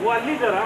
ಓ ಅಲ್ಲಿದ್ದಾರಾ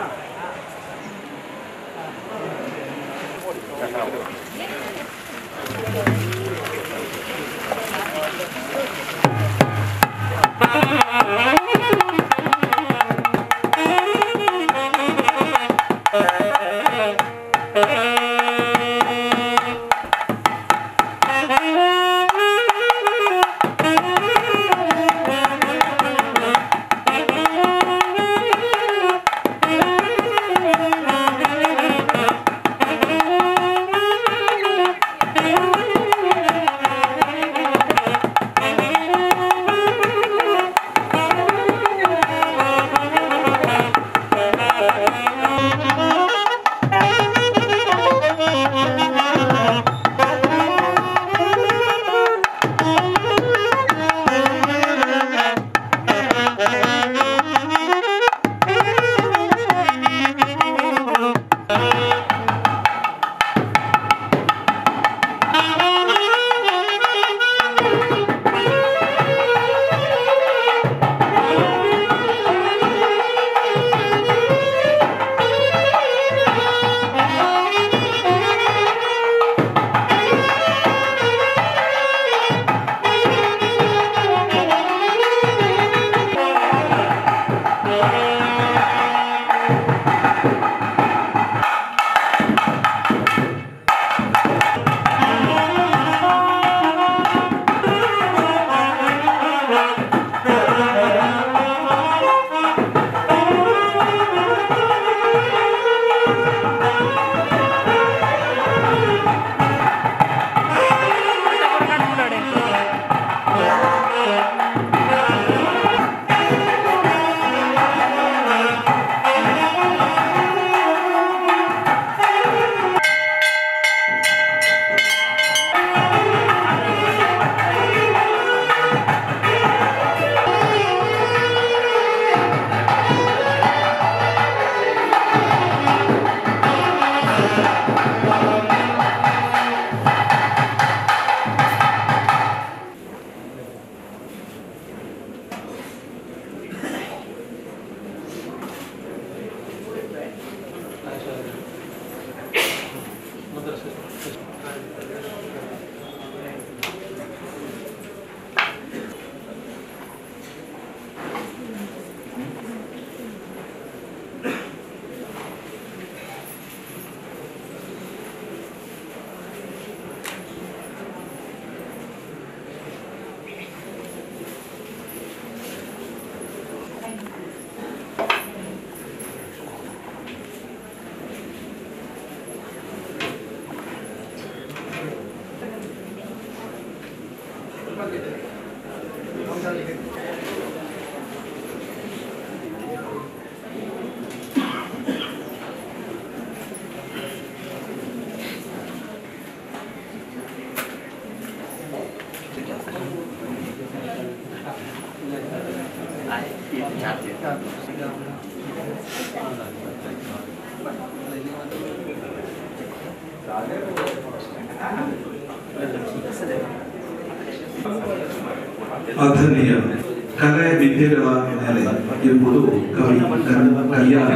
ಆಧರಣೀಯ ಕಲೆ ವಿದ್ಯೆಗಳ ಮೇಲೆ ಎಂಬುದು ಕವಿ ಕೈಯಾರ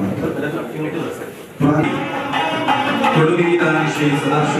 ಕೊಡುಗೆ ವಿಧಾನ ಶ್ರೀ ಸದಾಶಿವ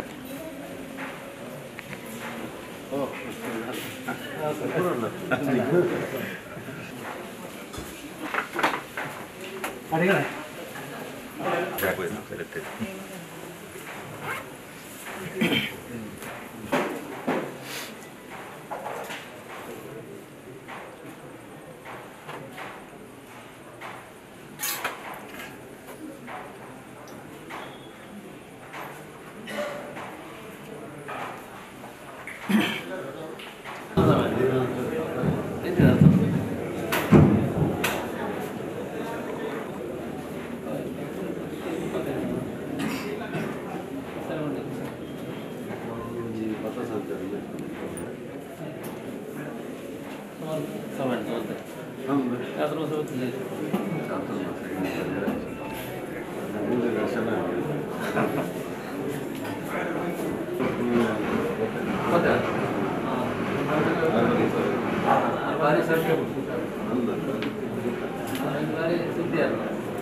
ಭಾರಿ ಸಂಖ್ಯೆ ಭಾರಿ ಸುದ್ದಿ ಅಲ್ಲ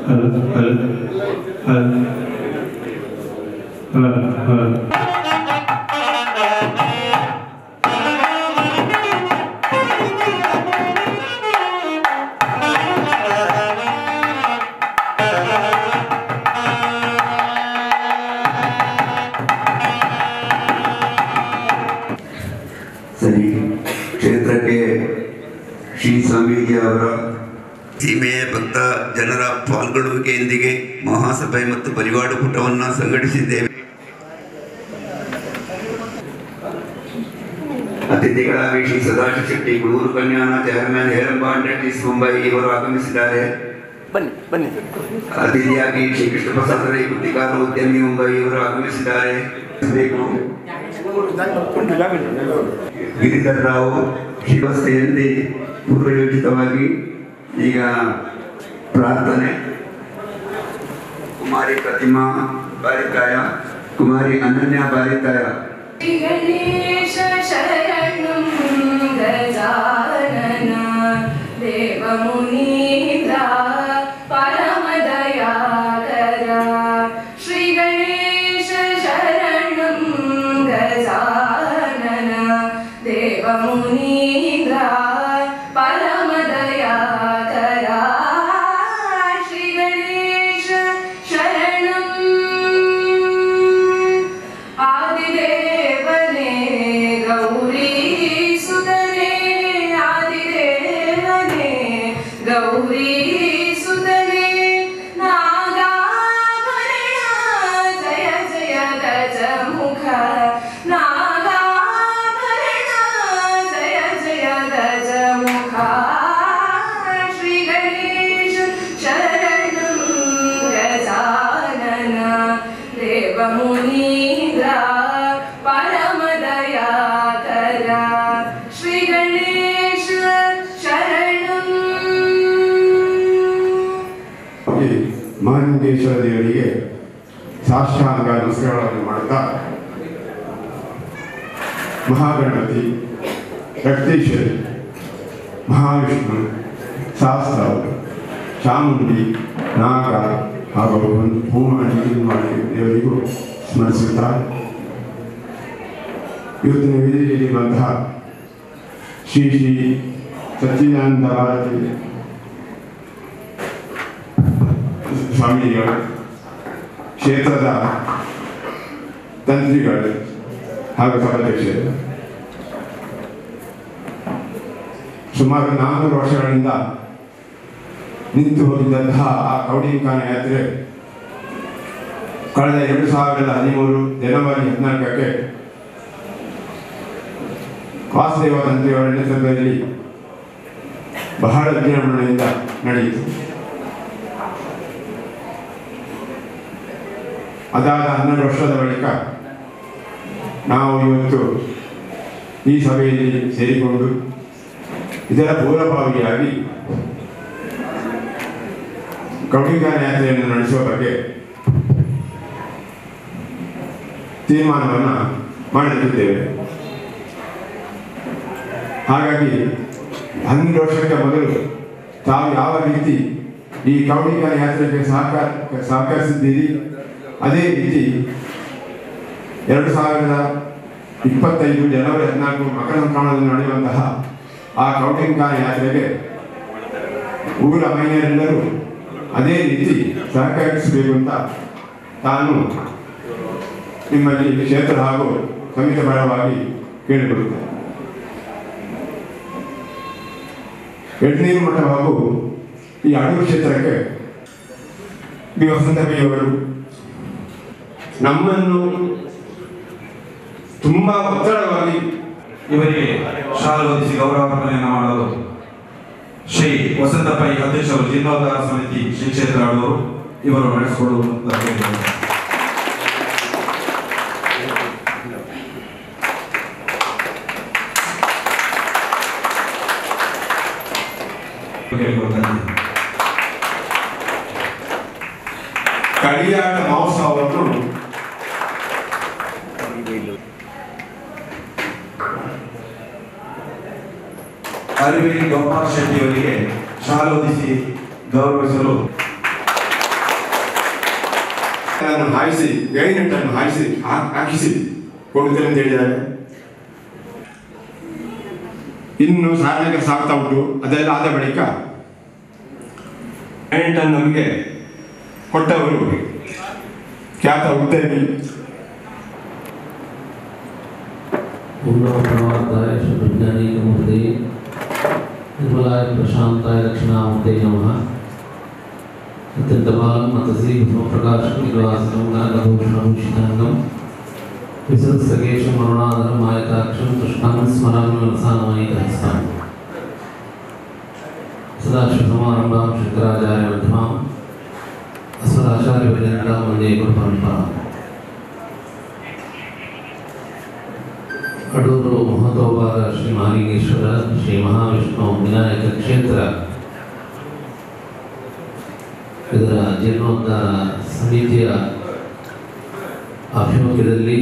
ಹಲ್ ಹಲ್ ಹಲ್ ಹಲ್ ಹಲ್ ಸರಿ ಕ್ಷೇತ್ರಕ್ಕೆ ಶ್ರೀ ಸ್ವಾಮೀಜಿ ಅವರ ಸೀಮೆಯ ಭಕ್ತ ಜನರ ಪಾಲ್ಗೊಳ್ಳುವಿಕೆಯೊಂದಿಗೆ ಮಹಾಸಭೆ ಮತ್ತು ಪರಿವಾರ ಕೂಟವನ್ನು ಸಂಘಟಿಸಿದ್ದೇವೆ ಅತಿಥಿಗಳಾಗಿ ಶ್ರೀ ಸದಾಶಿವ ಶೆಟ್ಟಿ ಗುಳೂರು ಕನ್ಯಾನ ಚೇರ್ಮನ್ ಹೇರಂಬ ಅಂಡರ್ಟೀಸ್ ಮುಂಬೈ ಇವರು ಆಗಮಿಸಿದ್ದಾರೆ ಬನ್ನಿ ಬನ್ನಿ ಅತಿಥಿಯಾಗಿ ಶ್ರೀ ಕೃಷ್ಣ ಪ್ರಸಾದ ರೈ ಕೃತಿಕಾರ ಉದ್ಯಮಿ ಮುಂಬೈ ಇವರು ಆಗಮಿಸಿದ್ದಾರೆ ಬೇಕು ಉಂಟು ಜಾಗ ಗಿರಿಧರ್ ರಾವ್ ಶಿವಸ್ಥೆಯಲ್ಲಿ ಪೂರ್ವಯೋಜಿತವಾಗಿ ಈಗ ಪ್ರಾರ್ಥನೆ ಕುಮಾರಿ ಪ್ರತಿಮಾ ಬಾರಿಕಾಯ ಕುಮಾರಿ ಅನನ್ಯ ಬಾರಿಕಾಯ ಗಣೇಶ ಶರಣಂ ಗಜಾನನ ದೇವಮುನೀಂದ್ರ ಪರಮದಯಾಕರ ಶ್ರೀ ಗಣೇಶ ಶರಣಂ ಗಜಾನನ ದೇವಮುನೀಂದ್ರ ಪರಮದಯಾಕರ ಶ್ರೀ ಗಣೇಶ ಶರಣಂ ಆದಿದೇವನೇ ಗೌರಿ ಸುತನೇ ಆದಿದೇವನೇ ಗೌರಿ ಸುತನೇ ನಾಗಾಭರಣ ಜಯ ಜಯ ಗಜಮುಖ ನಾಗಾಭರಣ ಜಯ ಜಯ ಗಜಮುಖ ಶ್ರೀ ಗಣೇಶ ಶರಣಂ ಗಜಾನನ ದೇವಮುನೀಂದ್ರ ಪರಮದಯಾಕರ ಶ್ರೀ ಗಣೇಶ ಶರಣಂ ಈ ಮಹಾಲಿಂಗೇಶ್ವರ ದೇವರಿಗೆ ಸಾಷ್ಟಾಂಗ ನಮಸ್ಕಾರಗಳನ್ನು ಮಾಡುತ್ತಾ ಮಹಾಗಣಪತಿ ರಕ್ತೇಶ್ವರಿ ಮಹಾವಿಷ್ಣು ಶಾಸ್ತ್ರ ಚಾಮುಂಡಿ ನಾಗ ಹಾಗೂ ಭೂಮಿ ಮಾಡಿ ದೇವರಿಗೂ ಸ್ಮರಿಸುತ್ತಾ ಇವತ್ತಿನ ವೇದಿಕೆಯಲ್ಲಿ ಬಂತಹ ಶ್ರೀ ಶ್ರೀ ಸಚ್ಚಿದಾನಂದ ಭಾರತಿ ಸ್ವಾಮೀಜಿಗಳು ಕ್ಷೇತ್ರದ ತಂತ್ರಿಗಳು ಹಾಗೂ ಸಭಾಧ್ಯಕ್ಷರು ಸುಮಾರು ನಾನ್ನೂರು ವರ್ಷಗಳಿಂದ ನಿಂತು ಹೋಗಿದ್ದಂತಹ ಆ ಕೌಡಿಂಕಾನ ಯಾತ್ರೆ ಕಳೆದ ಎರಡು ಸಾವಿರದ ಹದಿಮೂರು ಜನವರಿ ಹದಿನಾಲ್ಕಕ್ಕೆ ವಾಸುದೇವ ತಂತ್ರಿಯವರ ನೇತೃತ್ವದಲ್ಲಿ ಬಹಳ ವಿಜೃಂಭಣೆಯಿಂದ ನಡೆಯಿತು ಅದಾದ ಹನ್ನೆರಡು ವರ್ಷದ ಬಳಿಕ ನಾವು ಇವತ್ತು ಈ ಸಭೆಯಲ್ಲಿ ಸೇರಿಕೊಂಡು ಇದರ ಪೂರ್ವಭಾವಿಯಾಗಿ ಕೌಟಿಗಾನ ಯಾತ್ರೆಯನ್ನು ನಡೆಸುವ ಬಗ್ಗೆ ತೀರ್ಮಾನವನ್ನು ಮಾಡಲಿದ್ದೇವೆ ಹಾಗಾಗಿ ಹನ್ನೆರಡು ವರ್ಷಕ್ಕೆ ಮೊದಲು ತಾವು ಯಾವ ರೀತಿ ಈ ಕೌಟಿಗಾನ ಯಾತ್ರೆಗೆ ಸಹಕಾರ ಸಹಕರಿಸಿದ್ದೀರಿ ಅದೇ ರೀತಿ ಎರಡು ಸಾವಿರದ ಇಪ್ಪತ್ತೈದು ಜನವರಿ ಹದಿನಾಲ್ಕು ಮಕರ ಸಂಕ್ರಮಣದಲ್ಲಿ ನಡೆಯುವಂತಹ ಆ ಕೌಟಿಂಕಾನ ಯಾತ್ರೆಗೆ ಊರ ಮಹಿಳೆಯರೆಲ್ಲರೂ ಅದೇ ರೀತಿ ಸಹಕರಿಸಬೇಕು ಅಂತ ತಾನು ನಿಮ್ಮಲ್ಲಿ ಕ್ಷೇತ್ರ ಹಾಗೂ ಸಮಿತಿ ಪರವಾಗಿ ಕೇಳಿಕೊಳ್ಳುತ್ತೇನೆ ಎಡ್ನೀರು ಮಠ ಹಾಗೂ ಈ ಅಡೂರು ಕ್ಷೇತ್ರಕ್ಕೆ ಬಿ ವಸಂತಯ್ಯವರು ನಮ್ಮನ್ನು ತುಂಬಾ ಒತ್ತಡವಾಗಿ ಇವರಿಗೆ ಶಾಲೆ ಹೊದಿಸಿ ಗೌರವಾರ್ಪಣೆಯನ್ನು ಮಾಡೋದು ಶ್ರೀ ವಸಂತ ಪೈ ಅಧ್ಯಕ್ಷರು ಜೀರ್ಣೋದ್ಧಾರ ಸಮಿತಿ ಶ್ರೀ ಕ್ಷೇತ್ರ ಆಡೋರು ಇವರು ನಡೆಸಿಕೊಡುವಂತ ಕೇಳಿಕೊಳ್ತಾ ಇದ್ದೀನಿ ಕಡಿಯಾಟ ಮಹೋತ್ಸವವನ್ನು ಅರಿವಿ ಗೋಪಾಲ ಶೆಟ್ಟಿ ಅವರಿಗೆ ಶಾಲೆ ಹೊದಿಸಿ ಗೌರವಿಸಲು ಅದನ್ನು ಹಾಯಿಸಿ ಗೈನೆಟ್ಟನ್ನು ಹಾಯಿಸಿ ಹಾ- ಹಾಕಿಸಿ ಕೊಡುತ್ತೇನೆ ಅಂತ ಹೇಳಿದ್ದಾರೆ ಇನ್ನು ಸಾರ್ವಜನಿಕ ಸಾಗ್ತಾ ಉಂಟು ಅದೆಲ್ಲ ಆದ ಬಳಿಕ ಗೈನೆಟ್ಟನ್ನು ನಮಗೆ ಕೊಟ್ಟವರು ಖ್ಯಾತ ಉದ್ಯಮಿ पूर्णप्रवादाय शुभज्ञानीकमूर्ते निर्मलाय प्रशान्ताय दक्षिणामूर्ते नमः अत्यन्तबालं मतसि भस्मप्रकाशं निवासनं नागभूषणभूषिताङ्गं विसृत्सकेशं अरुणाधरम् आयताक्षं कृष्णां स्मरामि मनसानमयितहस्ताम् सदाशिवसमारम्भां शङ्कराचार्यमध्यमाम् अस्मदाचार्यपर्यन्तां वन्दे गुरुपरम्पराम् ಅಡೂರು ಮಹತೋಬಾರ ಶ್ರೀ ಮಹಾಲಿಂಗೇಶ್ವರ ಶ್ರೀ ಮಹಾವಿಷ್ಣು ವಿನಾಯಕ ಕ್ಷೇತ್ರ ಇದರ ಜೀರ್ಣೋದ್ಧಾರ ಸಮಿತಿಯ ಆಭಿಮುಖ್ಯದಲ್ಲಿ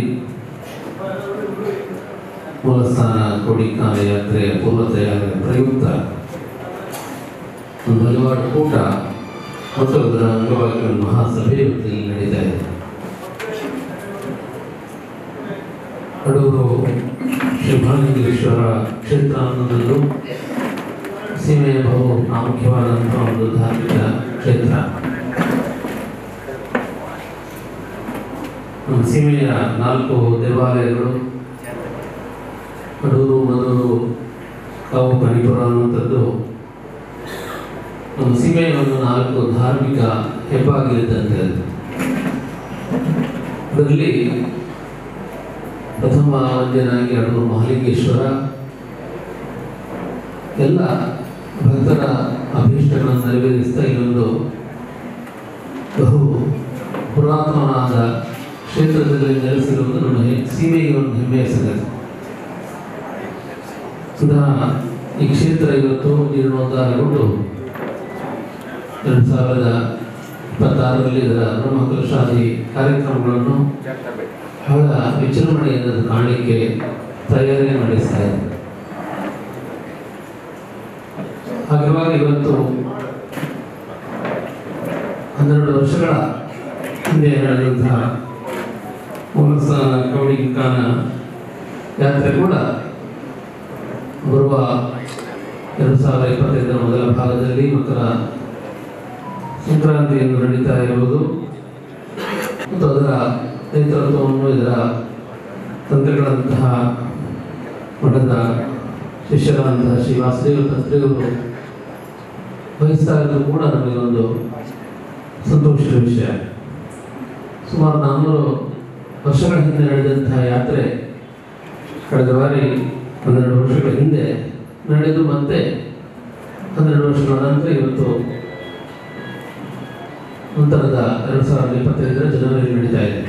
ಮೂಲಸ್ಥಾನ ಕೋಡಿಕಾಲ ಯಾತ್ರೆಯ ಪೂರ್ವ ತಯಾರಿಯ ಪ್ರಯುಕ್ತ ಒಂದು ಹಲವಾರು ಕೂಟ ಮತ್ತು ಅದರ ಅಂಗವಾಗಿ ಒಂದು ಮಹಾಸಭೆ ಇವತ್ತಿನಲ್ಲಿ ನಡೀತಾ ಇದೆ ಅಡೂರು ಶ್ರೀ ಮಹಾಲಿಂಗೇಶ್ವರ ಕ್ಷೇತ್ರ ಅನ್ನೋದೊಂದು ಸೀಮೆಯ ಬಹು ಪ್ರಾಮುಖ್ಯವಾದಂಥ ಒಂದು ಧಾರ್ಮಿಕ ಕ್ಷೇತ್ರ ನಮ್ಮ ಸೀಮೆಯ ನಾಲ್ಕು ದೇವಾಲಯಗಳು ಅಡೂರು ಮದೂರು ಕಾವು ಕಣಿಪುರ ಅನ್ನುವಂಥದ್ದು ನಮ್ಮ ಸೀಮೆಯ ಒಂದು ನಾಲ್ಕು ಧಾರ್ಮಿಕ ಹೆಬ್ಬಾಗಿಲಿದ್ದಂತೆ ಅದರಲ್ಲಿ ಪ್ರಥಮ ವಂದ್ಯನಾಗಿ ಅಡೂರು ಮಹಾಲಿಂಗೇಶ್ವರ ಎಲ್ಲ ಭಕ್ತರ ಅಭೀಷ್ಟಗಳನ್ನು ನೆರವೇರಿಸ್ತಾ ಇನ್ನೊಂದು ಬಹು ಪುರಾತನವಾದ ಕ್ಷೇತ್ರದಲ್ಲಿ ನೆಲೆಸಿರುವುದು ನಮ್ಮ ಹೆ- ಸೀಮೆಗೆ ಒಂದು ಹೆಮ್ಮೆಯ ಸಂಗತಿ ಸುಧಾ ಈ ಕ್ಷೇತ್ರ ಇವತ್ತು ಜೀರ್ಣೋದ್ಧಾರಗೊಂಡು ಎರಡು ಸಾವಿರದ ಇಪ್ಪತ್ತಾರರಲ್ಲಿ ಇದರ ಬ್ರಹ್ಮಕಲಶಾದಿ ಕಾರ್ಯಕ್ರಮಗಳನ್ನು ಬಹಳ ವಿಜೃಂಭಣೆಯಿಂದ ಅದು ಕಾಣಲಿಕ್ಕೆ ತಯಾರಿ ನಡೆಸ್ತಾ ಇದೆ ಹಾಗಿರುವಾಗ ಇವತ್ತು ಹನ್ನೆರಡು ವರ್ಷಗಳ ಹಿಂದೆ ನಡೆದಂತಹ ಮೂಲಸ್ಥಾನ ಕೌಡಿಕಾನ ಯಾತ್ರೆ ಕೂಡ ಬರುವ ಎರಡು ಸಾವಿರದ ಇಪ್ಪತ್ತೈದರ ಮೊದಲ ಭಾಗದಲ್ಲಿ ಮಕರ ಸಂಕ್ರಾಂತಿಯನ್ನು ನಡೀತಾ ಇರುವುದು ಮತ್ತು ಅದರ ನೇತೃತ್ವವನ್ನು ಇದರ ತಂತ್ರಿಗಳಂತಹ ಮಠದ ಶಿಷ್ಯರಾದಂತಹ ಶ್ರೀ ವಾಸುದೇವ ತಂತ್ರಿಯವರು ವಹಿಸ್ತಾ ಇರೋದು ಕೂಡ ನಮಗೊಂದು ಸಂತೋಷದ ವಿಷಯ ಸುಮಾರು ನಾನ್ನೂರು ವರ್ಷಗಳ ಹಿಂದೆ ನಡೆದಂತಹ ಯಾತ್ರೆ ಕಳೆದ ಬಾರಿ ಹನ್ನೆರಡು ವರ್ಷಗಳ ಹಿಂದೆ ನಡೆದು ಮತ್ತೆ ಹನ್ನೆರಡು ವರ್ಷಗಳ ನಂತರ ಇವತ್ತು ನಂತರದ ಎರಡು ಸಾವಿರದ ಇಪ್ಪತ್ತೈದರ ಜನವರಿ ನಡೀತಾ ಇದೆ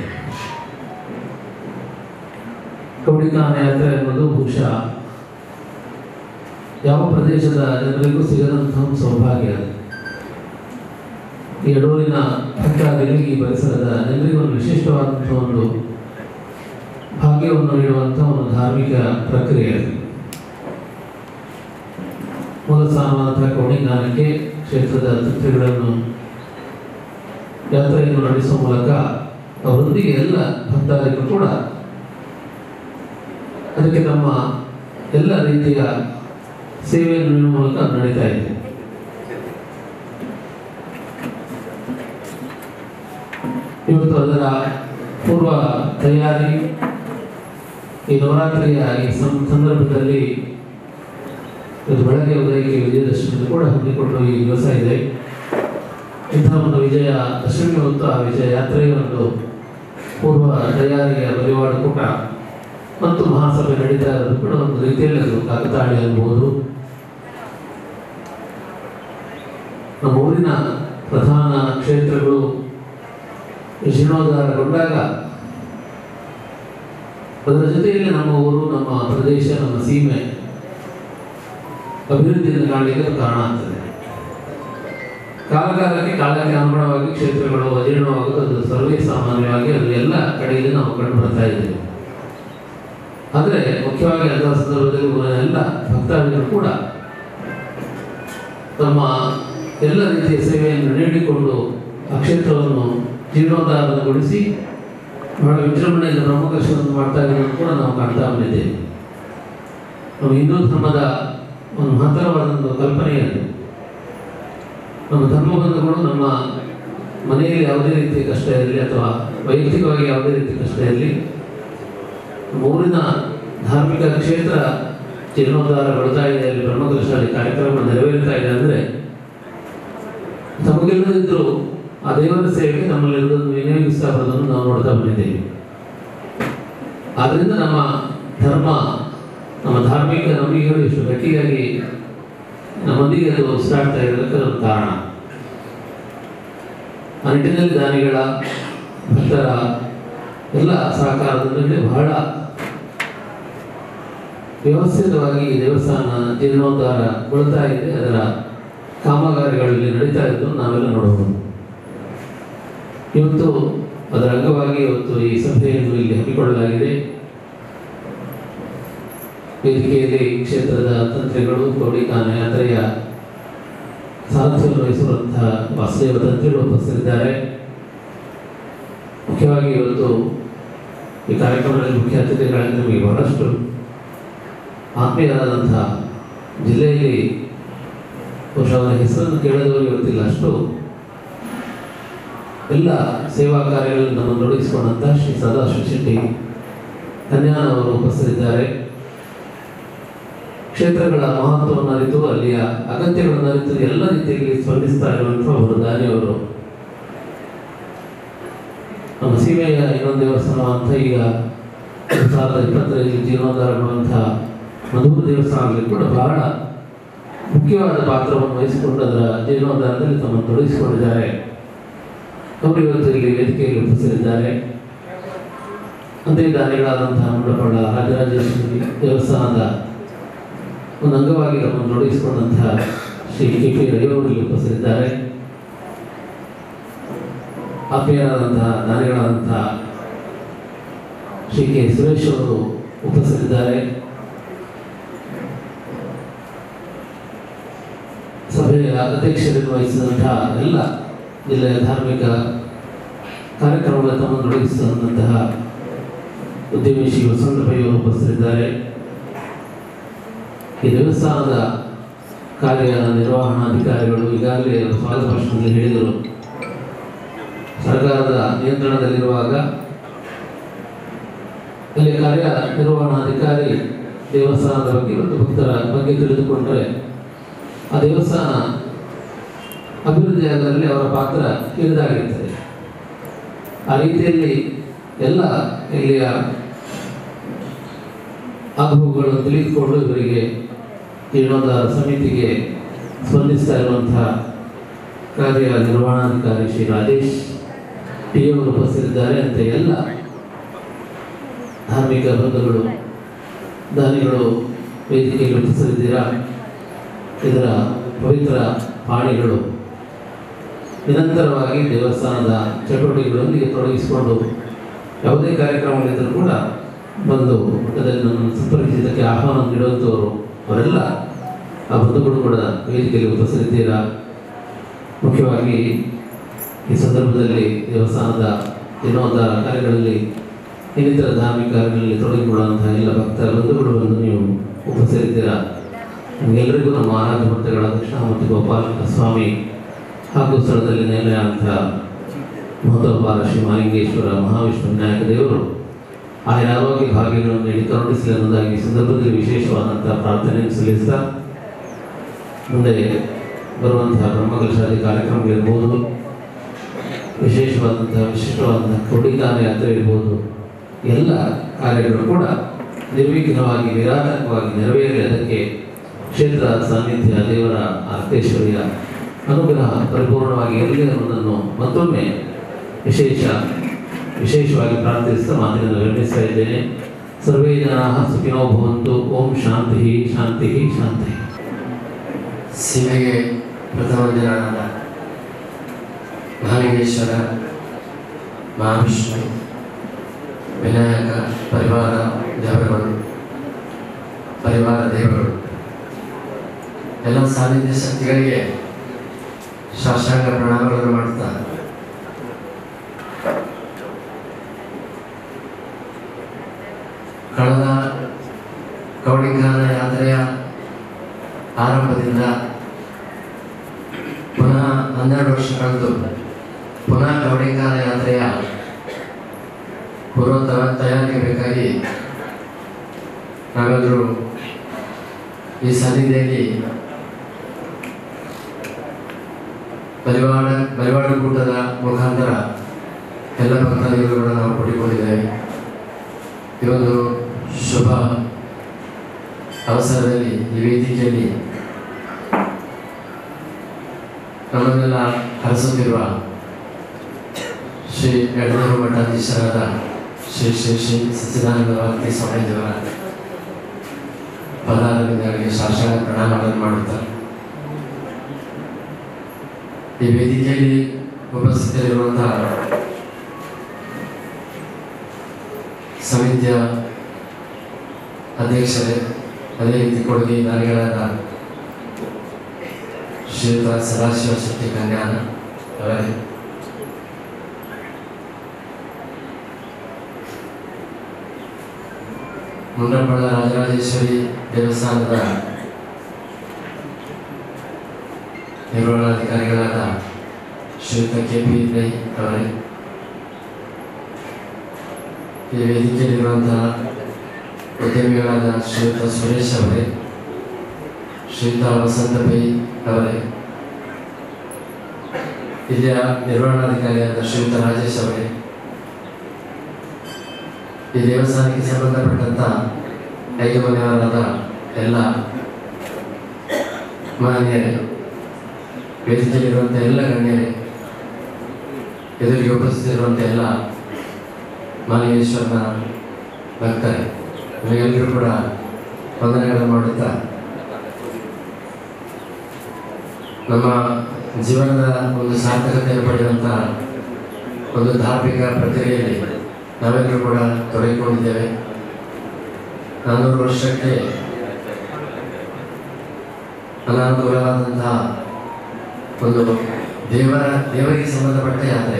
ಕೌಡಿಕಾನ ಯಾತ್ರೆ ಅನ್ನೋದು ಬಹುಶಃ ಯಾವ ಪ್ರದೇಶದ ಜನರಿಗೂ ಸಿಗದಂತಹ ಒಂದು ಸೌಭಾಗ್ಯ ಅದು. ಈ ಎಡೂರಿನ ಭಕ್ತಾದಿಗಳಿಗೆ ಈ ಪರಿಸರದ ಜನರಿಗೆ ಒಂದು ವಿಶಿಷ್ಟವಾದಂತಹ ಒಂದು ಭಾಗ್ಯವನ್ನು ನೀಡುವಂತಹ ಒಂದು ಧಾರ್ಮಿಕ ಪ್ರಕ್ರಿಯೆ ಅದು ಮೂಲ ಸ್ಥಾನವಾದಂತಹ ಕೌಣಿಗಾನಕ್ಕೆ ಕ್ಷೇತ್ರದ ತಂತ್ರಿಗಳನ್ನು ಯಾತ್ರೆಯನ್ನು ನಡೆಸುವ ಮೂಲಕ ಅವರೊಂದಿಗೆ ಎಲ್ಲ ಭಕ್ತಾದಿಗಳು ಕೂಡ ಅದಕ್ಕೆ ತಮ್ಮ ಎಲ್ಲ ರೀತಿಯ ಸೇವೆಯನ್ನು ನೀಡುವ ಮೂಲಕ ಅದು ನಡೀತಾ ಇದೆ ಇವತ್ತು ಅದರ ಪೂರ್ವ ತಯಾರಿ ಈ ನವರಾತ್ರಿಯ ಈ ಸಂ- ಸಂದರ್ಭದಲ್ಲಿ ಇವತ್ತು ಬೆಳಗ್ಗೆ ಉದಯಕ್ಕೆ ವಿಜಯದಶಮಿ ಕೂಡ ಹೊಂದಿಕೊಂಡು ಈ ದಿವಸ ಇದೆ ಇಂತಹ ಒಂದು ವಿಜಯ ದಶಮಿ ಹೊತ್ತು ಆ ವಿಜಯ ಯಾತ್ರೆಯ ಒಂದು ಪೂರ್ವ ತಯಾರಿಯ ಬಲಿವಾಡ ಕೂಟ ಮತ್ತು ಮಹಾಸಭೆ ನಡೀತಾ ಇರೋದು ಕೂಡ ಒಂದು ರೀತಿಯಲ್ಲಿ ಅದು ಕಾಕತಾಳಿ ಅನ್ಬೋದು ನಮ್ಮ ಊರಿನ ಪ್ರಧಾನ ಕ್ಷೇತ್ರಗಳು ಜೀರ್ಣೋದ್ಧಾರಗೊಂಡಾಗ ಅದರ ಜೊತೆಯಲ್ಲಿ ನಮ್ಮ ಊರು ನಮ್ಮ ಪ್ರದೇಶ ನಮ್ಮ ಸೀಮೆ ಅಭಿವೃದ್ಧಿಯನ್ನು ಕಾಣಲಿಕ್ಕೆ ಅದು ಕಾರಣ ಆಗ್ತದೆ ಕಾಲಕಾಲಕ್ಕೆ ಕಾಲಕ್ಕೆ ಅನುಗುಣವಾಗಿ ಕ್ಷೇತ್ರಗಳು ಅಜೀರ್ಣವಾಗುವುದು ಅದು ಸರ್ವೇ ಸಾಮಾನ್ಯವಾಗಿ ಅದು ಎಲ್ಲ ಕಡೆಯಲ್ಲಿ ನಾವು ಕಂಡು ಬರ್ತಾ ಇದ್ದೇವೆ ಆದರೆ ಮುಖ್ಯವಾಗಿ ಅಂತಹ ಸಂದರ್ಭದಲ್ಲಿ ಊರಿನ ಎಲ್ಲ ಭಕ್ತಾದಿಗಳು ಕೂಡ ತಮ್ಮ ಎಲ್ಲ ರೀತಿಯ ಸೇವೆಯನ್ನು ನೀಡಿಕೊಂಡು ಆ ಕ್ಷೇತ್ರವನ್ನು ಜೀರ್ಣೋದ್ಧಾರಗೊಳಿಸಿ ಬಹಳ ವಿಜೃಂಭಣೆಯಿಂದ ಬ್ರಹ್ಮಕರ್ಷವನ್ನು ಮಾಡ್ತಾ ಇರೋದನ್ನು ಕೂಡ ನಾವು ಕಾಣ್ತಾ ಬಂದಿದ್ದೇವೆ ನಮ್ಮ ಹಿಂದೂ ಧರ್ಮದ ಒಂದು ಮಹತ್ತರವಾದ ಒಂದು ಕಲ್ಪನೆ ಅದು ನಮ್ಮ ಧರ್ಮಬಂಧುಗಳು ನಮ್ಮ ಮನೆಯಲ್ಲಿ ಯಾವುದೇ ರೀತಿಯ ಕಷ್ಟ ಇರಲಿ ಅಥವಾ ವೈಯಕ್ತಿಕವಾಗಿ ಯಾವುದೇ ರೀತಿಯ ಕಷ್ಟ ಇರಲಿ ನಮ್ಮ ಊರಿನ ಧಾರ್ಮಿಕ ಕ್ಷೇತ್ರ ಜೀರ್ಣೋದ್ಧಾರಗೊಳ್ತಾ ಇದೆ ಅಲ್ಲಿ ಬ್ರಹ್ಮಕಲಶಾಲಿ ಕಾರ್ಯಕ್ರಮ ನೆರವೇರ್ತಾ ಇದೆ ಅಂದರೆ ತಮಗೆಲ್ಲದಿದ್ದರೂ ಆ ದೇವರ ಸೇವೆಗೆ ನಮ್ಮಲ್ಲಿರುವುದನ್ನು ವಿನಿಯೋಗಿಸ್ತಾ ಬರೋದನ್ನು ನಾವು ನೋಡ್ತಾ ಬಂದಿದ್ದೇವೆ ಆದ್ದರಿಂದ ನಮ್ಮ ಧರ್ಮ ನಮ್ಮ ಧಾರ್ಮಿಕ ನಂಬಿಕೆಗಳು ಇಷ್ಟು ಗಟ್ಟಿಯಾಗಿ ನಮ್ಮೊಂದಿಗೆ ಅದು ಉಸಿರಾಡ್ತಾ ಇರೋದಕ್ಕೆ ಅದೊಂದು ಕಾರಣ ಆ ನಿಟ್ಟಿನಲ್ಲಿ ದಾನಿಗಳ ಭಕ್ತರ ಎಲ್ಲ ಸಹಕಾರದೊಂದಿಗೆ ಬಹಳ ವ್ಯವಸ್ಥಿತವಾಗಿ ಈ ದೇವಸ್ಥಾನ ಜೀರ್ಣೋದ್ಧಾರಗೊಳ್ತಾ ಇದೆ ಅದರ ಕಾಮಗಾರಿಗಳಲ್ಲಿ ನಡೀತಾ ಇದ್ದು ನಾವೆಲ್ಲ ನೋಡಬಹುದು ಇವತ್ತು ಅದರ ಅಂಗವಾಗಿ ಇವತ್ತು ಈ ಸಭೆಯನ್ನು ಇಲ್ಲಿ ಹಮ್ಮಿಕೊಳ್ಳಲಾಗಿದೆ ವೇದಿಕೆಯಲ್ಲಿ ಕ್ಷೇತ್ರದ ತಂತ್ರಿಗಳು ಕೋಡಿಕಾನ ಯಾತ್ರೆಯ ಸಾರಥ್ಯವನ್ನು ವಹಿಸಿರುವಂತಹ ವಾಸುದೇವ ತಂತ್ರಿಗಳು ಉಪಸ್ಥಿತರಿದ್ದಾರೆ ಮುಖ್ಯವಾಗಿ ಇವತ್ತು ಈ ಕಾರ್ಯಕ್ರಮದಲ್ಲಿ ಮುಖ್ಯ ಅತಿಥಿಗಳಲ್ಲಿ ನಮಗೆ ಬಹಳಷ್ಟು ಆತ್ಮೀಯರಾದಂತಹ ಜಿಲ್ಲೆಯಲ್ಲಿ ಬಹುಶಃ ಅವರ ಹೆಸರನ್ನು ಕೇಳಿದವರು ಇವತ್ತಿಲ್ಲ ಅಷ್ಟು ಎಲ್ಲ ಸೇವಾ ಕಾರ್ಯಗಳಲ್ಲಿ ನಮ್ಮನ್ನು ತೊಡಗಿಸಿಕೊಂಡಂಥ ಶ್ರೀ ಸದಾಶಿವ ಶೆಟ್ಟಿ ಕನ್ಯಾನ ಅವರು ಉಪಸ್ಥಿತರಿದ್ದಾರೆ ಕ್ಷೇತ್ರಗಳ ಮಹತ್ವವನ್ನು ಅರಿತು ಅಲ್ಲಿಯ ಅಗತ್ಯಗಳನ್ನು ಅರಿತು ಎಲ್ಲ ರೀತಿಯಲ್ಲಿ ಸ್ಪಂದಿಸ್ತಾ ಇರುವಂಥ ಅವರು ದಾನಿಯವರು ನಮ್ಮ ಸೀಮೆಯ ಇನ್ನೊಂದು ದೇವಸ್ಥಾನ ಅಂತ ಈಗ ಎರಡು ಸಾವಿರದ ಇಪ್ಪತ್ತರಲ್ಲಿ ಜೀರ್ಣೋದ್ಧಾರಗೊಳ್ಳುವಂಥ ಮಧುರ ದೇವಸ್ಥಾನದಲ್ಲಿ ಕೂಡ ಬಹಳ ಮುಖ್ಯವಾದ ಪಾತ್ರವನ್ನು ವಹಿಸಿಕೊಂಡು ಅದರ ಜೀರ್ಣೋದ್ಧಾರದಲ್ಲಿ ತಮ್ಮನ್ನು ತೊಡಗಿಸಿಕೊಂಡಿದ್ದಾರೆ ಅವರು ಇವತ್ತು ಇಲ್ಲಿ ವೇದಿಕೆಯಲ್ಲಿ ಉಪಸ್ಥಿತರಿದ್ದಾರೆ ಅಂತೆ ದಾನಿಗಳಾದಂತಹ ಮುಂಡಪಳ್ಳ ರಾಜರಾಜೇಶ್ವರಿ ದೇವಸ್ಥಾನದ ಒಂದು ಅಂಗವಾಗಿ ನಮ್ಮನ್ನು ತೊಡಗಿಸಿಕೊಂಡಂತಹ ಶ್ರೀ ಕೆ ಪಿ ರೈಯವರು ಇಲ್ಲಿ ಉಪಸ್ಥಿತರಿದ್ದಾರೆ ಆತ್ಮೀಯರಾದಂತಹ ದಾನಿಗಳಾದಂತಹ ಶ್ರೀ ಕೆ ಸುರೇಶ್ ಅವರು ಉಪಸ್ಥಿತರಿದ್ದಾರೆ ಸಭೆಯ ಅಧ್ಯಕ್ಷತೆಯನ್ನು ವಹಿಸಿದಂತಹ ಎಲ್ಲ ಜಿಲ್ಲೆಯ ಧಾರ್ಮಿಕ ಕಾರ್ಯಕ್ರಮಗಳ ತಮ್ಮನ್ನು ತೊಡಗಿಸಿದಂತಹ ಉದ್ಯಮಿ ಶ್ರೀ ವಸಂತ ಪೈಯವರು ಉಪಸ್ಥಿತರಿದ್ದಾರೆ ಈ ದೇವಸ್ಥಾನದ ಕಾರ್ಯ ನಿರ್ವಹಣಾಧಿಕಾರಿಗಳು ಈಗಾಗಲೇ ಸ್ವಾಗತ ಭಾಷಣದಲ್ಲಿ ಹೇಳಿದರು ಸರ್ಕಾರದ ನಿಯಂತ್ರಣದಲ್ಲಿರುವಾಗ ಇಲ್ಲಿ ಕಾರ್ಯ ನಿರ್ವಹಣಾಧಿಕಾರಿ ದೇವಸ್ಥಾನದ ಬಗ್ಗೆ ಮತ್ತು ಭಕ್ತರ ಬಗ್ಗೆ ತಿಳಿದುಕೊಂಡರೆ ಆ ದೇವಸ್ಥಾನ ಅಭಿವೃದ್ಧಿ ಆಗೋದ್ರಲ್ಲಿ ಅವರ ಪಾತ್ರ ಹಿರಿದಾಗಿರ್ತದೆ ಆ ರೀತಿಯಲ್ಲಿ ಎಲ್ಲ ಇಲ್ಲಿಯ ಅನುಭವಗಳನ್ನು ತಿಳಿದುಕೊಂಡು ಇವರಿಗೆ ಜೀರ್ಣೋದ್ಧಾರ ಸಮಿತಿಗೆ ಸ್ಪಂದಿಸ್ತಾ ಇರುವಂತಹ ಕಾರ್ಯ ನಿರ್ವಹಣಾಧಿಕಾರಿ ಶ್ರೀ ರಾಜೇಶ್ ಟಿ ಅವರು ಉಪಸ್ಥಿತಿದ್ದಾರೆ ಅಂತ ಎಲ್ಲ ಧಾರ್ಮಿಕ ಬಂಧುಗಳು ದಾನಿಗಳು ವೇದಿಕೆಯಲ್ಲಿ ಉಪಸ್ಥಿತಿದ್ದೀರಾ ಇದರ ಪವಿತ್ರ ಪಾಣಿಗಳು ನಿರಂತರವಾಗಿ ದೇವಸ್ಥಾನದ ಚಟುವಟಿಕೆಗಳೊಂದಿಗೆ ತೊಡಗಿಸಿಕೊಂಡು ಯಾವುದೇ ಕಾರ್ಯಕ್ರಮಗಳಿದ್ದರೂ ಕೂಡ ಬಂದು ಅದನ್ನು ನನ್ನನ್ನು ಸಂಪರ್ಕಿಸಿದ್ದಕ್ಕೆ ಆಹ್ವಾನ ನೀಡುವಂಥವರು ಅವರೆಲ್ಲ ಆ ಬಂಧುಗಳು ಕೂಡ ವೇದಿಕೆಯಲ್ಲಿ ಉಪಸ್ಥಿತಿದ್ದೀರಾ ಮುಖ್ಯವಾಗಿ ಈ ಸಂದರ್ಭದಲ್ಲಿ ದೇವಸ್ಥಾನದ ದಿನೋದ್ಧಾರ ಕಾರ್ಯಗಳಲ್ಲಿ ಇನ್ನಿತರ ಧಾರ್ಮಿಕ ಕಾರ್ಯಗಳಲ್ಲಿ ತೊಡಗಿಕೊಳ್ಳುವಂತಹ ಎಲ್ಲ ಭಕ್ತರ ಬಂಧುಗಳು ಬಂದು ನೀವು ಉಪಸ್ಥಿತಿದ್ದೀರಾ ನಿಮಗೆಲ್ಲರಿಗೂ ನಮ್ಮ ಆರಾಧ್ಯ ಭಕ್ತಗಳ ದಕ್ಷಿಣಾಮೂರ್ತಿ ಗೋಪಾಲಕ ಸ್ವಾಮಿ ಹಾಗೂ ಸ್ಥಳದಲ್ಲಿ ನೆಲೆಯಾದಂಥ ಮಹೋದೋಪಾಲ ಶ್ರೀ ಮಾಲಿಂಗೇಶ್ವರ ಮಹಾವಿಷ್ಣು ವಿನಾಯಕ ದೇವರು ಆಯಾ ಆರೋಗ್ಯ ಭಾಗ್ಯಗಳನ್ನು ನೀಡಿ ಕರುಣಿಸಲಿ ಅನ್ನೋದಾಗಿ ಈ ಸಂದರ್ಭದಲ್ಲಿ ವಿಶೇಷವಾದಂತಹ ಪ್ರಾರ್ಥನೆಯನ್ನು ಸಲ್ಲಿಸ್ತಾ ಮುಂದೆ ಬರುವಂತಹ ಬ್ರಹ್ಮಕಲಶಾದಿ ಕಾರ್ಯಕ್ರಮಗಳಿರ್ಬೋದು ವಿಶೇಷವಾದಂತಹ ವಿಶಿಷ್ಟವಾದಂತಹ ಕ್ರೋಢೀಕಾರ ಯಾತ್ರೆ ಇರ್ಬೋದು ಎಲ್ಲ ಕಾರ್ಯಗಳು ಕೂಡ ನಿರ್ವಿಘ್ನವಾಗಿ ನಿರಾತಂಕವಾಗಿ ನೆರವೇರಿ ಅದಕ್ಕೆ ಕ್ಷೇತ್ರ ಸಾನ್ನಿಧ್ಯ ದೇವರ ಅರ್ಥೇಶ್ವರಿಯ ಅನುಗ್ರಹ ಪರಿಪೂರ್ಣವಾಗಿ ಇರಲಿ ಅನ್ನೋದನ್ನು ಮತ್ತೊಮ್ಮೆ ವಿಶೇಷ ವಿಶೇಷವಾಗಿ ಪ್ರಾರ್ಥಿಸ್ತಾ ಮಾತಿನಲ್ಲಿ ವಿರಮಿಸ್ತಾ ಇದ್ದೇನೆ ಸರ್ವೇ ಜನ ಸುಖಿನೋ ಭವಂತು ಓಂ ಶಾಂತಿ ಶಾಂತಿ ಶಾಂತಿ ಸೀಮೆಗೆ ಪ್ರಥಮ ದಿನಾದ ಮಹಾಲಿಂಗೇಶ್ವರ ಮಹಾವಿಷ್ಣು ವಿನಾಯಕ ಪರಿವಾರ ದೇವರುಗಳು ಪರಿವಾರ ದೇವರುಗಳು ಎಲ್ಲ ಸಾನ್ನಿಧ್ಯ ಶಕ್ತಿಗಳಿಗೆ ಶಾಸ್ತ್ರಾಂಗ ಪ್ರಣಾಮಗಳನ್ನು ಮಾಡ್ತಾ ಆರಂಭದಿಂದ ಪುನಃ ಹನ್ನೆರಡು ವರ್ಷ ಕಳೆದು ಪುನಃ ಕವಡಿಕಾಲ ಯಾತ್ರೆಯ ಪೂರ್ವ ತ- ತಯಾರಿಗೆ ಬೇಕಾಗಿ ನಾವೆಲ್ಲರೂ ಈ ಸನ್ನಿಧಿಯಲ್ಲಿ ಪರಿವಾರ ಪರಿವಾರ ಕೂಟದ ಮುಖಾಂತರ ಎಲ್ಲ ಭಕ್ತಾದಿಗಳನ್ನು ನಾವು ಕೂಡಿಕೊಂಡಿದ್ದೇವೆ ಈ ಒಂದು ಶುಭ ಅವಸರದಲ್ಲಿ ಈ ವೇದಿಕೆಯಲ್ಲಿ ನಮ್ಮನ್ನೆಲ್ಲ ಹರಿಸುತ್ತಿರುವ ಶ್ರೀ ಎಡನೂರು ಮಠಾಧೀಶರಾದ ಶ್ರೀ ಶ್ರೀ ಶ್ರೀ ಸಚ್ಚಿದಾನಂದ ಭಾರತಿ ಸ್ವಾಮೀಜಿಯವರ ಪದಾರವಿಂದಗಳಿಗೆ ಶಾಸನ ಪ್ರಣಾಮಗಳನ್ನು ಮಾಡುತ್ತಾರೆ ಈ ವೇದಿಕೆಯಲ್ಲಿ ಉಪಸ್ಥಿತರಿರುವಂತಹ ಸಮಿತಿಯ ಅಧ್ಯಕ್ಷರೇ ಅದೇ ರೀತಿ ಕೊಡುಗೆದಾರಿಗಳಾದ ಶ್ರೀಯುತ ಸದಾಶಿವ ಶೆಟ್ಟಿ ಕನ್ಯಾನ ಅವರೇ ಮುಂಡಪಳ್ಳ ರಾಜರಾಜೇಶ್ವರಿ ದೇವಸ್ಥಾನದ ನಿರ್ವಹಣಾಧಿಕಾರಿಗಳಾದ ಶ್ರೀಯುತ ಕೆ ಪಿ ರೈ ಅವರೇ ಈ ವೇದಿಕೆಯಲ್ಲಿರುವಂತಹ ಉದ್ಯಮಿಗಳಾದ ಶ್ರೀಯುತ ಸುರೇಶ್ ಅವರೇ ಶ್ರೀಯುತ ವಸಂತ ಪೈ ಅವರೇ ಇಲ್ಲಿಯ ನಿರ್ವಹಣಾಧಿಕಾರಿಯಾದ ಶ್ರೀಯುತ ರಾಜೇಶ್ ಅವರೇ ಈ ದೇವಸ್ಥಾನಕ್ಕೆ ಸಂಬಂಧಪಟ್ಟಂತ ಐದು ಮನೆಯವರಾದ ಎಲ್ಲ ಮಾನ್ಯರೇ ವೇದಿಕೆಯಲ್ಲಿರುವಂಥ ಎಲ್ಲ ಗಣ್ಯರೇ ಎದುರಿಗೆ ಉಪಸ್ಥಿತಿರುವಂಥ ಎಲ್ಲ ಮಾಲಿಂಗೇಶ್ವರನ ಭಕ್ತರೇ ನಿಮಗೆಲ್ಲರೂ ಕೂಡ ವಂದನೆಗಳನ್ನು ಮಾಡುತ್ತಾ ನಮ್ಮ ಜೀವನದ ಒಂದು ಸಾರ್ಥಕತೆಯನ್ನು ಪಡೆಯುವಂಥ ಒಂದು ಧಾರ್ಮಿಕ ಪ್ರಕ್ರಿಯೆಯಲ್ಲಿ ನಾವೆಲ್ಲರೂ ಕೂಡ ತೊಡಗಿಕೊಂಡಿದ್ದೇವೆ ನಾನ್ನೂರು ವರ್ಷಕ್ಕೆ ಅನಾನುಕೂಲವಾದಂತಹ ಒಂದು ದೇವರ ದೇವರಿಗೆ ಸಂಬಂಧಪಟ್ಟ ಯಾತ್ರೆ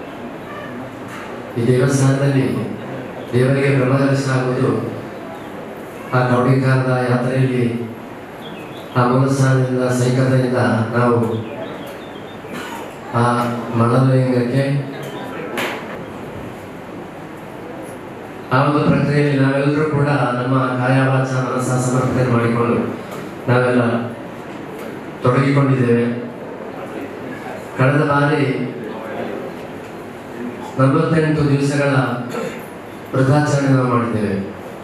ಈ ದೇವಸ್ಥಾನದಲ್ಲಿ ದೇವರಿಗೆ ಬ್ರಹ್ಮದರ್ಶನಾಗುವುದು ಆ ಕೌಡಿಕಾರದ ಯಾತ್ರೆಯಲ್ಲಿ ಆ ಮೂಲಸ್ಥಾನದಿಂದ ಸೈಕತೆಯಿಂದ ನಾವು ಆ ಮಣಲಿಂಗಕ್ಕೆ ಆ ಒಂದು ಪ್ರಕ್ರಿಯೆಯಲ್ಲಿ ನಾವೆಲ್ಲರೂ ಕೂಡ ನಮ್ಮ ಕಾಯ ವಾಚ ಮನಸ್ಸ ಸಮರ್ಪಣೆ ಮಾಡಿಕೊಂಡು ನಾವೆಲ್ಲ ತೊಡಗಿಕೊಂಡಿದ್ದೇವೆ ಕಳೆದ ಬಾರಿ ನಲವತ್ತೆಂಟು ದಿವಸಗಳ ವೃದ್ಧಾಚರಣೆ ನಾವು ಮಾಡಿದ್ದೇವೆ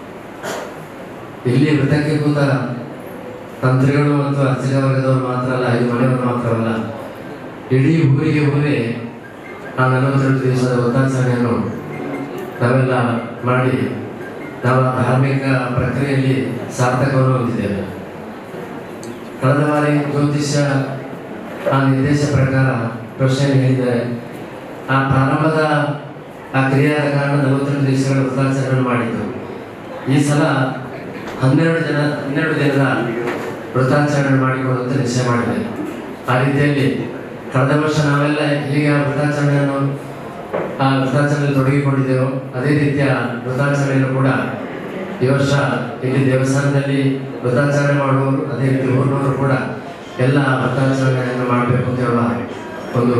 ಇಲ್ಲಿ ವೃತ್ತಕ್ಕೆ ಕೂತ ತಂತ್ರಿಗಳು ಮತ್ತು ಅರ್ಚಕ ವರ್ಗದವರು ಮಾತ್ರ ಅಲ್ಲ ಐದು ಮನೆಯವರು ಮಾತ್ರವಲ್ಲ ಇಡೀ ಊರಿಗೆ ಊರೇ ಆ ನಲವತ್ತೆರಡು ದಿವಸದ ವೃತ್ತಾಚರಣೆಯನ್ನು ನಾವೆಲ್ಲ ಮಾಡಿ ನಾವು ಆ ಧಾರ್ಮಿಕ ಪ್ರಕ್ರಿಯೆಯಲ್ಲಿ ಸಾರ್ಥಕವನ್ನು ಹೊಂದಿದ್ದೇವೆ ಕಳೆದ ಬಾರಿ ಜ್ಯೋತಿಷ್ಯ ಆ ನಿರ್ದೇಶ ಪ್ರಕಾರ ಪ್ರಶ್ನೆ ಹೇಳಿದರೆ ಆ ಪ್ರಾರಂಭದ ಆ ಕ್ರಿಯೆಯಾದ ಕಾರಣ ನಲವತ್ತೆರಡು ದಿವಸಗಳ ವೃತ್ತಾಚರಣೆ ಮಾಡಿದ್ದು ಈ ಸಲ ಹನ್ನೆರಡು ಜನ ಹನ್ನೆರಡು ದಿನದ ವೃತ್ತಾಚರಣೆ ಮಾಡಿಕೊಳ್ಳುವಂತೆ ನಿಶ್ಚಯ ಮಾಡಿದೆ ಆ ರೀತಿಯಲ್ಲಿ ಕಳೆದ ವರ್ಷ ನಾವೆಲ್ಲ ಹೇಗೆ ಆ ವೃತ್ತಾಚರಣೆಯನ್ನು ಆ ವೃತ್ತಾಚರಣೆಯಲ್ಲಿ ತೊಡಗಿಕೊಂಡಿದ್ದೆವು ಅದೇ ರೀತಿಯ ವೃತ್ತಾಚರಣೆಯನ್ನು ಕೂಡ ಈ ವರ್ಷ ಇಲ್ಲಿ ದೇವಸ್ಥಾನದಲ್ಲಿ ವೃತ್ತಾಚರಣೆ ಮಾಡುವವರು ಅದೇ ರೀತಿ ಊರಿನವರು ಕೂಡ ಎಲ್ಲ ವೃತ್ತಾಚರಣೆಯನ್ನು ಮಾಡಬೇಕು ಅಂತ ಹೇಳುವ ಒಂದು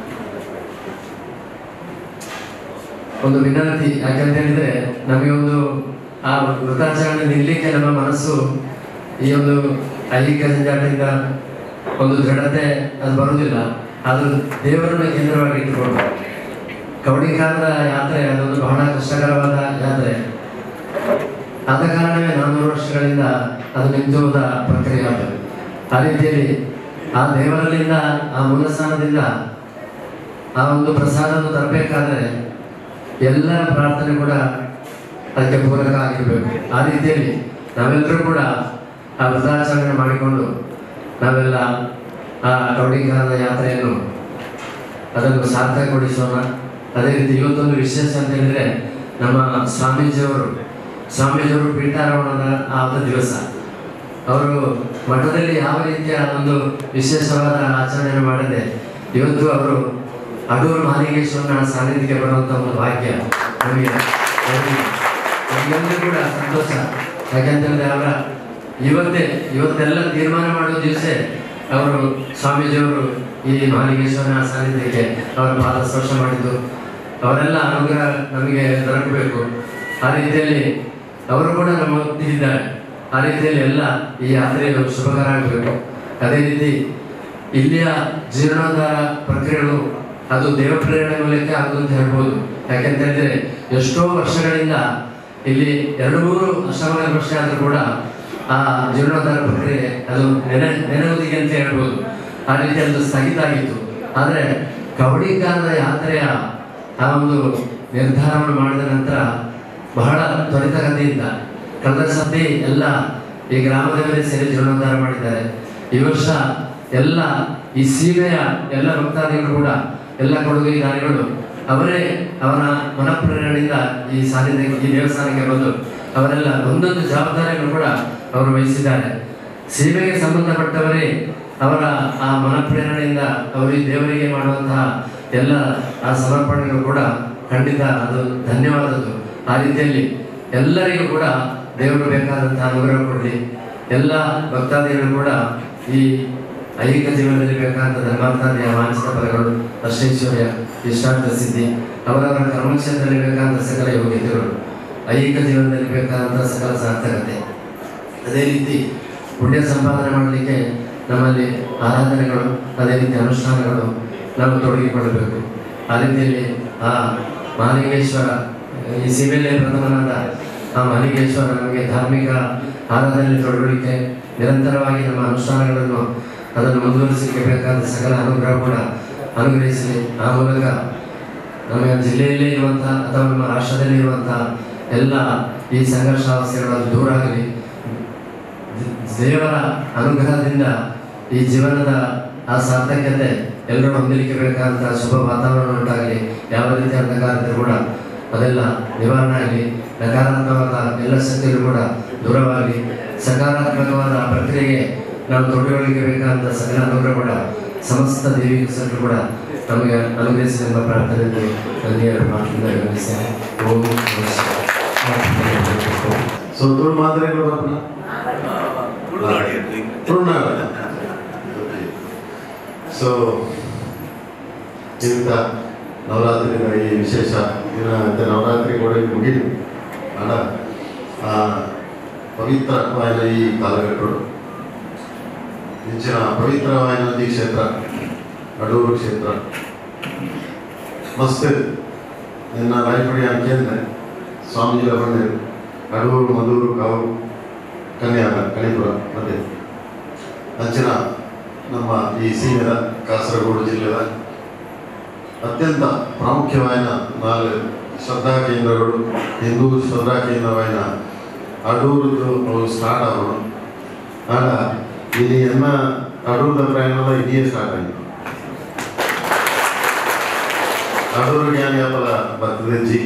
ಒಂದು ವಿನಂತಿ ಯಾಕಂತ ಹೇಳಿದ್ರೆ ನಮಗೆ ಒಂದು ಆ ವೃತ್ತಾಚರಣೆ ನಿಲ್ಲಲಿಕ್ಕೆ ನಮ್ಮ ಮನಸ್ಸು ಈ ಒಂದು ಐಹಿಕ ಜಂಜಾಟದಿಂದ ಒಂದು ದೃಢತೆ ಅದು ಬರುವುದಿಲ್ಲ ಆದರೂ ದೇವರನ್ನ ಕೇಂದ್ರವಾಗಿ ಇಟ್ಟುಕೊಂಡು ಕವಡಿಕಾರದ ಯಾತ್ರೆ ಅದೊಂದು ಬಹಳ ಕಷ್ಟಕರವಾದ ಯಾತ್ರೆ ಆದ ಕಾರಣವೇ ನಾನ್ನೂರು ವರ್ಷಗಳಿಂದ ಅದು ನಿಂತು ಹೋದ ಪ್ರಕ್ರಿಯೆ ಅದು ಆ ರೀತಿಯಲ್ಲಿ ಆ ದೇವರಲ್ಲಿಂದ ಆ ಮೂಲಸ್ಥಾನದಿಂದ ಆ ಒಂದು ಪ್ರಸಾದವನ್ನು ತರಬೇಕಾದ್ರೆ ಎಲ್ಲರ ಪ್ರಾರ್ಥನೆ ಕೂಡ ಅದಕ್ಕೆ ಪೂರಕ ಆಗಿರಬೇಕು ಆ ರೀತಿಯಲ್ಲಿ ನಾವೆಲ್ಲರೂ ಕೂಡ ಆ ವ್ರತಾಚರಣೆ ಮಾಡಿಕೊಂಡು ನಾವೆಲ್ಲ ಆ ಕೌಡಿಕಾರದ ಯಾತ್ರೆಯನ್ನು ಅದನ್ನು ಸಾರ್ಥಕಗೊಳಿಸೋಣ ಅದೇ ರೀತಿ ಇವತ್ತೊಂದು ವಿಶೇಷ ಅಂತ ಹೇಳಿದ್ರೆ ನಮ್ಮ ಸ್ವಾಮೀಜಿಯವರು ಸ್ವಾಮೀಜಿಯವರು ಪೀಠಾರೋಹಣದ ಆ ಒಂದು ದಿವಸ ಅವರು ಮಠದಲ್ಲಿ ಯಾವ ರೀತಿಯ ಒಂದು ವಿಶೇಷವಾದ ಆಚರಣೆಯನ್ನು ಮಾಡದೆ ಇವತ್ತು ಅವರು ಅಡೂರು ಮಹಾಲಿಂಗೇಶ್ವರನ ಸಾನ್ನಿಧ್ಯಕ್ಕೆ ಬರುವಂಥ ಒಂದು ಭಾಗ್ಯ ನಮಗೆ ನಮಗೆಲ್ಲರೂ ಕೂಡ ಸಂತೋಷ ಯಾಕೆಂತಂದ್ರೆ ಅವರ ಇವತ್ತೇ ಇವತ್ತೆಲ್ಲ ತೀರ್ಮಾನ ಮಾಡೋ ದಿವಸ ಅವರು ಸ್ವಾಮೀಜಿಯವರು ಈ ಮಹಾಲಿಂಗೇಶ್ವರನ ಸಾನ್ನಿಧ್ಯಕ್ಕೆ ಅವರ ಪಾದ ಸ್ಪರ್ಶ ಮಾಡಿದ್ದು ಅವರೆಲ್ಲ ಅನುಗ್ರಹ ನಮಗೆ ದೊರಕಬೇಕು ಆ ರೀತಿಯಲ್ಲಿ ಅವರು ಕೂಡ ನಮ್ಮ ಒತ್ತಿದ್ದಾರೆ ಆ ರೀತಿಯಲ್ಲಿ ಎಲ್ಲ ಈ ಯಾತ್ರೆಯು ಶುಭಕರ ಆಗಬೇಕು ಅದೇ ರೀತಿ ಇಲ್ಲಿಯ ಜೀರ್ಣೋದ್ಧಾರ ಪ್ರಕ್ರಿಯೆಗಳು ಅದು ದೇವ ಪ್ರೇರಣೆ ಮೂಲಕ ಆಗುದು ಅಂತ ಹೇಳ್ಬೋದು ಯಾಕೆಂತ ಹೇಳಿದ್ರೆ ಎಷ್ಟೋ ವರ್ಷಗಳಿಂದ ಇಲ್ಲಿ ಎರಡು ಮೂರು ಅಷ್ಟಮಗಳ ವರ್ಷ ಆದರೂ ಕೂಡ ಆ ಜೀರ್ಣೋದ್ಧಾರ ಪ್ರಕ್ರಿಯೆ ಅದು ನೆನೆ ನೆನೆಯುವುದಿಗೆ ಅಂತ ಹೇಳ್ಬೋದು ಆ ರೀತಿ ಅದು ಸ್ಥಗಿತ ಆಗಿತ್ತು ಆದರೆ ಕವಡಿಗಾಲದ ಯಾತ್ರೆಯ ಆ ಒಂದು ನಿರ್ಧಾರವನ್ನು ಮಾಡಿದ ನಂತರ ಬಹಳ ತ್ವರಿತಗತಿಯಿಂದ ಕಳೆದ ಸತಿ ಎಲ್ಲ ಈ ಗ್ರಾಮದವರೇ ಸೇರಿ ಜೀರ್ಣೋದ್ಧಾರ ಮಾಡಿದ್ದಾರೆ ಈ ವರ್ಷ ಎಲ್ಲ ಈ ಸೀಮೆಯ ಎಲ್ಲ ಭಕ್ತಾದಿಗಳು ಕೂಡ ಎಲ್ಲ ಕೊಡುಗೆದಾರಿಗಳು ಅವರೇ ಅವರ ಮನಪ್ರೇರಣೆಯಿಂದ ಈ ಸಾನ್ನಿಧ್ಯಕ್ಕೆ ಈ ದೇವಸ್ಥಾನಕ್ಕೆ ಬಂದು ಅವರೆಲ್ಲ ಒಂದೊಂದು ಜವಾಬ್ದಾರಿಯನ್ನು ಕೂಡ ಅವರು ವಹಿಸಿದ್ದಾರೆ ಸೀಮೆಗೆ ಸಂಬಂಧಪಟ್ಟವರೇ ಅವರ ಆ ಮನಪ್ರೇರಣೆಯಿಂದ ಅವರು ಈ ದೇವರಿಗೆ ಮಾಡುವಂತಹ ಎಲ್ಲ ಆ ಸಮರ್ಪಣೆಗಳು ಕೂಡ ಖಂಡಿತ ಅದು ಧನ್ಯವಾದದ್ದು ಆ ರೀತಿಯಲ್ಲಿ ಎಲ್ಲರಿಗೂ ಕೂಡ ದೇವರು ಬೇಕಾದಂತಹ ಅನುಗ್ರಹ ಕೊಡಲಿ ಎಲ್ಲ ಭಕ್ತಾದಿಗಳು ಕೂಡ ಈ ಐಹಿಕ ಜೀವನದಲ್ಲಿ ಬೇಕಾದಂಥ ಧರ್ಮಾರ್ಥಾದಿಯ ಮಾನಸಿಕ ಫಲಗಳು ಅಷ್ಟೈಶ್ವರ್ಯ ಇಷ್ಟಾರ್ಥ ಸಿದ್ಧಿ ಅವರವರ ಕರ್ಮಕ್ಷೇತ್ರದಲ್ಲಿ ಬೇಕಾದಂಥ ಸಕಲ ಯೋಗ್ಯತೆಗಳು ಐಹಿಕ ಜೀವನದಲ್ಲಿ ಬೇಕಾದಂಥ ಸಕಲ ಸಾರ್ಥಕತೆ ಅದೇ ರೀತಿ ಪುಣ್ಯ ಸಂಪಾದನೆ ಮಾಡಲಿಕ್ಕೆ ನಮ್ಮಲ್ಲಿ ಆರಾಧನೆಗಳು ಅದೇ ರೀತಿ ಅನುಷ್ಠಾನಗಳು ನಾವು ತೊಡಗಿಕೊಳ್ಳಬೇಕು ಆ ರೀತಿಯಲ್ಲಿ ಆ ಮಹಾಲಿಂಗೇಶ್ವರ ಈ ಸೀಮೆಯಲ್ಲಿ ಪ್ರಥಮನಾದ ಆ ಮಹಾಲಿಂಗೇಶ್ವರ ನಮಗೆ ಧಾರ್ಮಿಕ ಆರಾಧನೆಯಲ್ಲಿ ತೊಡಗಲಿಕ್ಕೆ ನಿರಂತರವಾಗಿ ನಮ್ಮ ಅನುಷ್ಠಾನಗಳನ್ನು ಅದನ್ನು ಮುಂದುವರಿಸಲಿಕ್ಕೆ ಬೇಕಾದ ಸಕಲ ಅನುಗ್ರಹ ಕೂಡ ಅನುಗ್ರಹಿಸಲಿ ಆ ಮೂಲಕ ನಮ್ಮ ಜಿಲ್ಲೆಯಲ್ಲೇ ಇರುವಂತಹ ಅಥವಾ ನಮ್ಮ ರಾಷ್ಟ್ರದಲ್ಲಿ ಇರುವಂತಹ ಎಲ್ಲ ಈ ಸಂಘರ್ಷಾವಸ್ಥೆಗಳು ಅದು ದೂರ ಆಗಲಿ ದೇವರ ಅನುಗ್ರಹದಿಂದ ಈ ಜೀವನದ ಆ ಸಾರ್ಥಕ್ಯತೆ ಎಲ್ಲರೂ ಹೊಂದಲಿಕ್ಕೆ ಬೇಕಾದಂತಹ ಶುಭ ವಾತಾವರಣ ಉಂಟಾಗಲಿ ಯಾವ ರೀತಿ ಅಂಧಕಾರತೆ ಕೂಡ ಅದೆಲ್ಲ ನಿವಾರಣೆ ಆಗಲಿ ನಕಾರಾತ್ಮಕವಾದ ಎಲ್ಲ ಶಕ್ತಿಗಳು ಕೂಡ ದೂರವಾಗಲಿ ಸಕಾರಾತ್ಮಕವಾದ ಆ ಪ್ರಕ್ರಿಯೆಗೆ ನಾವು ತೊಡಗಿಕೊಳ್ಳಿಕ್ಕೆ ಬೇಕಾದಂಥ ಸಕಲ ಅನುಗ್ರಹ ಕೂಡ ಸಮಸ್ತ ದೇವಿ ಸಕರು ಕೂಡ ನಮಗೆ ಅನುಗ್ರಹಿಸಿ ಎಂಬ ಪ್ರಾರ್ಥನೆಯಲ್ಲಿ ನನಗೆ ಎರಡು ಮಾತಿನಿಂದ ವಿವರಿಸ್ತೇನೆ ಓಂ ನಮಃ ಶಿವಾಯ. ಸೊ ತುಳು ಮಾತ್ರೆಗಳು ಬರ್ನ ತುಳುನಾಡ ಸೊ ಇಂಥ ನವರಾತ್ರಿನ ಈ ವಿಶೇಷ ದಿನ ಅಂತ ನವರಾತ್ರಿ ಕೂಡ ಇಲ್ಲಿ ಮುಗಿದು ಅಡ ಆ ಪವಿತ್ರವಾದ ಈ ಕಾಲಘಟ್ಟಗಳು ಇಂಚಿನ ಪವಿತ್ರವಾದ ಈ ಕ್ಷೇತ್ರ ಅಡೂರು ಕ್ಷೇತ್ರ ಮಸ್ತ್ ನಿನ್ನ ಲೈಫ್ ಅಂಕೆ ಸ್ವಾಮೀಜಿಗಳ ಬಂದಿರು ಅಡೂರು ಮದೂರು ಕಾವು ಕನ್ಯಾಗ ಕಣಿಪುರ ಮತ್ತೆ ಅಂಚಿನ ನಮ್ಮ ಈ ಸೀಮೆದ ಕಾಸರಗೋಡು ಜಿಲ್ಲೆದ ಅತ್ಯಂತ ಪ್ರಾಮುಖ್ಯವಾದ ನಾಲ್ಕು ಶ್ರದ್ಧಾ ಕೇಂದ್ರಗಳು ಹಿಂದೂ ಶ್ರದ್ಧಾ ಕೇಂದ್ರವಾದ ಅಡೂರದ್ದು ಅವು ಸ್ಟಾರ್ಟ್ ಆಗೋಣ ಆಗ ಇಲ್ಲಿ ಎನ್ನ ಅಡೂರದ ಪ್ರಯಾಣದ ಇದೇ ಸ್ಟಾರ್ಟ್ ಆಗಿದೆ ಅಡೂರು ಜ್ಞಾನ ಯಾಪಲ ಬರ್ತದೆ ಜಿ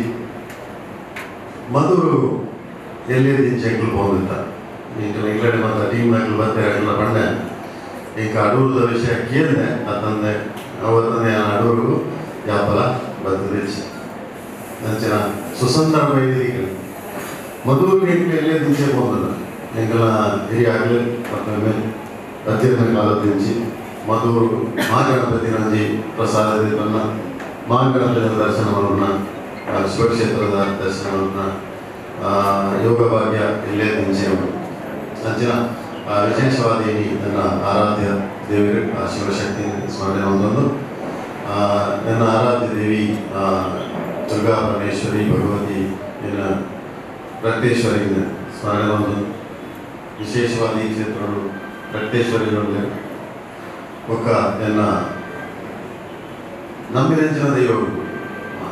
ಮಧುರು ಎಲ್ಲಿ ದಿಂಚೆಗಳು ಹೋಗುತ್ತ ಈಗ ಇಂಗ್ಲೆಂಡ್ ಮತ್ತು ಟೀಮ್ ನಾಯಕರು ಬರ್ತಾರೆ ಎಲ್ಲ ಬಂದೆ ಈಗ ಅಡೂರದ ವಿಷಯ ಕೇಳಿದೆ ಅತಂದೆ ಅವತ್ತನೇ ಅಡೂರು ಯಾಪಲ ಬರ್ತದೆ ನಂಚಿನ ಸುಸಂದರ ವೈದ್ಯರಿಗೆ ಮಧುರು ಎಂಟು ಎಲ್ಲೇ ದಿಂಚೆ ಹೋಗಲ್ಲ ಎಂಗೆಲ್ಲ ಹಿರಿಯ ಆಗಲಿ ಮತ್ತೊಮ್ಮೆ ಅತ್ಯಂತ ಕಾಲ ದಿಂಚಿ ಮಧುರು ಮಹಾಗಣಪತಿ ನಂಜಿ ಪ್ರಸಾದದಿಂದ ಮಹಾಗಣಪತಿಯ ದರ್ಶನವನ್ನು ಶಿವಕ್ಷೇತ್ರದ ದರ್ಶನವನ್ನು ಯೋಗ ಭಾಗ್ಯ ಇಲ್ಲೇ ದಿಂಚೆ ಅಂಚಿನ ಆ ವಿಶೇಷವಾದ ಈ ನನ್ನ ಆರಾಧ್ಯ ದೇವರು ಆ ಶಿವಶಕ್ತಿ ಸ್ಮರಣೆ ಹೊಂದೊಂದು ಆ, ನನ್ನ ಆರಾಧ್ಯ ದೇವಿ ಆ, ದುರ್ಗಾ ಪರಮೇಶ್ವರಿ ಭಗವತಿ ಇನ್ನು ರಕ್ತೇಶ್ವರಿ ಸ್ಮರಣೆ ಹೊಂದು ವಿಶೇಷವಾದ ಈ ಕ್ಷೇತ್ರಗಳು ರಕ್ತೇಶ್ವರಿಗಳಲ್ಲಿ ಒಕ್ಕ ಎನ್ನ ನಂಬಿನೆಂಚಿನ ದೈವಗಳು ಆ,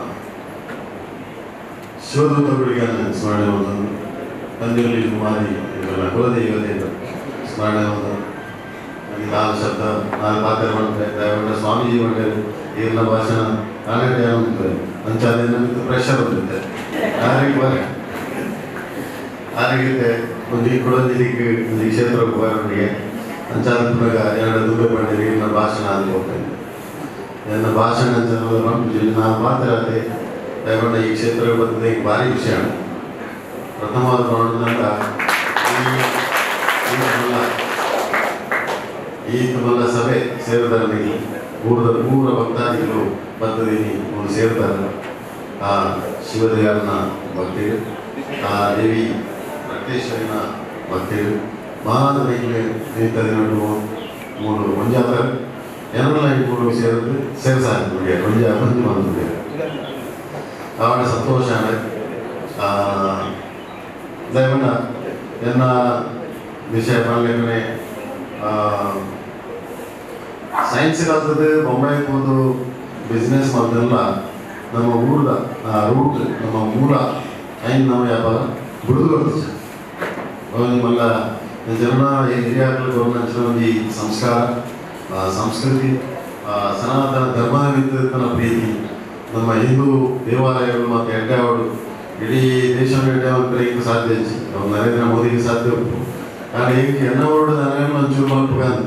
ಶಿವದೂತಗಳಿಗೆ ಸ್ಮರಣೆ ಹೊಂದೊಂದು ತಂದೆಯಲ್ಲಿ ಕುಮಾರಿ ಇವೆಲ್ಲ ಕುಲದೈವತೆ ಸ್ಮರಣೆ ಹೊಂದೊಂದು ನನಗೆ ನಾಲ್ಕು ಶಬ್ದ ನಾಲ್ಕು ಪಾತ್ರೆ ಮಾಡ್ತಾರೆ ದಯವಿಟ್ಟು ಸ್ವಾಮೀಜಿ ಮಾಡ್ತಾರೆ ಈಗಿನ ಭಾಷಣ ನಾನೇ ಅಂತಾರೆ ಅಂಚಾದ ನಮಗೆ ಪ್ರೆಷರ್ ಬಂದಿರುತ್ತೆ ಯಾರಿಗೆ ಬರ ಯಾರಿಗಿದೆ ಒಂದು ಈ ಕುಡದಿಲಿಕ್ಕೆ ಒಂದು ಈ ಕ್ಷೇತ್ರಕ್ಕೆ ಬರೋರಿಗೆ ಅಂಚಾದ ಪುನಗ ಎರಡು ದುಬ್ಬೆ ಮಾಡಿರಿ ನನ್ನ ಭಾಷಣ ಅಲ್ಲಿ ಹೋಗ್ತೇನೆ ನನ್ನ ಭಾಷಣ ಅಂತ ನಾನು ಮಾತಾಡದೆ ದಯಗೊಂಡ ಈ ಕ್ಷೇತ್ರಕ್ಕೆ ಬಂದಿದೆ ಈಗ ಭಾರಿ ವಿಷಯ ಪ್ರಥಮವಾದ ನೋಡಿದಾಗ ಈ ಈತನೆಲ್ಲ ಈತನೆಲ್ಲ ಸಭೆ ಸೇರಿದಲ್ಲಿ ಊರದ ಊರ ಭಕ್ತಾದಿಗಳು ಬಂದದೀನಿ ಒಂದು ಸೇರ್ತಾರೆ ಆ ಶಿವದೇವನ ಭಕ್ತಿಗಳು ಆ ದೇವಿ ರಕ್ತೇಶ್ವರಿನ ಭಕ್ತಿಗಳು ಮಹಾನದಿಗೆ ನಿಂತದಿನಟ್ಟು ಮೂರು ಮಂಜಾತ ಎರಡಲ್ಲ ಈ ಮೂರು ಸೇರಿದ್ದು ಸೇರಿಸಾಕ ನಮಗೆ ಮಂಜ ಮಂಜು ಬಂದಿದೆ ಆವಾಗ ಸಂತೋಷ ದಯವಿಟ್ಟ ಎನ್ನ ವಿಷಯ ಮಾಡಲಿಕ್ಕೆ ಸೈನ್ಸ್ ಕಲ್ತದ್ದು ಬೊಂಬೈ ಹೋದು ಬಿಸ್ನೆಸ್ ಮಾಡಿದೆಲ್ಲ ನಮ್ಮ ಊರದ ರೂಟ್ ನಮ್ಮ ಮೂಲ ಐನ್ ನಮ್ಮ ವ್ಯಾಪಾರ ಬಿಡುದು ಬರ್ತದೆ ನಿಮ್ಮಲ್ಲ ಜನ ಹಿರಿಯಾಗಲು ಗೌರ್ಮೆಂಟ್ ಈ ಸಂಸ್ಕಾರ ಆ, ಸಂಸ್ಕೃತಿ ಆ, ಸನಾತನ ಧರ್ಮದ ವಿದ್ಯುತ್ನ ಪ್ರೀತಿ ನಮ್ಮ ಹಿಂದೂ ದೇವಾಲಯಗಳು ಮತ್ತು ಹೆಡ್ಡಾವಳು ಇಡೀ ದೇಶ ಪ್ರೇರಿಕ ಸಾಧ್ಯ ಹೆಚ್ಚು ನಾವು ನರೇಂದ್ರ ಮೋದಿಗೆ ಸಾಧ್ಯ ಉಂಟು ನಾನು ಈಗ ಎನ್ನವರೋಡು ನನಗೆ ಒಂಚೂರು ಮಲ್ಪಗಾನ್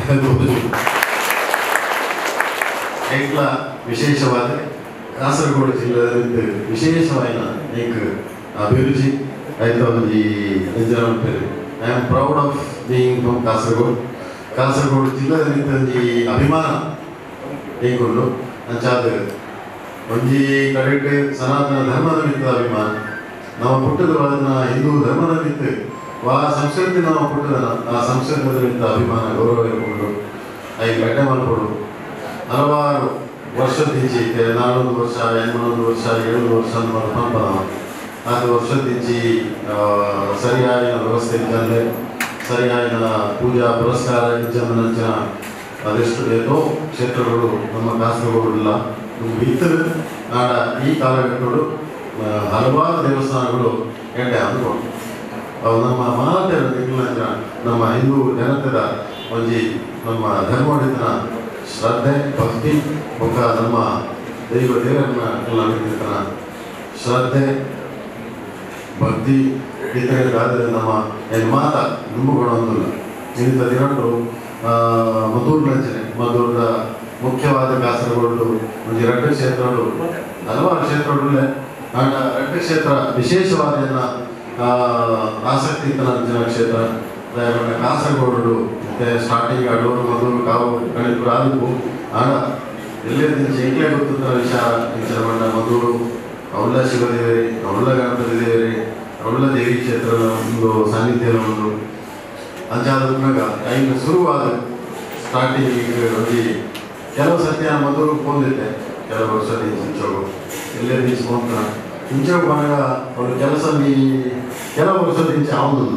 ಐಕ್ಲ ವಿಶೇಷವಾದ ಕಾಸರಗೋಡು ಜಿಲ್ಲೆಯಿಂದ ವಿಶೇಷವಾದ ಏಕ ಅಭಿರುಚಿ ಆಯ್ತು ಒಂದು ಈ ನಿಜನ ಪೇರು I am proud of being from Kasaragod Kasaragod ಜಿಲ್ಲೆದಲ್ಲಿ ಈ ಅಭಿಮಾನ ಹೇಗೊಂಡು ಅಂಚಾದ ಒಂಜಿ ಕಡೆಗೆ ಸನಾತನ ಧರ್ಮದ ಮಿತ್ತ ಅಭಿಮಾನ ನಾವು ಪುಟ್ಟದ ಅದನ್ನ ಹಿಂದೂ ಧರ್ಮದ ಮಿತ್ತ ವಾ ಸಂಸ್ಕೃತಿ ನಾವು ಪುಟ್ಟದ ಆ ಸಂಸ್ಕೃತದ ಮಿತ್ತ ಅಭಿಮಾನ ಗೌರವ ಇಟ್ಕೊಂಡು ಐದು ಗಡ್ಡೆ ಮಾಡ್ಕೊಡು ಹಲವಾರು ವರ್ಷದಿಂಚಿ ನಾಲ್ವೊಂದು ವರ್ಷ ಎನ್ನೊಂದು ವರ್ಷ ಏಳು ವರ್ಷ ಪಂಪ ಅದು ವರ್ಷದಿಂಚಿ ಆ, ಸರಿಯಾದ ವ್ಯವಸ್ಥೆ ಇದ್ದಂತೆ ಸರಿಯಾದ ಪೂಜಾ ಪುರಸ್ಕಾರ ಇದ್ದಂಚಿನ ಅದೆಷ್ಟು ಏನೋ ಕ್ಷೇತ್ರಗಳು ನಮ್ಮ ಕಾಸರಗೋಡಿಲ್ಲ ಇತರ ಆಡ ಈ ಕಾಲಘಟ್ಟಗಳು ಆ, ಹಲವಾರು ದೇವಸ್ಥಾನಗಳು ಎಡ್ಡೆ ಅಂದ್ಕೊಂಡು ಅವು ನಮ್ಮ ಮಾತೆಯ ನಿಖಿಲ ನಮ್ಮ ಹಿಂದೂ ಜನತೆದ ಒಂಜಿ ನಮ್ಮ ಧರ್ಮಡಿತನ ಶ್ರದ್ಧೆ ಭಕ್ತಿ ಬೊಕ್ಕ ನಮ್ಮ ದೈವ ದೇವರನ್ನ ಎಲ್ಲ ನಿಂತಿರ್ತನ ಶ್ರದ್ಧೆ ಭಕ್ತಿ ಇತರೆ ನಮ್ಮ ಏನು ಮಾತ ನಂಬುಗಳೊಂದಿಲ್ಲ ಇಂಥ ದಿನಗಳು ಮಧುರ್ ನಂಚನೆ ಮಧುರದ ಮುಖ್ಯವಾದ ಕಾಸರಗೋಡು ಒಂದು ಎರಡು ಕ್ಷೇತ್ರಗಳು ಹಲವಾರು ಕ್ಷೇತ್ರಗಳಲ್ಲೇ ಆಂಡ ಎರಡು ಕ್ಷೇತ್ರ ವಿಶೇಷವಾದ ಏನ, ಆ, ಆಸಕ್ತಿ ಇತ್ತ ನಂಚಿನ ಕ್ಷೇತ್ರ ದಯಮಾಡಿ ಕಾಸರಗೋಡು ಮತ್ತೆ ಸ್ಟಾರ್ಟಿಂಗ್ ಅಡೂರು ಮಧುರು ಕಾವು ಕಣಿಪುರ ಆದವು ಆಡ ಎಲ್ಲೇ ದಿಂಚಿ ಎಂಗ್ಲೇ ಗೊತ್ತಿದ್ದ ವಿಚಾರ ವಿಚಾರ ಮಾಡ ಮಧುರು ಅವಳ ಶಿವದೇವರಿ ಅವಳ ಗಣಪತಿ ದೇವರಿ ಅವಳ ದೇವಿ ಕ್ಷೇತ್ರದ ಒಂದು ಸಾನ್ನಿಧ್ಯದ ಒಂದು ಅಂಚಾದಾಗ ಐದು ಶುರುವಾದ ಸ್ಟಾರ್ಟಿಂಗ್ ಒಂದು ಕೆಲವು ಸತ್ಯ ಮೊದಲು ಬಂದಿದ್ದೆ ಕೆಲವು ವರ್ಷದ ಇಂಚೋಗು ಎಲ್ಲೇ ನಿಲ್ಸ್ಕೊಂತ ಇಂಚೋಗು ಬಂದಾಗ ಅವ್ರ ಕೆಲಸ ನೀ ಕೆಲವು ವರ್ಷದ ಇಂಚ ಆവുന്നു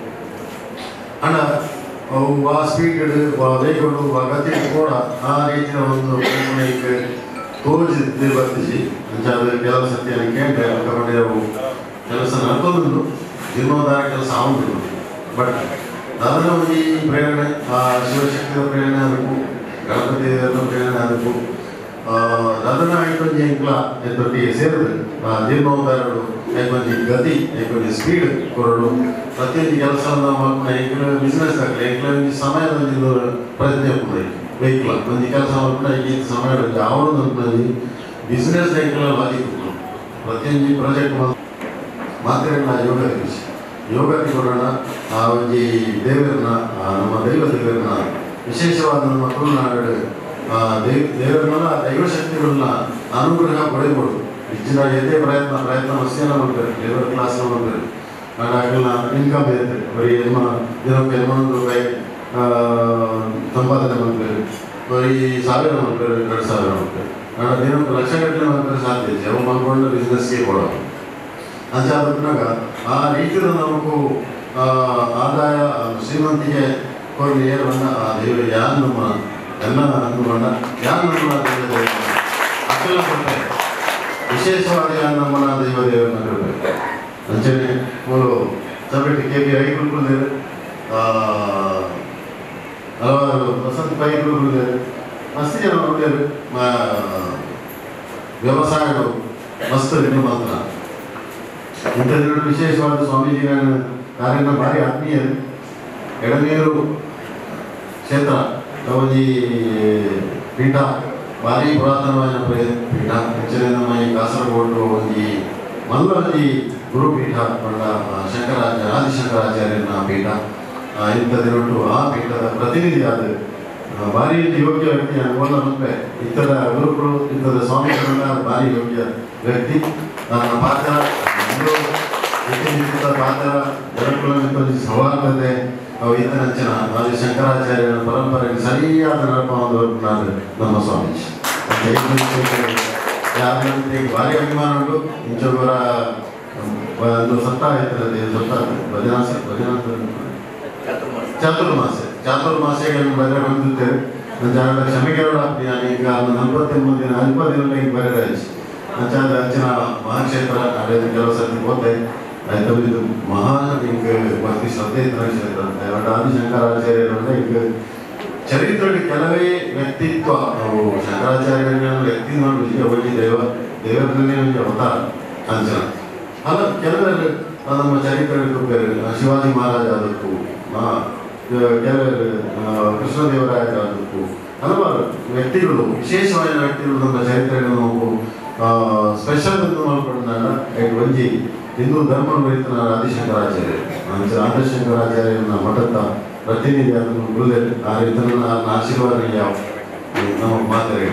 ಅಣ್ಣ ಅವು ಆ ಸ್ಪೀಡ್ ಆ ವೇಗಗಳು ಆ ಗತಿ ಕೂಡ ಆ ರೀತಿಯ ಒಂದು ಈಗ ತೋರಿಸಿದ್ದು ಬರ್ತಿಸಿ ಅಂಚಾದ ಕೆಲವು ಸತ್ಯ ಕೇಂದ್ರ ಕಬಡ್ಡಿ ಅವು ಕೆಲಸ ನಡ್ಕೊಂಡು ಜೀರ್ಣೋದ್ಧಾರ ಕೆಲಸ ಆಗುದಿಲ್ಲ ಬಟ್ ಅದನ್ನ ಈ ಪ್ರೇರಣೆ ಆ ಶಿವಶಕ್ತಿಯ ಪ್ರೇರಣೆ ಆಗಬೇಕು ಗಣಪತಿ ದೇವರ ಪ್ರೇರಣೆ ಆಗಬೇಕು ಅದನ್ನ ಐಕೊಂಜಿ ಇಂಕ್ಲ ಎತ್ತೊಟ್ಟಿಗೆ ಸೇರಿದ್ರೆ ಆ ಜೀರ್ಣೋದ್ಧಾರಗಳು ಐಕೊಂಜಿ ಗತಿ ಐಕೊಂಜಿ ಸ್ಪೀಡ್ ಕೊರಡು ಪ್ರತಿಯೊಂದು ಕೆಲಸ ನಾವು ಎಂಕ್ಲ ಬಿಸ್ನೆಸ್ ಆಗಲಿ ಎಂಕ್ಲ ಒಂದು ಸಮಯದ ಒಂದು ಪ್ರಯತ್ನ ಕೂಡ ವೆಹಿಕಲ್ ಒಂದು ಕೆಲಸ ಮಾಡ್ಕೊಂಡು ಈ ಸಮಯ ಅವರು ಬಿಸ್ನೆಸ್ ಎಂಕ್ಲ ಲಾಜಿಕ್ ಪ್ರತಿಯೊಂದು ಪ್ರಾಜೆಕ್ಟ್ ಮಾತ್ರ ಯೋಗ ವಿಷಯ ಯೋಗಕ್ಕೆ ಕೊಡೋಣ ಆ ಒಂದು ದೇವರನ್ನ ಆ ನಮ್ಮ ದೈವ ದೇವರನ್ನ ವಿಶೇಷವಾದ ನಮ್ಮ ತುಳುನಾಡು ಆ ದೇವ್ ದೇವರನ್ನ ದೈವ ಶಕ್ತಿಗಳನ್ನ ಅನುಗ್ರಹ ಪಡೆಯಬಹುದು ಹೆಚ್ಚಿನ ಎದೆ ಪ್ರಯತ್ನ ಪ್ರಯತ್ನ ಮಸ್ತಿನ ಮಾಡ್ತಾರೆ ಲೇಬರ್ ಕ್ಲಾಸ್ ಮಾಡ್ತಾರೆ ಹಾಗಾಗಲ್ಲ ಇನ್ಕಮ್ ಇರುತ್ತೆ ಬರೀ ಎಮ್ಮ ದಿನಕ್ಕೆ ಎಮ್ಮನೊಂದು ರೂಪಾಯಿ ಆ, ಸಂಪಾದನೆ ಮಾಡ್ತಾರೆ ಬರೀ ಸಾವಿರ ಮಾಡ್ತಾರೆ ಎರಡು ಸಾವಿರ ಮಾಡ್ತಾರೆ ನಾಳೆ ದಿನಕ್ಕೆ ಲಕ್ಷಗಟ್ಟಲೆ ಮಾಡ್ತಾರೆ ಸಾಧ್ಯ ಇದೆ ಅವು ಮಾಡ್ಕೊಂಡು ಬಿಸ್ನೆಸ್ಗೆ ಕೊಡೋದು ಅಂಚಾದಾಗ ಆ ರೀತಿಯ ನಮಗೂ ಆ, ಆದಾಯ ಶ್ರೀಮಂತಿಗೆ ಕೊಡಲಿ ಏನು ಬಂದ ಆ ದೇವರು ಯಾರು ನಮ್ಮ ಎಲ್ಲ ಅಂದುಕೊಂಡ ಯಾರು ನಮ್ಮ ದೈವ ದೇವ ಅಕ್ಕೆಲ್ಲ ಕೊಡ್ತಾರೆ ವಿಶೇಷವಾಗಿ ಯಾರು ನಮ್ಮನ್ನ ದೈವ ದೇವರನ್ನ ಕೊಡಬೇಕು ಅಂಚನೆ ಮೂರು ಸಬ್ಜೆಕ್ಟ್ ಕೆ ಪಿ ಐ ಕುಲ್ಕುಲ್ದೇವೆ ಹಲವಾರು ವಸಂತ ಪೈ ಕುಲ್ಕುಲ್ದೇವೆ ಮಸ್ತಿ ಜನ ನೋಡ್ತೇವೆ ವ್ಯವಸಾಯಗಳು ಮಸ್ತ್ ಇನ್ನು ಮಾತ್ರ ಇಂಥದ್ದು ವಿಶೇಷವಾದ ಸ್ವಾಮೀಜಿಗಳ ಕಾರ್ಯನ ಭಾರಿ ಆತ್ಮೀಯರು ಎಡನೀರು ಕ್ಷೇತ್ರ ಒಂದು ಪೀಠ ಭಾರಿ ಪುರಾತನವಾದ ಪ್ರ- ಪೀಠ ಹೆಚ್ಚಿನ ನಮ್ಮ ಈ ಕಾಸರಗೋಡು ಒಂದು ಮಲ್ಲ ಒಂದು ಗುರುಪೀಠ ಕೊಂಡ ಶಂಕರಾಚಾರ್ಯ ಆದಿಶಂಕರಾಚಾರ್ಯನ ಪೀಠ ಆ, ಇಂಥದ್ದಿನೊಟ್ಟು ಆ ಪೀಠದ ಪ್ರತಿನಿಧಿಯಾದ ಆ, ಭಾರಿ ಯೋಗ್ಯ ವ್ಯಕ್ತಿ ಅನುಭವ ಮತ್ತೆ ಇತರ ಗುರುಗಳು ಇತರ ಸ್ವಾಮಿಗಳನ್ನ ಭಾರಿ ಯೋಗ್ಯ ವ್ಯಕ್ತಿ ನನ್ನ ಪಾತ್ರ ಒಂದು ಪ್ರತಿನಿಧಿಸಿದ ಪಾತ್ರ ಜನಕುಲ ಸೌಹಾರ್ದತೆ ಅವು ಇತನಂಚಿನ ಆದಿ ಶಂಕರಾಚಾರ್ಯರ ಪರಂಪರೆಗೆ ಸರಿಯಾದ ನಡಪವನ್ನು ನಾನು ನಮ್ಮ ಸ್ವಾಮೀಜಿ ಯಾರಂತೆ ಭಾರಿ ಅಭಿಮಾನ ಉಂಟು ಇಂಚೊಬ್ಬರ ಒಂದು ಸಪ್ತಾಹ ಇರ್ತದೆ ಸಪ್ತಾಹ ಭಜನಾಸ ಭಜನಾಸ ಚಾತುರ್ಮಾಸ ಚಾತುರ್ಮಾಸಗಳನ್ನು ಬರೆದು ಬಂದಿದ್ದೇವೆ ಜಾಗ ಕ್ಷಮೆಗೆರಡು ನಾನು ಈಗ ನಲವತ್ತೆಂಬತ್ತು ದಿನ ಅಲ್ಪ ದಿನ ಈಗ ಬರೆದ ಅಂಚಾದ ಅಂಚಿನ ಮಹಾಕ್ಷೇತ್ರ ಅದೇ ಕೆಲವು ಸರ್ತಿ ಹೋದೆ ಆಯ್ತು ಇದು ಮಹಾ ಹಿಂಗೆ ಭಕ್ತಿ ಶ್ರದ್ಧೆ ಇದ್ದ ಕ್ಷೇತ್ರ ಎರಡು ಆದಿಶಂಕರಾಚಾರ್ಯರನ್ನ ಈಗ ಚರಿತ್ರೆಗೆ ಕೆಲವೇ ವ್ಯಕ್ತಿತ್ವ ಅವು ಶಂಕರಾಚಾರ್ಯರ ವ್ಯಕ್ತಿ ನೋಡಿ ವಿಜಯ ಹೋಗಿ ದೇವ ದೇವರನ್ನೇ ಒಂದು ಅವತಾರ ಅಂಚನ ಅಲ್ಲ ಕೆಲವರು ನಮ್ಮ ಚರಿತ್ರೆಗಳು ಬೇರೆ ಶಿವಾಜಿ ಮಹಾರಾಜ ಆದಕ್ಕೂ ಆ, ಕೆಲವರು ಆ, ಕೃಷ್ಣದೇವರಾಯ ಆದಕ್ಕೂ ಹಲವಾರು ವ್ಯಕ್ತಿಗಳು ವಿಶೇಷವಾದ ವ್ಯಕ್ತಿಗಳು ನಮ್ಮ ಚರಿತ್ರೆಗಳನ್ನು ನಾವು ಸ್ಪೆಷಲ್ ಎಂದು ಮಾಡ್ಕೊಂಡಾಗ ಒಂಜಿ ಹಿಂದೂ ಧರ್ಮ ಕುರಿತ ಆದಿಶಂಕರಾಚಾರ್ಯ ಆದಿಶಂಕರಾಚಾರ್ಯನ ಮಠದ ಪ್ರತಿನಿಧಿ ಅದನ್ನು ಗುರುದೇವ್ ಆ ಇದನ್ನ ಆಶೀರ್ವಾದ ಯಾವ ನಮ್ಮ ಮಾತರೆ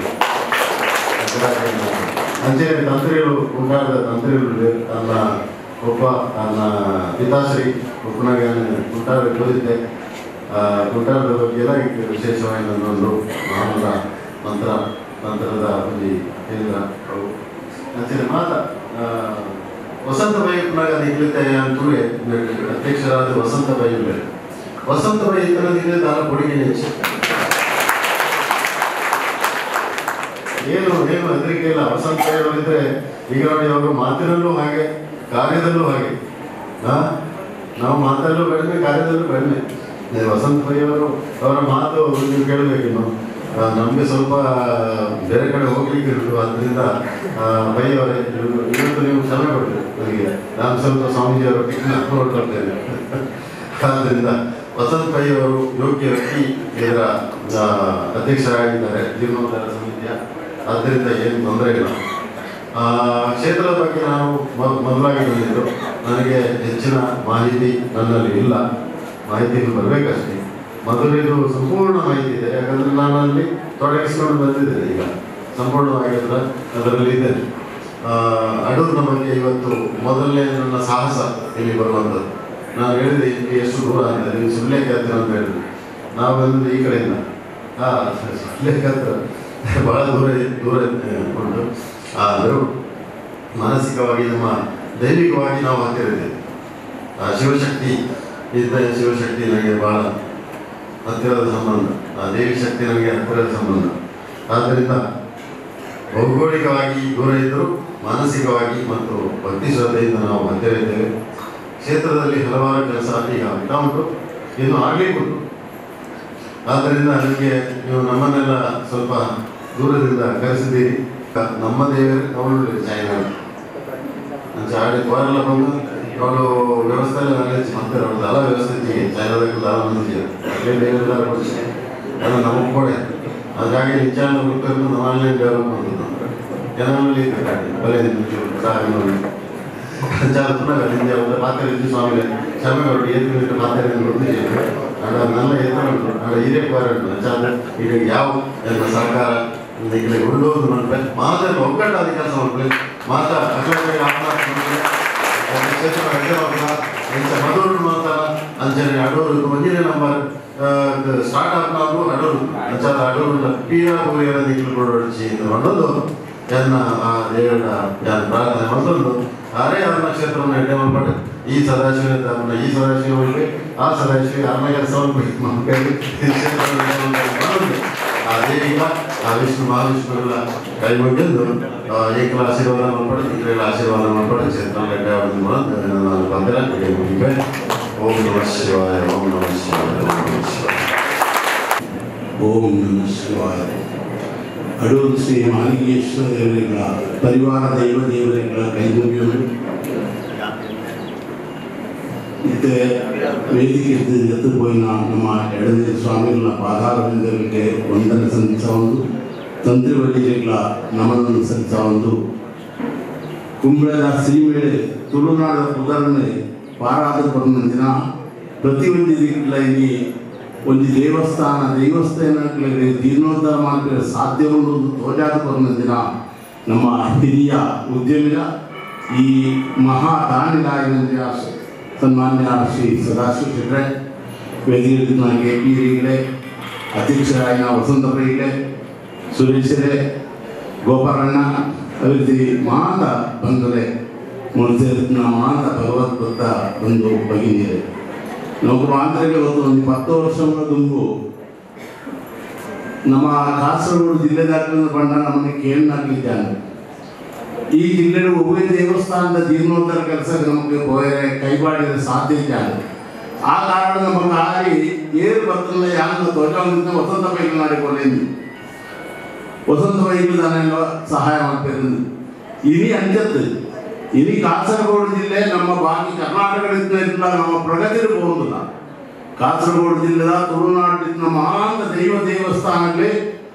ಅಂಚೆ ತಂತ್ರಿಗಳು ಉಂಟಾದ ತಂತ್ರಿಗಳು ಅನ್ನ ಒಬ್ಬ ನನ್ನ ಪಿತಾಶ್ರೀ ಒಬ್ಬನಾಗ ಉಂಟಾದ ಕುರಿತೆ ಗುಡ್ಡದ ಬಗ್ಗೆ ಎಲ್ಲ ಈಗ ವಿಶೇಷವಾಗಿ ನನ್ನೊಂದು ಮಾಮೂಲ ಮಂತ್ರ ಮಂತ್ರದ ಒಂದು ಕೇಂದ್ರ ಅವು ಅಂಚಿನ ಮಾತ ಆ, ವಸಂತ ಬೈಪ್ನಾಗ ನಿಲ್ಲುತ್ತೆ ಅಂತೂರೆ ಅಧ್ಯಕ್ಷರಾದ ವಸಂತ ಬೈಬ್ಲೆ ವಸಂತ ಬೈಪ್ನದಿಗೆ ದಾರ ಕೊಡುಗೆ ಹೆಚ್ಚು ಏನು ಏನು ಹೆದರಿಕೆ ಇಲ್ಲ ವಸಂತ ಬೈಬಲಿದ್ರೆ ಈಗ ನೋಡಿ ಅವರು ಮಾತಿನಲ್ಲೂ ಹಾಗೆ ಕಾರ್ಯದಲ್ಲೂ ಹಾಗೆ ಹಾ ನಾವು ಮಾತಲ್ಲೂ ಕಡಿಮೆ ಕಾರ್ಯದಲ್ಲೂ ಕಡಿಮೆ ಏ, ವಸಂತ ಪೈ ಅವರು ಅವರ ಮಾತು ನೀವು ಕೇಳಬೇಕಿನ್ನು ಆ, ನಮ್ಗೆ ಸ್ವಲ್ಪ ಬೇರೆ ಕಡೆ ಹೋಗ್ಲಿಕ್ಕೆ ಇರುವುದು ಅದರಿಂದ ಪೈ ಅವರೇ ಇವ್- ಇವತ್ತು ನೀವು ಕ್ಷಮೆ ಕೊಡ್ತೀರಿ ನನಗೆ ನಾನು ಸ್ವಲ್ಪ ಸ್ವಾಮೀಜಿ ಅವರ ಟಿಕೆಟ್ ಹೊರಟೋಗ್ತೇನೆ ಆದ್ದರಿಂದ ವಸಂತ ಪೈ ಅವರು ಯೋಗ್ಯ ವ್ಯಕ್ತಿ ಇದರ ಆ, ಅಧ್ಯಕ್ಷರಾಗಿದ್ದಾರೆ ಜೀರ್ಣೋದ್ಧಾರ ಸಮಿತಿಯ ಆದ್ದರಿಂದ ಏನು ತೊಂದರೆ ಇಲ್ಲ ಆ, ಕ್ಷೇತ್ರದ ಬಗ್ಗೆ ನಾನು ಮೊದ್- ಮೊದಲಾಗಿ ಬಂದಿದ್ದು ನನಗೆ ಹೆಚ್ಚಿನ ಮಾಹಿತಿ ನನ್ನಲ್ಲಿ ಇಲ್ಲ ಮಾಹಿತಿಗಳು ಬರಬೇಕಷ್ಟೇ ಮೊದಲು ಇದು ಸಂಪೂರ್ಣ ಮಾಹಿತಿ ಇದೆ ಯಾಕಂದ್ರೆ ನಾನು ಅಲ್ಲಿ ತೊಡಗಿಸ್ಕೊಂಡು ಬಂದಿದ್ದೇನೆ ಈಗ ಸಂಪೂರ್ಣವಾಗಿ ಅದರ ಅದರಲ್ಲಿ ಇದ್ದೇನೆ ಆ, ಅಡೂರಿನ ಬಗ್ಗೆ ಇವತ್ತು ಮೊದಲನೇ ನನ್ನ ಸಾಹಸ ಇಲ್ಲಿ ಬರುವಂಥದ್ದು ನಾನು ಹೇಳಿದೆ ಇಲ್ಲಿ ಎಷ್ಟು ದೂರ ಅಂತ ನೀವು ಸುಳ್ಯಕ್ಕೆ ಹತ್ತಿರ ಅಂತ ಹೇಳಿದ್ರು ನಾವು ಬಂದಿದ್ದು ಈ ಕಡೆಯಿಂದ ಹಾ ಸುಳ್ಯಕ್ಕೆ ಹತ್ತಿರ ಬಹಳ ದೂರ ದೂರ ಉಂಟು ಆದರೂ ಮಾನಸಿಕವಾಗಿ ನಮ್ಮ ದೈವಿಕವಾಗಿ ನಾವು ಹತ್ತಿರ ಇದ್ದೇವೆ ಆ ಶಿವಶಕ್ತಿ ಇದ್ದ ಶಿವಶಕ್ತಿ ನನಗೆ ಬಹಳ ಹತ್ತಿರದ ಸಂಬಂಧ ಆ ದೇವಿ ಶಕ್ತಿ ನನಗೆ ಹತ್ತಿರದ ಸಂಬಂಧ ಆದ್ದರಿಂದ ಭೌಗೋಳಿಕವಾಗಿ ದೂರ ಇದ್ದರೂ ಮಾನಸಿಕವಾಗಿ ಮತ್ತು ಭಕ್ತಿ ಶ್ರದ್ಧೆಯಿಂದ ನಾವು ಹತ್ತಿರ ಇದ್ದೇವೆ ಕ್ಷೇತ್ರದಲ್ಲಿ ಹಲವಾರು ಕೆಲಸ ಈಗ ಆಗ್ತಾ ಉಂಟು ಇನ್ನು ಆಗ್ಲಿಕ್ಕೆ ಉಂಟು ಆದ್ದರಿಂದ ನನಗೆ ನೀವು ನಮ್ಮನ್ನೆಲ್ಲ ಸ್ವಲ್ಪ ದೂರದಿಂದ ಕರೆಸಿದ್ದೀರಿ ನಮ್ಮ ದೇವರು ಅವಳು ಚೈನಾ ಚಾಡಿ ಕೋರೆಲ್ಲ ಬಂದು ಅವಳು ವ್ಯವಸ್ಥೆ ಎಲ್ಲ ನಡೆಸಿ ಮತ್ತೆ ಅವಳು ದಾಲ ವ್ಯವಸ್ಥೆ ಇದ್ದೀವಿ ಚೈನಾದಾಗ ದಾಲ ಬಂದಿದ್ದೀವಿ ಅಲ್ಲೇ ಬೇರೆ ದಾಲ ಕೊಡಿಸಿ ಅದು ನಮಗೆ ಕೊಡೆ ಹಾಗಾಗಿ ನಿಜಾನ ಬಿಟ್ಟು ನಮ್ಮಲ್ಲೇ ಡೆವಲಪ್ ಮಾಡಿದ್ದು ಜನರಲ್ಲಿ ಬಲೆ ಸಾಗಿ ಜಾತನ ಗಲಿಂದ ಒಂದು ಪಾತ್ರೆ ಇದ್ದು ಸ್ವಾಮಿ ಕ್ಷಮೆ ಹೊರಡಿ ಎದ್ದು ಬಿಟ್ಟು ಪಾತ್ರೆ ನೋಡ್ತಿದ್ದೀವಿ ಅಡ ನನ್ನ ಎತ್ತರ ಉಂಟು ಅಡ ಹಿರಿಯ ಕೋರ ಉಂಟು ಚಾದ ಈಗ ಯಾವ ಎಲ್ಲ ಸರ್ಕಾರ ಈಗ ಉಳ್ಳೋದು ಮಾಡ್ಬೇಕು ಮಾತ್ರ ಒಗ್ಗಟ್ಟಾದ ಕೆಲಸ ಮಾಡ್ಬೇಕು ಮಾತಾ ಅಖಿಲ ಆತ್ಮ ಮಧುರು ಮಾತಾಡ ಅಂಚನೆ ಅಡೂರು ಒಂದಿನ ನಂಬರ್ ಸ್ಟಾರ್ಟ್ ಆಪ್ನಾದ್ರು ಅಡೂರು ಅಂಚಾದ ಅಡೂರು ಪೀರಾ ಪೂರಿಯರ ನಿಖಿಲ್ ಕೊಡೋಡಿಸಿ ಒಂದೊಂದು ಎನ್ನ ಆ ದೇವರ ಯಾನ ಪ್ರಾರ್ಥನೆ ಒಂದೊಂದು ಅರೇ ಆ ನಕ್ಷತ್ರವನ್ನು ಎಣ್ಣೆ ಮಾಡ್ಬಿಟ್ಟು ಈ ಸದಾಶಿವ ತಮ್ಮನ್ನ ಈ ಸದಾಶಿವ ಹೋಗ್ಲಿ ಆ ಸದಾಶಿವ ಅನ್ನ ಕೆಲಸ ಆ ದೇವಿಗ ಆ ವಿಷ್ಣು ಮಹಾವಿಷ್ಣುಗಳ ಕೈ ಮುಗಿದು ಏಕಲ ಆಶೀರ್ವಾದ ಮಾಡ್ಬಿಟ್ಟು ಇತರೆಲ್ಲ ಆಶೀರ್ವಾದ ಮಾಡ್ಬಿಟ್ಟು ಕ್ಷೇತ್ರ ಗಡ್ಡೆ ಅವರನ್ನು ಮಾಡೋದು ನಾನು ಬಂದಿರ ಕೈ ಮುಗಿವೆ ಓಂ ನಮಃ ಶಿವಾಯ ಓಂ ನಮಃ ಶಿವಾಯ ಓಂ ನಮಃ ಶಿವಾಯ ಓಂ ನಮಃ ಶಿವಾಯ ಅಡೂರು ಶ್ರೀ ಮಾಲಿಂಗೇಶ್ವರ ದೇವರುಗಳ ಪರಿವಾರ ದೈವ ದೇವರುಗಳ ಕೈಮುಗಿಯುವುದು ಇದು ವೇದಿಕೆ ಎದ್ದು போயிನ ನಮ್ಮ ಎಡದಿ ಸ್ವಾಮಿಗಳ ಪಾದಾರವಿಂದಗಳಿಗೆ ವಂದನೆ ಸಲ್ಲಿಸ ಒಂದು ತಂತ್ರಿ ವೈದ್ಯರುಗಳ ನಮನನ್ನು ಸಲ್ಲಿಸ ಒಂದು ಕುಂಬಳದ ಶ್ರೀಮೇಳೆ ತುಳುನಾಡ ಉದಾಹರಣೆ ಪಾರಾದ ಬರುವಂತಿನ ಪ್ರತಿಯೊಂದು ದಿಕ್ಕಿಲ್ಲ ಇಲ್ಲಿ ಒಂದು ದೇವಸ್ಥಾನ ದೇವಸ್ಥಾನಗಳಿಗೆ ಜೀರ್ಣೋದ್ಧಾರ ಮಾಡಲಿಕ್ಕೆ ಸಾಧ್ಯವೆಂಬುದು ತೋಜಾದ ಬಂದ ದಿನ ನಮ್ಮ ಹಿರಿಯ ಉದ್ಯಮಿಗ ಈ ಮಹಾ ದಾನಿಗಾಯನ ಸನ್ಮಾನ್ಯ ಶ್ರೀ ಸದಾಶಿವ ಶೆಟ್ರೆ ವೇದಿಕೆ ಕೆ ಪಿ ಹಿರಿಗಳೇ ಅಧ್ಯಕ್ಷರಾಯ ವಸಂತ ಪೈಗಳೇ ಸುರೇಶರೇ ಗೋಪಾಲಣ್ಣ ಅಭಿವೃದ್ಧಿ ಮಾತ ಬಂಧುಗಳೇ ಮುಳಿಸಿನ ಮಾತ ಭಗವತ್ ಭಕ್ತ ಬಂಧು ಭಗಿನಿಯರೇ നമുക്ക് മാത്രമേ ಗೊತ್ತು ಒಂದು ಪತ್ತು ವರ್ಷಗಳ ದುಂಬು ನಮ್ಮ ಕಾಸರಗೋಡು ಜಿಲ್ಲೆದಾಗಿನ ಬಂಡ ನಮ್ಮನ್ನು ಕೇಳನಾಗಲಿದ್ದಾನೆ ಈ ಜಿಲ್ಲೆಯ ಒಬ್ಬೇ ದೇವಸ್ಥಾನದ ಜೀರ್ಣೋದ್ಧಾರ ಕೆಲಸ ನಮಗೆ ಹೋದರೆ ಕೈವಾಡಿದ ಸಾಧ್ಯ ಇದ್ದಾನೆ ಆ ಕಾರಣ ನಮ್ಮ ಗಾಡಿ ಏರು ಬರ್ತಲ್ಲ ಯಾರು ಧ್ವಜ ವಸಂತ ಬೈಕ್ ಮಾಡಿಕೊಳ್ಳೇನು ವಸಂತ ಬೈಕ್ ನಾನೆಲ್ಲ ಸಹಾಯ ಮಾಡ್ಬೇಕು ಇನಿ ಅಂಜತ್ತು ಇನಿ ಕಾಸರಗೋಡು ಜಿಲ್ಲೆ ನಮ್ಮ ಬಾಕಿ ಕರ್ನಾಟಕದಿಂದ ನಮ್ಮ ಪ್ರಗತಿಗೆ ಹೋಗುದಿಲ್ಲ ಕಾಸರಗೋಡು ಜಿಲ್ಲೆದ ತುಳುನಾಡಿನ ಮಹಾಂತ ದೈವ ದೇವಸ್ಥಾನಗಳೇ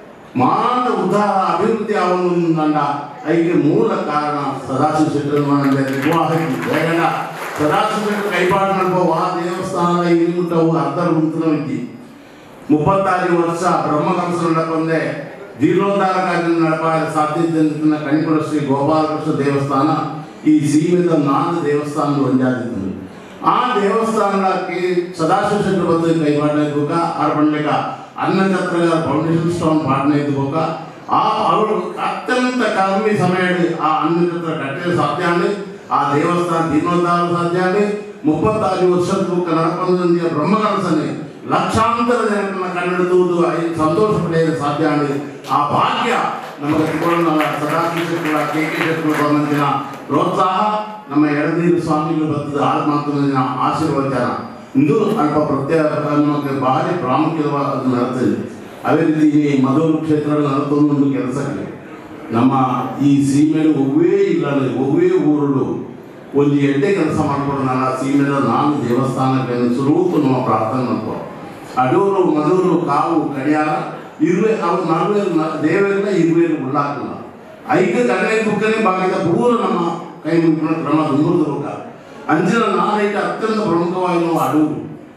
ಮಹಾಂತ ಉದ್ಧಾರ ಅಭಿವೃದ್ಧಿ ಆವೊಂದು ನಂಡ ಅದಕ್ಕೆ ಮೂಲ ಕಾರಣ ಸದಾಶಿವ ಶೆಟ್ಟರ್ ವಿವಾಹ ಬೇಡ ಸದಾಶಿವ ಶೆಟ್ಟರ್ ಕೈಪಾಡು ನಡುವ ಆ ದೇವಸ್ಥಾನದ ಇರುಮುಟ್ಟವು ಅರ್ಧ ಗುಂತನವಿದ್ದಿ ಮುಪ್ಪತ್ತಾರು ವರ್ಷ ಬ್ರಹ್ಮಕಂಸ ನಡಪಂದೆ ಜೀರ್ಣೋದ್ಧಾರ ಕಾರ್ಯ ನಡಪಾಯ ಸಾಧ್ಯತೆ ಕಣಿಪುರ ಶ್ರೀ ಗೋಪಾಲಕೃಷ್ಣ ದೇವಸ್ಥಾನ ಈ ಸೀಮಿತ ನಾಲ್ಕು ದೇವಸ್ಥಾನ ಒಂದಾದಿತ್ತು ಆ ದೇವಸ್ಥಾನಕ್ಕೆ ಸದಾಶಿವ ಶೆಟ್ಟರ್ ಬಂದು ಕೈಪಾಡ ಇದ್ಬೇಕ ಆರು ಬಂಡ್ಲೆಗ ಅನ್ನಛತ್ರ ಫೌಂಡೇಶನ್ ಸ್ಟೋನ್ ಪಾಡ್ನ ಇದ್ಬೇಕ ಆ ಅವರು ಅತ್ಯಂತ ಕಮ್ಮಿ ಸಮಯ ಆ ಅನ್ನಛತ್ರ ಕಟ್ಟಲು ಸಾಧ್ಯ ಆಗಿ ಆ ದೇವಸ್ಥಾನ ಜೀರ್ಣೋದ್ಧಾರ ಸಾಧ್ಯ ಆಗಿ ಮುಪ್ಪತ್ತಾರು ವರ್ಷದ ಬುಕ್ಕ ನಡಪಂದಿಯ ಬ್ರಹ್ಮಕಲಸನೆ ಲಕ್ಷಾಂತರ ಜನರನ್ನ ಕಣ್ಣೆಡುವುದು ಸಂತೋಷ ಪಡೆಯಲು ಸಾಧ್ಯ ಆಗಿ ಆ ಭಾಗ್ಯ ನಮಗೆ ತಿಳ್ಕೊಳ್ಳೋಣ ಸದಾಶಿವ ಶೆಟ್ಟರ ಕೆ ಕೆ ಶೆಟ್ಟರು ಬಂದಿನ ಪ್ರೋತ್ಸಾಹ ನಮ್ಮ ಎಡನೀರು ಸ್ವಾಮಿಗಳು ಬರ್ತದ ಆತ್ಮಾತ್ಮದಿನ ಆಶೀರ್ವಚನ ಇಂದು ಅಲ್ಪ ಪ್ರತ್ಯೇಕ ನಮಗೆ ಭಾರಿ ಪ್ರಾಮುಖ್ಯವಾದ ನಡೆದಿದೆ ಅದೇ ರೀತಿ ಈ ಮಧುರು ಕ್ಷೇತ್ರದಲ್ಲಿ ನಡೆದೊಂದು ಕೆಲಸಕ್ಕೆ ನಮ್ಮ ಈ ಸೀಮೆಲು ಒವ್ವೇ ಇಲ್ಲ ಒವ್ವೇ ಊರುಗಳು ಒಂದು ಎಡ್ಡೆ ಕೆಲಸ ಮಾಡ್ಕೊಂಡು ನಾನು ಆ ಸೀಮೆಲ ನಾನು ದೇವಸ್ಥಾನಕ್ಕೆ ಸ್ವರೂಪ ನಮ್ಮ ಪ್ರಾರ್ಥನೆ ಮಾಡ್ಕೊ ಅಡೂರು ಮಧೂರು ಕಾವು ಕಡಿಯಾರ ಇರುವೆ ಅವು ನಾಲ್ವೇ ದೇವರೆಲ್ಲ ಇರುವೇರು ಉಳ್ಳಾಕಲ್ಲ ಐದು ಕಡೆ ಬುಕ್ಕನೆ ಬಾಗಿದ ಪೂರ ನಮ್ಮ ಕೈ ಮುಗಿದ ಕ್ರಮ ದುಂಬುದುರುಕ ಅಂಚಿನ ನಾನೈಟ ಅತ್ಯಂತ ಪ್ರಮುಖವಾಗಿ ನಾವು ಅಡೂರು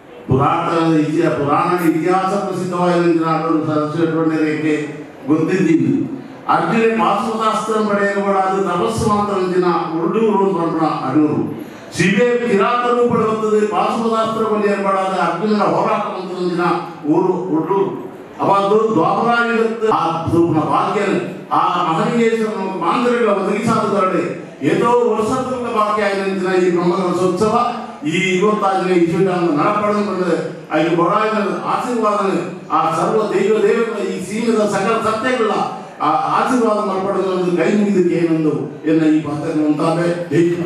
ಪುರಾತನ ಇತಿಹಾಸ ಪುರಾಣ ಇತಿಹಾಸ ಪ್ರಸಿದ್ಧವಾಗಿರುವ ಅಡೂರು ಸರಸ್ವತಿ ಗೊತ್ತಿದ್ದೀನಿ ಅರ್ಜುನ ಪಾರ್ಶ್ವಶಾಸ್ತ್ರ ಪಡೆಯಲು ಅದು ತಪಸ್ಸು ಮಾತ್ರ ಅಂಚಿನ ಉರುಡೂರು ಅಂತ ಅಡೂರು ಶಿವೆ ಕಿರಾತರು ಪಡೆಯುತ್ತದೆ ಪಾರ್ಶ್ವಶಾಸ್ತ್ರ ಬಳಿ ಏರ್ಪಡಾದ ಅರ್ಜುನನ ಹೋರಾಟ ಮಂದಿನ ಊರು ಉರುಡೂರು ಅವತ್ತು ದ್ವಾಪರಾಯುಗತ್ತು ಆ ಸೂಕ್ಷ್ಮ ಭಾಗ್ಯ ಆ ಮಹನೀಯೇಶ್ವರ ಮಾಂತರಿಗಳ ಒದಗಿಸಾದರಡೆ ಏದೋ ವರ್ಷದ ಬಾಕಿ ಆಗಿನ ಈ ಬ್ರಹ್ಮಕಲಸೋತ್ಸವ ಈ ಇವತ್ತಾಗಲೇ ಈ ಶಿವಟಾಂಗ ನಡಪಡೆದು ಐದು ಬಡಾಯಿನ ಆಶೀರ್ವಾದ ಆ ಸರ್ವ ದೈವ ದೇವಗಳ ಈ ಸೀಮಿತ ಸಕಲ ಸತ್ಯಗಳ ಆ ಆಶೀರ್ವಾದ ಮಲ್ಪಡೆದು ಕೈ ಮುಗಿದಕ್ಕೆ ಏನೊಂದು ಎನ್ನ ಈ ಪತ್ರ ಮುಂತಾದೆ ಜೈ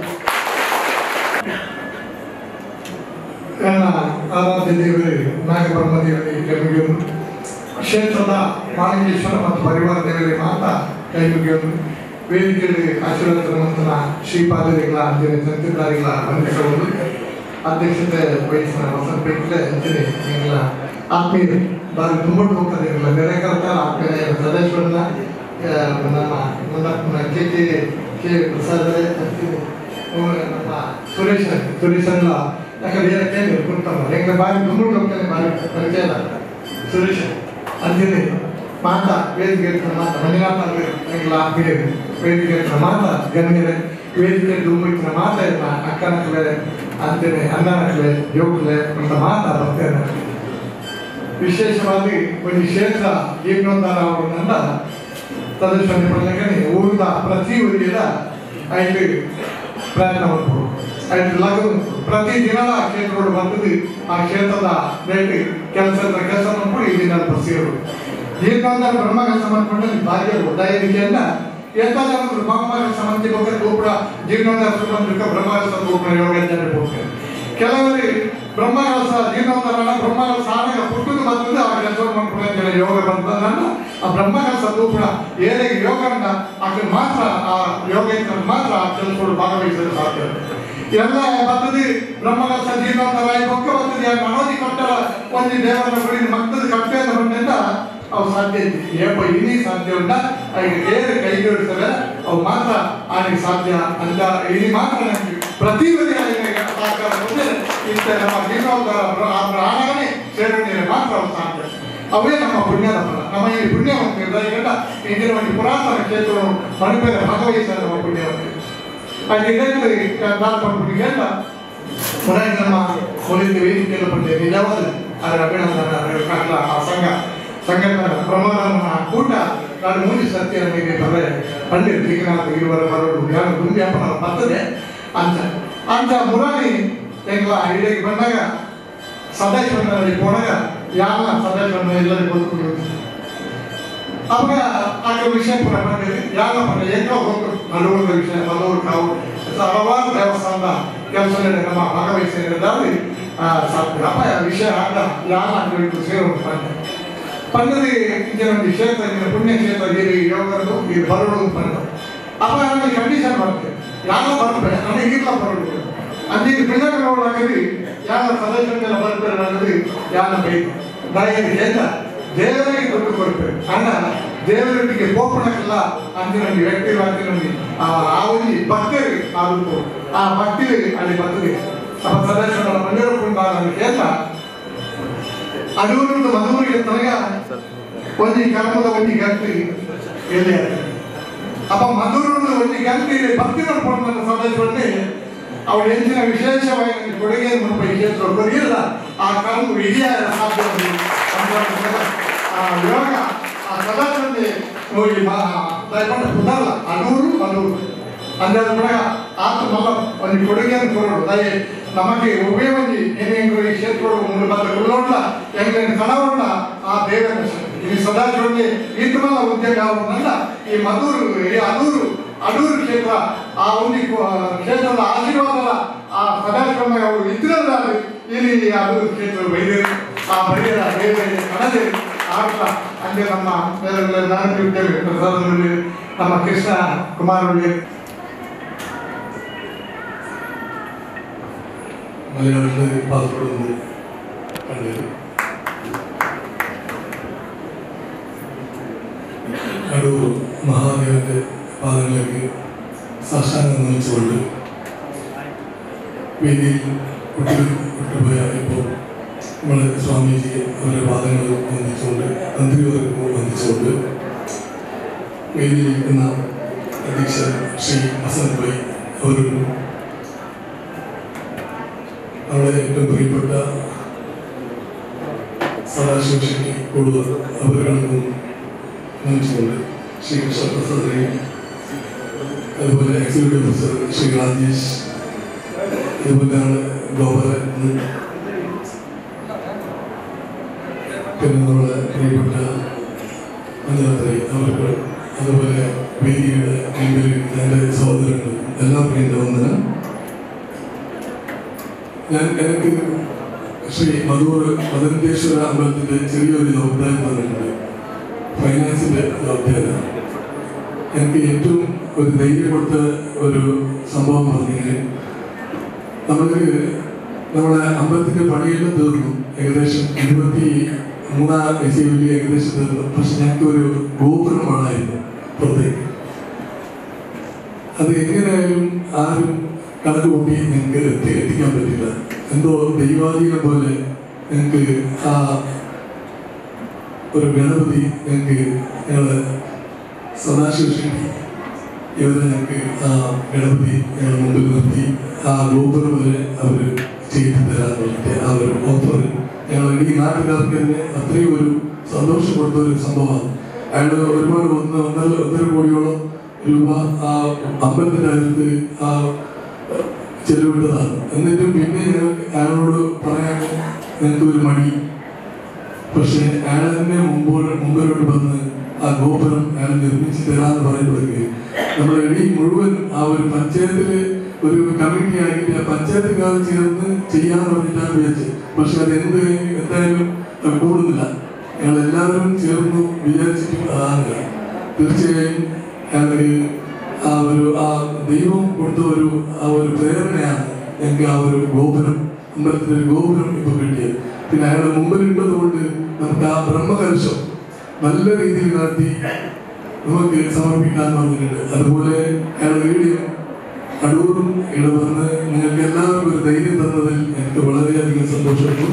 ನನ್ನ ಆರಾಧ್ಯ ದೇವರೇ ನಾಗಬ್ರಹ್ಮ ದೇವರೇ ಕೈಮುಗಿಯೋನು ಕ್ಷೇತ್ರದ ಮಾಲಿಂಗೇಶ್ವರ ಮತ್ತು ಪರಿವಾರ ದೇವರಿಗೆ ಮಾತ್ರ ಕೈಮುಗಿಯೋನು ವೇದಿಕೆಯಲ್ಲಿ ಆಶೀರ್ವಾದ ಶ್ರೀಪಾದರಿಗಳ ತಂತ್ರಧಾರಿಗಳ ವಂದಿಸಬಹುದು ಅಧ್ಯಕ್ಷತೆ ವಹಿಸಿದ ವಸಂತ ಬೇಕಿಲೆ ಅಂತೀನಿ ನಿಗಳ ಆತ್ಮೀಯ ಬಾರಿ ತುಂಬ ಹೋಗ್ತದೆ ನೆರೆಕರ್ತ ಆತ್ಮೀಯ ಸದಸ್ಯರನ್ನ ನಮ್ಮ ನಮ್ಮ ಕೆ ಕೆ ಕೆ ಪ್ರಸಾದ್ ಅಂತೀನಿ ನಮ್ಮ ಸುರೇಶ್ ಸುರೇಶಲ್ಲ ಯಾಕಂದ್ರೆ ಏನಕ್ಕೆ ಕುಂತಮ್ಮ ಹೆಂಗೆ ಬಾರಿ ದುಮ್ಮುಡು ಹೋಗ್ತಾನೆ ಬಾರಿ ಪರಿಚಯ ಇಲ್ಲ ಸುರೇಶ್ ಅಂತೀನಿ ಮಾತ ವೇದಿಕೆ ಮಾತ ಮಂಜುನಾಥ ಹೆಂಗಲ ಆತ್ಮೀಯ ವೇದಿಕೆ ಮಾತ ಗಣ್ಯರೇ ವೇದಿಕೆ ದುಮ್ಮಿನ ಮಾತ ಇಲ್ಲ ಅಕ್ಕನಕ್ಲೆ ಅಂತೀನಿ ಅಣ್ಣನಕ್ಲೆ ಯೋಗಲೆ ಅಂತ ಮಾತ ಬರ್ತೇನೆ ವಿಶೇಷವಾಗಿ ಒಂದು ಕ್ಷೇತ್ರ ಜೀರ್ಣೋದ್ಧಾರ ಅವರನ್ನ ಸದಸ್ಯ ಪಡೆದಕ್ಕೆ ಊರಿನ ಪ್ರತಿ ಊರಿನ ಐದು ಪ್ರಯತ್ನ ಮಾಡ್ಬೋದು ಐದು ಲಗ್ನ ಪ್ರತಿ ದಿನದ ಕ್ಷೇತ್ರಗಳು ಬರ್ತದೆ ಆ ಕ್ಷೇತ್ರದ ಭೇಟಿ ಕೆಲಸದ ಕೆಲಸ ಮಾಡ್ಕೊಂಡು ಇಲ್ಲಿ ನಾನು ಬಸ್ಸಿರು ಜೀರ್ಣೋದ್ಧಾರ ಬ್ರಹ್ಮಗಳ ಸಂಬಂಧಪಟ್ಟ ಭಾಗ್ಯ ದಯವಿಕೆಯನ್ನ ಎಂತ ಜನರು ಬ್ರಹ್ಮಗಳ ಸಂಬಂಧ ಬೇಕಾದ್ರೆ ಗೋಪುರ ಜೀರ್ಣೋದ್ಧಾರ ಸಂಬಂಧಿಕ ಬ್ರಹ್ಮಗಳ ಗೋಪುರ ಯೋಗ ಅಂತ ಹೋಗ್ತಾರೆ ಕೆಲವರಿಗೆ ಬ್ರಹ್ಮಕಲಸ ಜೀರ್ಣೋದ್ಧಾರ ಬ್ರಹ್ಮಕಲಸ ಆಮೇಲೆ ಪುಟ್ಟದು ಬಂದದ್ದು ಆ ಕೆಲಸ ಮಾಡ್ಕೊಂಡು ಯೋಗ ಬಂದದನ್ನ ಆ ಬ್ರಹ್ಮಕಲಸ ಕೂಡ ಏನಿಗೆ ಯೋಗನ ಆಕೆ ಮಾತ್ರ ಆ ಯೋಗ ಮಾತ್ರ ಆ ಕೆಲಸಗಳು ಭಾಗವಹಿಸಲು ಸಾಧ್ಯ ಎಲ್ಲ ಬಂದದ್ದು ಬ್ರಹ್ಮಕಲಸ ಜೀರ್ಣೋದ್ಧಾರ ಈ ಪಕ್ಕ ಬಂದದ್ದು ಮನೋಜಿ ಕಟ್ಟಡ ಒಂದು ದೇವರ ಗುಡಿ ಮಕ್ಕದ ಕಟ್ಟೆ ಅಂತ ಬಂದಿಂದ ಅವು ಸಾಧ್ಯ ಐತಿ ಏಪ ಇನಿ ಸಾಧ್ಯ ಉಂಟ ಅದಕ್ಕೆ ಬೇರೆ ಕೈ ಜೋಡಿಸ್ತಾರೆ ಅವು ಮಾತ್ರ ಆನೆಗೆ ಸಾಧ್ಯ ಅಂತ ಇಲ್ಲಿ ಮಾತ್ರ ನನಗೆ ಪ್ರತಿ ಬದಿ ಸಹಕಾರ ಬಂದರೆ ಇಂಥ ನಮ್ಮ ಜೀರ್ಣೋದ್ಧಾರ ಆ ಪ್ರಾಣಗಳೇ ಸೇರಣೆಯಲ್ಲಿ ಮಾತ್ರ ಅವು ಸಾಧ್ಯ ಅವೇ ನಮ್ಮ ಪುಣ್ಯದ ಫಲ ನಮ್ಮ ಈ ಪುಣ್ಯವಂತಿರದ ಈಗ ಇಂದಿನ ಒಂದು ಪುರಾತನ ಕ್ಷೇತ್ರವನ್ನು ಮಣಿಪೇರ ಭಾಗವಹಿಸಿದ ನಮ್ಮ ಪುಣ್ಯವಂತಿ ಹಾಗೆ ಇದರಲ್ಲಿ ನಾನು ಪುಣ್ಯಗೆಲ್ಲ ಪುನಃ ನಮ್ಮ ಮೊದಲಿನ ವೇದಿಕೆಯಲ್ಲಿ ಬಂದೆ ನಿಜವಾದ ಅದರ ಅಭಿನಂದನ ಕಾರಣ ಆ ಸಂಘ ಸಂಘಟನ ಪ್ರಮಾಣ ಕೂಟ ನಾನು ಮೂಜಿ ಸತ್ಯ ನನಗೆ ಬರೇ ಪಂಡಿತ್ ಲಿಂಗನಾಥ ಇರುವರ ಬರೋದು ಯಾರು ದುಂಬ್ಯಾಪನ ಬರ್ತದೆ ಅಂತ ಅಂತ ಮುರಾರಿ ಎಂಗ್ಲ ಇಲ್ಲಿಗೆ ಬಂದಾಗ ಸದಾಶಿವನಲ್ಲಿ ಹೋದಾಗ ಯಾರ ಸದಾಶಿವನ ಎಲ್ಲರಿಗೂ ಗೊತ್ತು ಅವಾಗ ಆಗ ವಿಷಯ ಪುನಃ ಬಂದಿದೆ ಯಾರ ಪರ ಎಂಗ ಹೋಗ್ತು ನಲವತ್ತು ವಿಷಯ ನಲವತ್ತು ನಾವು ಹಲವಾರು ದೇವಸ್ಥಾನದ ಕೆಲಸದಲ್ಲಿ ನಮ್ಮ ಭಾಗವಹಿಸಿದ್ದಾರೆ ಸಾಧ್ಯ ಅಪ್ಪ ವಿಷಯ ಆಗ ಯಾರ ಆಗಬೇಕು ಸೇರೋದು ಬಂದೆ ಪಂಡದಿ ಇದೊಂದು ಕ್ಷೇತ್ರ ಇದರ ಪುಣ್ಯ ಕ್ಷೇತ್ರ ಇಲ್ಲಿ ಯೋಗದ್ದು ಇದು ಬರೋದು ಪಂಡ ಅಪ್ಪ ನನಗೆ ಕಂಡೀಷನ್ ಬರ್ತದೆ ಯಾರು ಬರ್ತಾರೆ ನನಗೆ ಇಲ್ಲ ಬರೋದು ಅಂದಿಗೆ ಪಿಳ್ಳಗಳೊಳಗಲಿ ಯಾರ ಸದಸ್ಯರೆಲ್ಲ ಬರ್ತಾರೆ ಅನ್ನೋದು ಯಾರ ಬೇಕು ದಯಗೆ ಎಲ್ಲ ದೇವರಿಗೆ ದುಡ್ಡು ಕೊಡ್ಬೇಕು ಅಣ್ಣ ದೇವರಿಗೆ ಕೋಪಣಕ್ಕೆಲ್ಲ ಅಂದಿನ ವ್ಯಕ್ತಿ ಅಂದಿನ ಆ ಒಂದು ಭಕ್ತರಿಗೆ ಆಗುತ್ತೆ ಆ ಭಕ್ತಿ ಅಲ್ಲಿ ಬರ್ತದೆ ಆ ಸದಸ್ಯರ ಮಂದಿರಕೊಂಡು ನಾನು ಕೇಳ ಅಡೂರಿನ ಮಧುರಿಗೆ ತನಗ ಒಂದು ಕರ್ಮದ ಒಂದು ಗಂಟೆ ಎಲ್ಲಿ ಅಪ್ಪ ಮಧುರದ ಒಂದು ಗಂಟೆ ಭಕ್ತಿ ನೋಡ್ಕೊಂಡು ನನ್ನ ಸದಸ್ಯರನ್ನೇ ಅವಳ ಹೆಚ್ಚಿನ ವಿಶೇಷವಾಗಿ ನನಗೆ ಕೊಡುಗೆ ಮುಲ್ಪ ಕ್ಷೇತ್ರ ಕೊರಿಯಲ್ಲ ಆ ಕರ್ಮ ವಿಜಯ ಸಾಧ್ಯ ಆ ಯೋಗ ಆ ಸದಾಚರಣೆ ನೋಡಿ ದಯಪಟ್ಟ ಕುದಲ್ಲ ಅಡೂರು ಅಡೂರು ಅಂದ್ರೆ ಕೂಡ ಆತ ಮಲ್ಲ ಒಂದು ಕೊಡುಗೆಯನ್ನು ಕೊಡೋದು ದಯೆ ನಮಗೆ ಒಬ್ಬೇ ಒಂದು ಏನೇನು ಈ ಕ್ಷೇತ್ರ ಮುಂದೆ ಬಂದ ಕೊಡೋಲ್ಲ ಹೆಂಗೆ ಕಣವನ್ನ ಆ ದೇವರ ಈ ಸದಾಶಿವನಿಗೆ ಇಂದ್ರಮಲ್ಲ ಉದ್ಯೋಗ ಅವರನ್ನ ಈ ಮಧೂರು ಈ ಅಡೂರು ಅಡೂರು ಕ್ಷೇತ್ರ ಆ ಒಂದು ಕ್ಷೇತ್ರದ ಆಶೀರ್ವಾದ ಆ ಸದಾಶಿವನ ಅವರು ಇದ್ರಲ್ಲ ಇಲ್ಲಿ ಅಡೂರು ಕ್ಷೇತ್ರ ವೈದ್ಯರು ಆ ಬೈದ್ಯರ ಬೇರೆ ಕಣದೆ ಆಟ ಹಂಗೆ ನಮ್ಮ ನಾನು ಪ್ರಸಾದದಲ್ಲಿ ನಮ್ಮ ಕೃಷ್ಣ ಕುಮಾರ್ മലയാളത്തിൽ പാസ്പോർട്ട് കണ്ടത് അടൂർ മഹാദേവന്റെ പാദങ്ങളിലേക്ക് സാക്ഷാംഗം നമിച്ചുകൊണ്ട് വേദിയിൽ കുട്ടികൾ വിട്ടുപോയ ഇപ്പോൾ നമ്മൾ സ്വാമിജിയെ അവരുടെ പാദങ്ങൾ വന്ദിച്ചുകൊണ്ട് തന്ത്രിവർക്കും വന്ദിച്ചുകൊണ്ട് വേദിയിലിരിക്കുന്ന അധ്യക്ഷൻ ശ്രീ വസന്ത് ഭായി അവരും നമ്മുടെ ഏറ്റവും പ്രിയപ്പെട്ട സദാശിവ ശക്തി കൂടുതൽ അവരുകൾക്കും നമിച്ചുകൊണ്ട് ശ്രീ കൃഷ്ണപ്രസാദിനെയും അതുപോലെ എക്സിക്യൂട്ടീവ് പ്രൊഫസർ ശ്രീ രാജേഷ് അതുപോലെയാണ് ഗോപാലൻ പിന്നെ നമ്മുടെ പ്രിയപ്പെട്ട മഞ്ഞാത്രി അവർക്ക് അതുപോലെ വേദിയുടെ മുമ്പിൽ എൻ്റെ സഹോദരങ്ങൾ എല്ലാവർക്കും എൻ്റെ വന്ദനം ഞാൻ എനിക്ക് ശ്രീ മധൂർ മദനേശ്വര അമ്പലത്തിൻ്റെ ചെറിയൊരു ദൗത്യം തന്നിട്ടുണ്ട് ഫൈനാൻസിൻ്റെ ദൗത്യം എനിക്ക് ഏറ്റവും ഒരു ധൈര്യം കൊടുത്ത ഒരു സംഭവം പറഞ്ഞെങ്കിൽ നമുക്ക് നമ്മുടെ അമ്പലത്തിൻ്റെ പണിയെല്ലാം തീർന്നു ഏകദേശം ഇരുപത്തി മൂന്നാം എസിയിൽ ഏകദേശം തീർന്നു പക്ഷെ ഞങ്ങൾക്ക് ഒരു ഗോപുരം വേണമായിരുന്നു പുറത്തേക്ക് അത് എങ്ങനെയായാലും ആരും കണക്ക് കൂട്ടി ഞങ്ങൾക്ക് എത്തി എത്തിക്കാൻ പറ്റില്ല എന്തോ ദൈവാധീനം പോലെ ഞങ്ങൾക്ക് ആ ഒരു ഗണപതി ഞങ്ങൾക്ക് ഞങ്ങള് സദാശിവ ശക്തി ഇവരെ ഞങ്ങൾക്ക് ആ ഗണപതി ഞങ്ങളുടെ മുമ്പിൽ നിർത്തി ആ ഗോപുരം വരെ അവർ ചെയ്തു തരാൻ വേണ്ടിയിട്ട് ആ ഒരു ഓഫർ ഞങ്ങൾ ഈ നാട്ടുകാർക്ക് തന്നെ അത്രയും ഒരു സന്തോഷം കൊടുത്ത ഒരു സംഭവമാണ് അയാൾ ഒരുപാട് ഒന്ന് ഒന്നര ഒന്നര കോടിയോളം രൂപ ആ അമ്പലത്തിൻ്റെ അടുത്ത് ആ ചെലവിട്ടതാണ് എന്നിട്ടും പിന്നെ ഞങ്ങൾക്ക് അയാളോട് പറയാൻ ഞങ്ങൾക്ക് ഒരു മടി പക്ഷെ അയാൾ തന്നെ മുമ്പോട്ട് മുമ്പിലോട്ട് വന്ന് ആ ഗോപുരം അയാൾ നിർമ്മിച്ച് തരാന്ന് പറയുമ്പോഴേക്ക് നമ്മുടെ ഇടീ മുഴുവൻ ആ ഒരു പഞ്ചായത്തില് ഒരു കമ്മിറ്റി ആക്കിയിട്ട് ആ പഞ്ചായത്തുകാർ ചേർന്ന് ചെയ്യാന്ന് പറഞ്ഞിട്ടാണ് വിചാരിച്ചത് പക്ഷെ അത് എന്ത് എന്തായാലും അത് കൂടുന്നില്ല ഞങ്ങൾ എല്ലാവരും ചേർന്ന് വിചാരിച്ചിട്ടും അതാണ് തീർച്ചയായും ഞങ്ങൾക്ക് ആ ഒരു ആ ദൈവം കൊടുത്ത ഒരു ആ ഒരു പ്രേരണയാണ് ഞങ്ങൾക്ക് ആ ഒരു ഗോപുരം അമ്പലത്തിൻ്റെ ഒരു ഗോപുരം ഇപ്പൊ കിട്ടിയത് പിന്നെ അയാളുടെ മുമ്പിൽ ഉള്ളത് കൊണ്ട് നമുക്ക് ആ ബ്രഹ്മകലശം നല്ല രീതിയിൽ നടത്തി നമുക്ക് സമർപ്പിക്കാൻ പറഞ്ഞിട്ടുണ്ട് അതുപോലെ അയാൾ വീഡിയോ അടൂരും ഇവിടെ വന്ന് നിങ്ങൾക്ക് എല്ലാവർക്കും ഒരു ധൈര്യം തന്നതിൽ എനിക്ക് വളരെയധികം സന്തോഷമുണ്ട്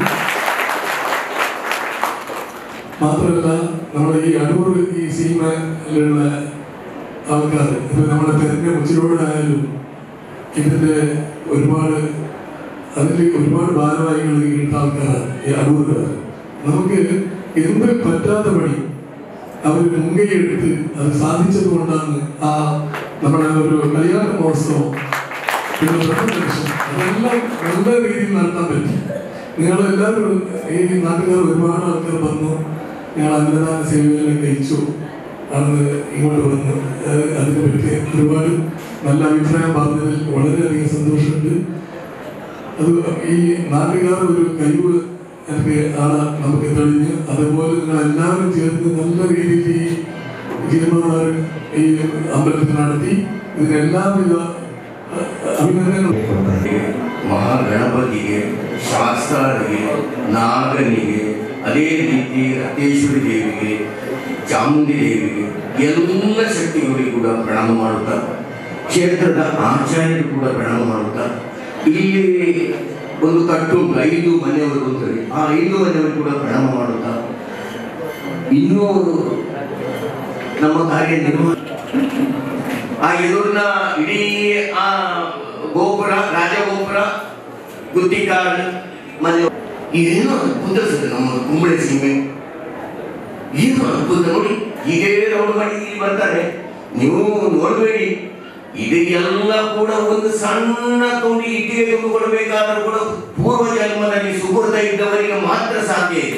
മാത്രമല്ല നമ്മുടെ ഈ അടൂർ ഈ സിനിമയിലുള്ള ആൾക്കാർ ഇപ്പൊ നമ്മുടെ തെരഞ്ഞ മുച്ചിലോടായാലും ഇതിന്റെ ഒരുപാട് അതിൽ ഒരുപാട് ഭാരവാഹികൾ ഇട്ട ആൾക്കാരാണ് ഈ അടൂരുകാർ നമുക്ക് എന്ത് പറ്റാത്ത പണി അവർ മുൻകൈ എടുത്ത് അത് സാധിച്ചത് കൊണ്ടാണ് ആ നമ്മുടെ ഒരു കല്യാണ മഹോത്സവം പിന്നെ പ്രസന്റേഷൻ അതെല്ലാം നല്ല രീതിയിൽ നടത്താൻ പറ്റി നിങ്ങളെല്ലാവരും ഈ നാട്ടുകാർ ഒരുപാട് ആൾക്കാർ വന്നു ഞങ്ങൾ അന്നദാന സേവനം കഴിച്ചു അന്ന് ഇങ്ങോട്ട് വന്നു അത് അതിനെ പറ്റി ഒരുപാട് നല്ല അഭിപ്രായം പറഞ്ഞതിൽ വളരെയധികം സന്തോഷമുണ്ട് അത് ഈ നാട്ടുകാർ ഒരു കഴിവ് എനിക്ക് ആണ് നമുക്ക് തെളിഞ്ഞ് അതുപോലെ നിങ്ങൾ എല്ലാവരും ചേർന്ന് നല്ല രീതിയിൽ ഈ ഗിരിമാർ ഈ അമ്പലത്തിൽ നടത്തി ഇതിന് എല്ലാവിധ അഭിനന്ദനങ്ങളും ಮಹಾಗಣಪತಿಗೆ ಶಾಸ್ತಾರಿಗೆ ನಾಗನಿಗೆ ಅದೇ ರೀತಿ ರಥೇಶ್ವರಿ ದೇವಿಗೆ ಚಾಮುಂಡಿ ದೇವಿಗೆ ಎಲ್ಲ ಶಕ್ತಿಗಳಿಗೆ ಕೂಡ ಪ್ರಣಾಮ ಮಾಡುತ್ತಾ ಕ್ಷೇತ್ರದ ಆಚಾರ್ಯರು ಕೂಡ ಪ್ರಣಾಮ ಮಾಡುತ್ತಾ ಇಲ್ಲಿ ಒಂದು ಕಟ್ಟುಂಟು ಐದು ಮನೆಯವರು ಅಂತಾರೆ ಆ ಐದು ಮನೆಯವರು ಕೂಡ ಪ್ರಣಾಮ ಮಾಡುತ್ತಾ ಇನ್ನೂ ನಮ್ಮ ಕಾರ್ಯ ನಿರ್ವಹಣೆ ಆ ಎದುರಿನ ಇಡೀ ಆ ಗೋಪುರ ರಾಜಗೋಪುರ ಗುತ್ತಿಕಾರ್ ಮನೆ ಏನು ಅದ್ಭುತ ಸರ್ ನಮ್ಮ ಕುಂಬಳೆ ಸೀಮೆ ಏನು ಅದ್ಭುತ ನೋಡಿ ಹೀಗೆ ರೌಂಡ್ ಮಾಡಿ ಇಲ್ಲಿ ಬರ್ತಾರೆ ನೀವು ನೋಡಬೇಡಿ ಇದು ಎಲ್ಲ ಕೂಡ ಒಂದು ಸಣ್ಣ ತುಂಡಿ ಇಟ್ಟಿಗೆ ತುಂಬಿಕೊಳ್ಬೇಕಾದ್ರೂ ಕೂಡ ಪೂರ್ವ ಜನ್ಮದಲ್ಲಿ ಸುಕೃತ ಇದ್ದವರಿಗೆ ಮಾತ್ರ ಸಾಧ್ಯ ಇದೆ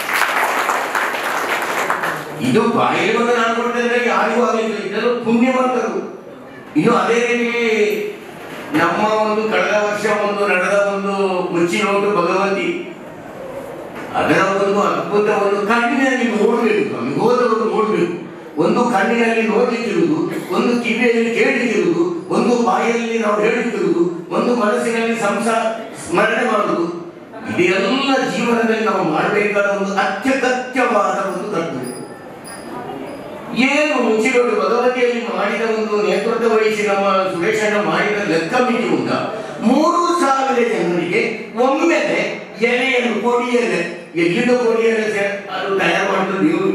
ಇದು ಬಾಯಲ್ಲಿ ಬಂದು ನಾನು ಕೊಟ್ಟಿದ್ರೆ ಯಾರಿಗೂ ಆಗಲಿಲ್ಲ ಇದೆಲ್ಲ ಪುಣ್ಯವಂತರು ಇನ್ನು ಅದೇ ರೀತಿ ನಮ್ಮ ಒಂದು ಕಳೆದ ವರ್ಷ ಒಂದು ನಡೆದ ಒಂದು ಮುಚ್ಚಿನೋಟು ಭಗವತಿ ಅದರ ಒಂದು ಅದ್ಭುತ ಒಂದು ಕಣ್ಣಿನಲ್ಲಿ ನೋಡಬೇಕು ನಮಗೆ ಹೋದವರು ನೋಡಬೇಕು ಒಂದು ಕಣ್ಣಿನಲ್ಲಿ ನೋಡ್ಲಿಕ್ಕಿರುವುದು ಒಂದು ಕಿವಿಯಲ್ಲಿ ಕೇಳಲಿಕ್ಕಿರುವುದು ಒಂದು ಬಾಯಲ್ಲಿ ನಾವು ಹೇಳಲಿಕ್ಕಿರುವುದು ಒಂದು ಮನಸ್ಸಿನಲ್ಲಿ ಸಂಸಾರ ಸ್ಮರಣೆ ಮಾಡುವುದು ಇದೆಲ್ಲ ಜೀವನದಲ್ಲಿ ನಾವು ಮಾಡಬೇಕಾದ ಒಂದು ಅತ್ಯಗತ್ಯವಾದ ಒಂದು ಕರ್ತವ್ಯ ಏನು ಮುಚ್ಚಿರೋಡು ಭಗವತಿಯಲ್ಲಿ ಮಾಡಿದ ಒಂದು ನೇತೃತ್ವ ವಹಿಸಿ ನಮ್ಮ ಸುರೇಶಣ್ಣ ಮಾಡಿದ ಲೆಕ್ಕ ಮಿತಿ ಉಂಟ ಮೂರು ಸಾವಿರ ಜನರಿಗೆ ಒಮ್ಮೆಲೆ ಎಲೆಯನ್ನು ಕೊಡಿಯಲೆ ಎಲ್ಲಿಂದ ಕೊಡಿಯಲೆ ಸೆ- ಅದು ತಯಾರು ಮಾಡಿದ ನೀವು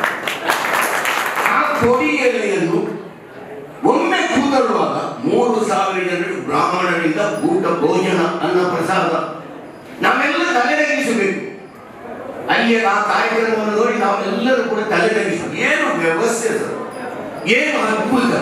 ಆ ಕೊಡಿ ಎಲೆಯನ್ನು ಒಮ್ಮೆ ಕೂದರುವಾಗ ಮೂರು ಸಾವಿರ ಜನರಿಗೆ ಬ್ರಾಹ್ಮಣರಿಂದ ಊಟ ಭೋಜನ ಅನ್ನ ಪ್ರಸಾದ ನಾವೆಲ್ಲ ತಲೆದಗಿಸಬೇಕು ಅಲ್ಲಿ ಆ ಕಾರ್ಯಕ್ರಮವನ್ನು ನೋಡಿ ನಾವೆಲ್ಲರೂ ಕೂಡ ತಲೆ ತಗ್ಗಿಸಬೇಕು ಏನು ವ್ಯವಸ್ಥೆ ಸರ್ ಏನು ಅದ್ಭುತ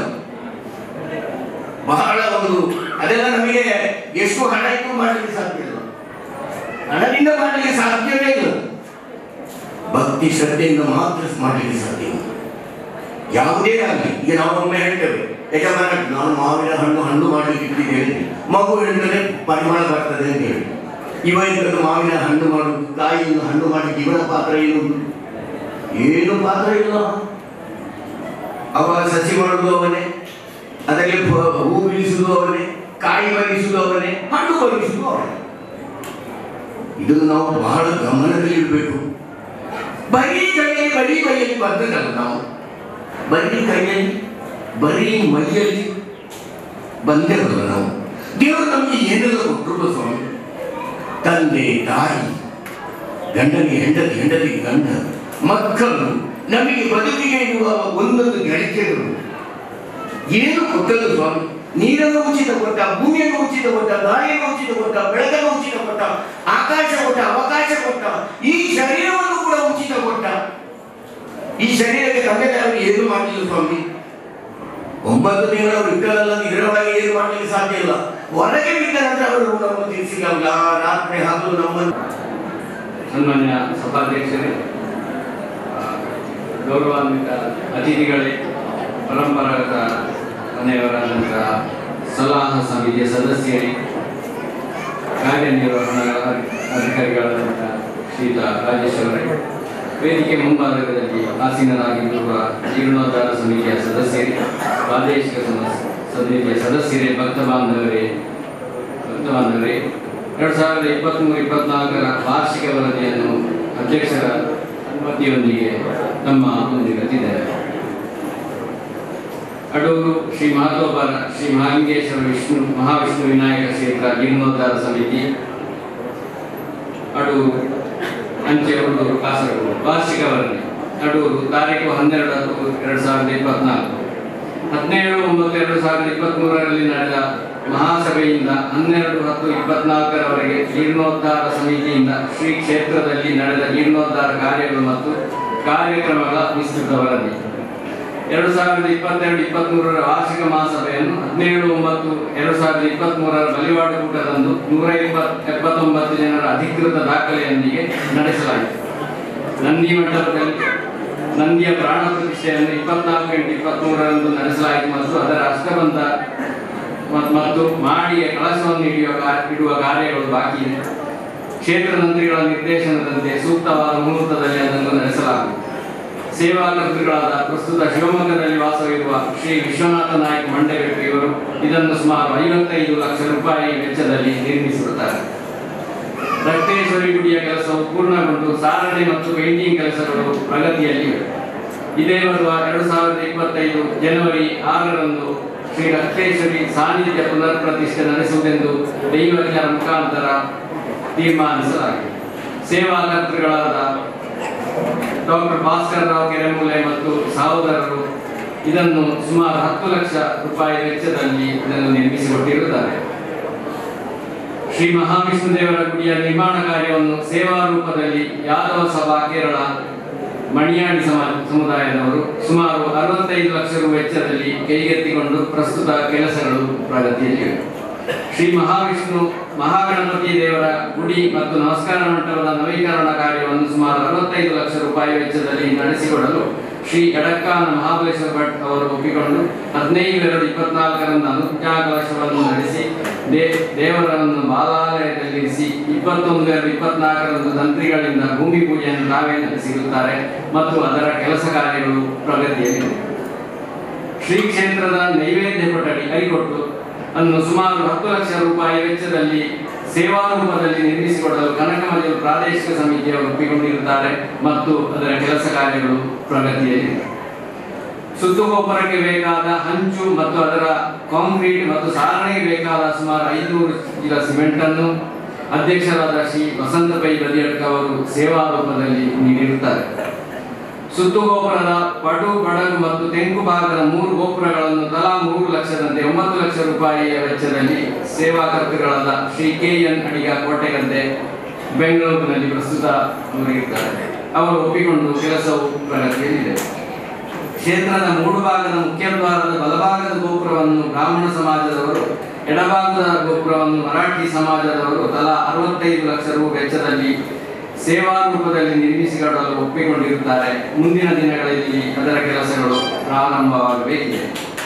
ಬಹಳ ಒಂದು ಅದೆಲ್ಲ ನಮಗೆ ಎಷ್ಟು ಹಣ ಇದ್ದು ಮಾಡಲಿಕ್ಕೆ ಸಾಧ್ಯ ಇಲ್ಲ ಹಣದಿಂದ ಮಾಡಲಿಕ್ಕೆ ಸಾಧ್ಯವೇ ಇಲ್ಲ ಭಕ್ತಿ ಶ್ರದ್ಧೆಯಿಂದ ಮಾತ್ರ ಮಾಡಲಿಕ್ಕೆ ಸಾಧ್ಯ ಇಲ್ಲ. ಯಾವುದೇ ಆಗಲಿ ಈಗ ನಾವು ಒಮ್ಮೆ ಹೇಳ್ತೇವೆ ಯಜಮಾನ ನಾನು ಮಾವಿನ ಹಣ್ಣು ಹಣ್ಣು ಮಾಡಲಿಕ್ಕೆ ಇಟ್ಟಿದ್ದೇನೆ ಮಗು ಹೇಳಿದ್ರೆ ಪರಿಮಳ ಬರ್ತದೆ ಅಂತ ಹೇಳಿ ಇವ ಇದ್ದದ್ದು ಮಾವಿನ ಹಣ್ಣು ಮಾಡುದು ಕಾಯಿಯನ್ನು ಹಣ್ಣು ಮಾಡಲಿಕ್ಕೆ ಇವನ ಪಾತ್ರ ಏನು ಏನು ಪಾತ್ರ ಇಲ್ಲ ಅವ ಸಸಿ ಮಾಡುವುದು ಅವನೇ ಅದರಲ್ಲಿ ಪ- ಹೂ ಬಿಡಿಸುವುದು ಅವನೇ ಕಾಯಿ ಬರಿಸುವುದು ಅವನೇ ಹಣ್ಣು ಬರಿಸುವುದು ಅವನೇ ಇದನ್ನು ನಾವು ಬಹಳ ಗಮನದಲ್ಲಿ ಇಡಬೇಕು ಬರೀ ಕೈಯಲ್ಲಿ ಬರೀ ಕೈಯಲ್ಲಿ ಬಂದದಲ್ಲ ನಾವು ಬರೀ ಕೈಯಲ್ಲಿ ಬರೀ ಮೈಯಲ್ಲಿ ಬಂದೆವಲ್ಲ ನಾವು ದೇವರು ನಮಗೆ ಏನೆಲ್ಲ ಕೊಟ್ಟರು ಸ್ವಾಮಿ ತಂದೆ ತಾಯಿ ಗಂಡನಿಗೆ ಹೆಂಡತಿ ಹೆಂಡತಿಗೆ ಗಂಡ ಮಕ್ಕಳು ನಮಗೆ ಬದುಕಿಗೆ ಇರುವ ಒಂದೊಂದು ಗಳಿಕೆಗಳು ಏನು ಕೊಟ್ಟದ್ದು ಸ್ವಾಮಿ ನೀರನ್ನು ಉಚಿತ ಕೊಟ್ಟ ಭೂಮಿಯನ್ನು ಉಚಿತ ಕೊಟ್ಟ ಗಾಳಿಯನ್ನು ಉಚಿತ ಕೊಟ್ಟ ಬೆಳಕನ್ನು ಉಚಿತ ಕೊಟ್ಟ ಆಕಾಶ ಕೊಟ್ಟ ಅವಕಾಶ ಕೊಟ್ಟ ಈ ಶರೀರವನ್ನು ಕೂಡ ಉಚಿತ ಕೊಟ್ಟ ಈ ಶರೀರಕ್ಕೆ ತಂದೆ ತಾಯಿ ಏನು ಮಾಡಲಿಲ್ಲ ಸ್ವಾಮಿ ಒಂಬತ್ತು ತಿಂಗಳು ಬಿಟ್ಟಲ್ಲ ಇದರೊಳಗೆ ಏನು ಮಾಡಲಿಕ್ಕೆ ಸಾಧ್ಯ ಇಲ್ಲ ಹೊರಗೆ ಬಿಟ್ಟ ನಂತರ ಅವರು ಋಣವನ್ನು ತೀರಿಸಿಲ್ಲ ರಾತ್ರಿ ಹಾಗೂ ನಮ್ಮನ್ನು ಸನ್ಮಾನ್ಯ ಸಭಾಧ್ಯಕ್ಷರೇ ಆ, ಗೌರವಾನ್ವಿತ ಅತಿಥಿಗಳೇ ಪರಂಪರಾಗತ ಮನೆಯವರಾದಂತಹ ಸಲಹಾ ಸಮಿತಿಯ ಸದಸ್ಯರೇ ಕಾರ್ಯನಿರ್ವಹಣಾ ಅಧಿಕಾರಿಗಳಾದಂಥ ಶ್ರೀಯುತ ರಾಜೇಶ್ ಅವರೇ ವೇದಿಕೆ ಮುಂಭಾಗದಲ್ಲಿ ಆಸೀನರಾಗಿರುವ ಜೀರ್ಣೋದ್ಧಾರ ಸಮಿತಿಯ ಸದಸ್ಯರೇ ಪ್ರಾದೇಶಿಕ ಸಮ- ಸಮಿತಿಯ ಸದಸ್ಯರೇ ಭಕ್ತ ಬಾಂಧವರೇ ಭಕ್ತ ಬಾಂಧವರೇ ಎರಡು ಸಾವಿರದ ಇಪ್ಪತ್ತ್ಮೂರು ಇಪ್ಪತ್ನಾಲ್ಕರ ವಾರ್ಷಿಕ ವರದಿಯನ್ನು ಅಧ್ಯಕ್ಷರ ಅನುಮತಿಯೊಂದಿಗೆ ನಮ್ಮ ಮುಂದಿಗೆ ತಿದ್ದಾರೆ ಅಡೂರು ಶ್ರೀ ಮಹತೋಬರ ಶ್ರೀ ಮಹಾಲಿಂಗೇಶ್ವರ ವಿಷ್ಣು ಮಹಾವಿಷ್ಣು ವಿನಾಯಕ ಕ್ಷೇತ್ರ ಜೀರ್ಣೋದ್ಧಾರ ಸಮಿತಿ ಅಡೂರು ಅಂಚೆ ಹುಡುಗರು ಕಾಸರಗೋಡು ವಾರ್ಷಿಕ ವರದಿ ಅಡೂರು ತಾರೀಕು ಹನ್ನೆರಡು ಹತ್ತು ಎರಡು ಸಾವಿರದ ಇಪ್ಪತ್ನಾಲ್ಕು ಹದಿನೇಳು ಒಂಬತ್ತು ಎರಡು ಸಾವಿರದ ಇಪ್ಪತ್ತ್ಮೂರರಲ್ಲಿ ನಡೆದ ಮಹಾಸಭೆಯಿಂದ ಹನ್ನೆರಡು ಹತ್ತು ಇಪ್ಪತ್ನಾಲ್ಕರವರೆಗೆ ಜೀರ್ಣೋದ್ಧಾರ ಸಮಿತಿಯಿಂದ ಶ್ರೀ ಕ್ಷೇತ್ರದಲ್ಲಿ ನಡೆದ ಜೀರ್ಣೋದ್ಧಾರ ಕಾರ್ಯಗಳು ಮತ್ತು ಕಾರ್ಯಕ್ರಮಗಳ ವಿಸ್ತೃತ ವರದಿ ಎರಡು ಸಾವಿರದ ಇಪ್ಪತ್ತೆರಡು ಇಪ್ಪತ್ತ್ಮೂರರ ವಾರ್ಷಿಕ ಮಹಾಸಭೆಯನ್ನು ಹದಿನೇಳು ಒಂಬತ್ತು ಎರಡು ಸಾವಿರದ ಇಪ್ಪತ್ತ್ಮೂರರ ಬಲಿವಾಡ ಕೂಟದಂದು ನೂರ ಇಪ್ಪತ್ ಎಪ್ಪತ್ತೊಂಬತ್ತು ಜನರ ಅಧಿಕೃತ ದಾಖಲೆಯೊಂದಿಗೆ ನಡೆಸಲಾಯಿತು ನಂದಿ ಮಂಟಪದಲ್ಲಿ ನಂದಿಯ ಪ್ರಾಣ ಪ್ರತಿಷ್ಠೆಯನ್ನು ಇಪ್ಪತ್ನಾಲ್ಕು ಎಂಟು ಇಪ್ಪತ್ತ್ಮೂರರಂದು ನಡೆಸಲಾಯಿತು ಮತ್ತು ಅದರ ಅಷ್ಟಬಂಧ ಮತ್- ಮತ್ತು ಮಾಡಿಯ ಕಳಶವನ್ನು ಇಡುವ ಕಾ- ಇಡುವ ಕಾರ್ಯಗಳು ಬಾಕಿ ಇದೆ ಕ್ಷೇತ್ರ ಮಂತ್ರಿಗಳ ನಿರ್ದೇಶನದಂತೆ ಸೂಕ್ತವಾದ ಮುಹೂರ್ತದಲ್ಲಿ ಅದನ್ನು ನಡೆಸಲಾಗುವುದು ಸೇವಾ ಕರ್ತೃಗಳಾದ ಪ್ರಸ್ತುತ ಶಿವಮೊಗ್ಗದಲ್ಲಿ ವಾಸವಿರುವ ಶ್ರೀ ವಿಶ್ವನಾಥ ನಾಯಕ್ ಮಂಡಬೆಟ್ಟು ಇವರು ಇದನ್ನು ಸುಮಾರು ಐವತ್ತೈದು ಲಕ್ಷ ರೂಪಾಯಿ ವೆಚ್ಚದಲ್ಲಿ ನಿರ್ಮಿಸಿರುತ್ತಾರೆ ರಕ್ತೇಶ್ವರಿ ಗುಡಿಯ ಕೆಲಸವು ಪೂರ್ಣಗೊಂಡು ಸಾರಣೆ ಮತ್ತು ಪೇಂಟಿಂಗ್ ಕೆಲಸಗಳು ಪ್ರಗತಿಯಲ್ಲಿವೆ ಇದೇ ಬರುವ ಎರಡು ಸಾವಿರದ ಇಪ್ಪತ್ತೈದು ಜನವರಿ ಆರರಂದು ಶ್ರೀ ರಕ್ತೇಶ್ವರಿ ಸಾನ್ನಿಧ್ಯ ಪುನರ್ ಪ್ರತಿಷ್ಠೆ ನಡೆಸುವುದೆಂದು ದೈವಜ್ಞರ ಮುಖಾಂತರ ತೀರ್ಮಾನಿಸಲಾಗಿದೆ ಸೇವಾ ಕರ್ತೃಗಳಾದ ಡಾಕ್ಟರ್ ಭಾಸ್ಕರ್ ರಾವ್ ಕೆರೆಮೂಲೆ ಮತ್ತು ಸಹೋದರರು ಇದನ್ನು ಸುಮಾರು ಹತ್ತು ಲಕ್ಷ ರೂಪಾಯಿ ವೆಚ್ಚದಲ್ಲಿ ಇದನ್ನು ನಿರ್ಮಿಸಿಕೊಟ್ಟಿರುತ್ತಾರೆ ಶ್ರೀ ಮಹಾವಿಷ್ಣು ದೇವರ ಗುಡಿಯ ನಿರ್ಮಾಣ ಕಾರ್ಯವನ್ನು ಸೇವಾ ರೂಪದಲ್ಲಿ ಯಾದವ ಸಭಾ ಕೇರಳ ಮಣಿಯಾಡಿ ಸಮಾಜ ಸಮುದಾಯದವರು ಸುಮಾರು ಅರವತ್ತೈದು ಲಕ್ಷ ರು ವೆಚ್ಚದಲ್ಲಿ ಕೈಗೆತ್ತಿಕೊಂಡು ಪ್ರಸ್ತುತ ಕೆಲಸಗಳು ಪ್ರಗತಿಯಲ್ಲಿವೆ ಶ್ರೀ ಮಹಾವಿಷ್ಣು ಮಹಾಗಣಪತಿ ದೇವರ ಗುಡಿ ಮತ್ತು ನಮಸ್ಕಾರ ಮಂಟಪದ ನವೀಕರಣ ಕಾರ್ಯವನ್ನು ಸುಮಾರು ಅರವತ್ತೈದು ಲಕ್ಷ ರೂಪಾಯಿ ವೆಚ್ಚದಲ್ಲಿ ನಡೆಸಿಕೊಡಲು ಶ್ರೀ ಎಡಕ್ಕಾನ ಮಹಾಬಲೇಶ್ವರ ಭಟ್ ಅವರು ಒಪ್ಪಿಕೊಂಡು ಹದಿನೈದು ಎರಡು ಇಪ್ಪತ್ನಾಲ್ಕರಂದು ಅನುಜ್ಞಾಕಲಶವನ್ನು ನಡೆಸಿ ದೇ ದೇವರನ್ನು ಬಾಲಾಲಯದಲ್ಲಿರಿಸಿ ಇಪ್ಪತ್ತೊಂದು ಎರಡು ಇಪ್ಪತ್ನಾಲ್ಕರಂದು ತಂತ್ರಿಗಳಿಂದ ಭೂಮಿ ಪೂಜೆಯನ್ನು ತಾವೇ ನಡೆಸಿರುತ್ತಾರೆ ಮತ್ತು ಅದರ ಕೆಲಸ ಕಾರ್ಯಗಳು ಪ್ರಗತಿಯಲ್ಲಿವೆ ಶ್ರೀ ಕ್ಷೇತ್ರದ ನೈವೇದ್ಯ ಕೊಠಡಿ ಐಕೊಟ್ಟು ಅನ್ನು ಸುಮಾರು ಹತ್ತು ಲಕ್ಷ ರೂಪಾಯಿ ವೆಚ್ಚದಲ್ಲಿ ಸೇವಾ ರೂಪದಲ್ಲಿ ನಿರ್ಮಿಸಿಕೊಡಲು ಕನಕಮಜಲು ಪ್ರಾದೇಶಿಕ ಸಮಿತಿಯವರು ಒಪ್ಪಿಕೊಂಡಿರುತ್ತಾರೆ ಮತ್ತು ಅದರ ಕೆಲಸ ಕಾರ್ಯಗಳು ಪ್ರಗತಿಯಲ್ಲಿವೆ ಸುತ್ತುಗೊಬ್ಬರಕ್ಕೆ ಬೇಕಾದ ಹಂಚು ಮತ್ತು ಅದರ ಕಾಂಕ್ರೀಟ್ ಮತ್ತು ಸಾರಣೆಗೆ ಬೇಕಾದ ಸುಮಾರು ಐನೂರು ಚೀಲ ಸಿಮೆಂಟ್ ಅನ್ನು ಅಧ್ಯಕ್ಷರಾದ ಶ್ರೀ ವಸಂತ ಪೈ ಬದಿಯಡ್ಕ ಅವರು ಸೇವಾ ರೂಪದಲ್ಲಿ ನೀಡಿರುತ್ತಾರೆ ಸುತ್ತು ಗೋಪುರದ ಪಡು ಬಡಗು ಮತ್ತು ತೆಂಕು ಭಾಗದ ಮೂರು ಗೋಪುರಗಳನ್ನು ತಲಾ ಮೂರು ಲಕ್ಷದಂತೆ ಒಂಬತ್ತು ಲಕ್ಷ ರೂಪಾಯಿಯ ವೆಚ್ಚದಲ್ಲಿ ಸೇವಾ ಕರ್ತೃಗಳಾದ ಶ್ರೀ ಕೆ ಎನ್ ಅಡಿಗ ಕೋಟೆಗದ್ದೆ ಬೆಂಗಳೂರಿನಲ್ಲಿ ಪ್ರಸ್ತುತ ಅವರಿಗಿದ್ದಾರೆ ಅವರು ಒಪ್ಪಿಕೊಂಡು ಕೆಲಸವು ಪ್ರಗತಿಯಲ್ಲಿದೆ ಕ್ಷೇತ್ರದ ಮೂರು ಭಾಗದ ಮುಖ್ಯ ದ್ವಾರದ ಬಲಭಾಗದ ಗೋಪುರವನ್ನು ಬ್ರಾಹ್ಮಣ ಸಮಾಜದವರು ಎಡಭಾಗದ ಗೋಪುರವನ್ನು ಮರಾಠಿ ಸಮಾಜದವರು ತಲಾ ಅರವತ್ತೈದು ಲಕ್ಷ ರು ವೆಚ್ಚದಲ್ಲಿ ಸೇವಾ ರೂಪದಲ್ಲಿ ನಿರ್ಮಿಸಿಕೊಡಲು ಒಪ್ಪಿಕೊಂಡಿರುತ್ತಾರೆ ಮುಂದಿನ ದಿನಗಳಲ್ಲಿ ಅದರ ಕೆಲಸಗಳು ಪ್ರಾರಂಭವಾಗಬೇಕಿದೆ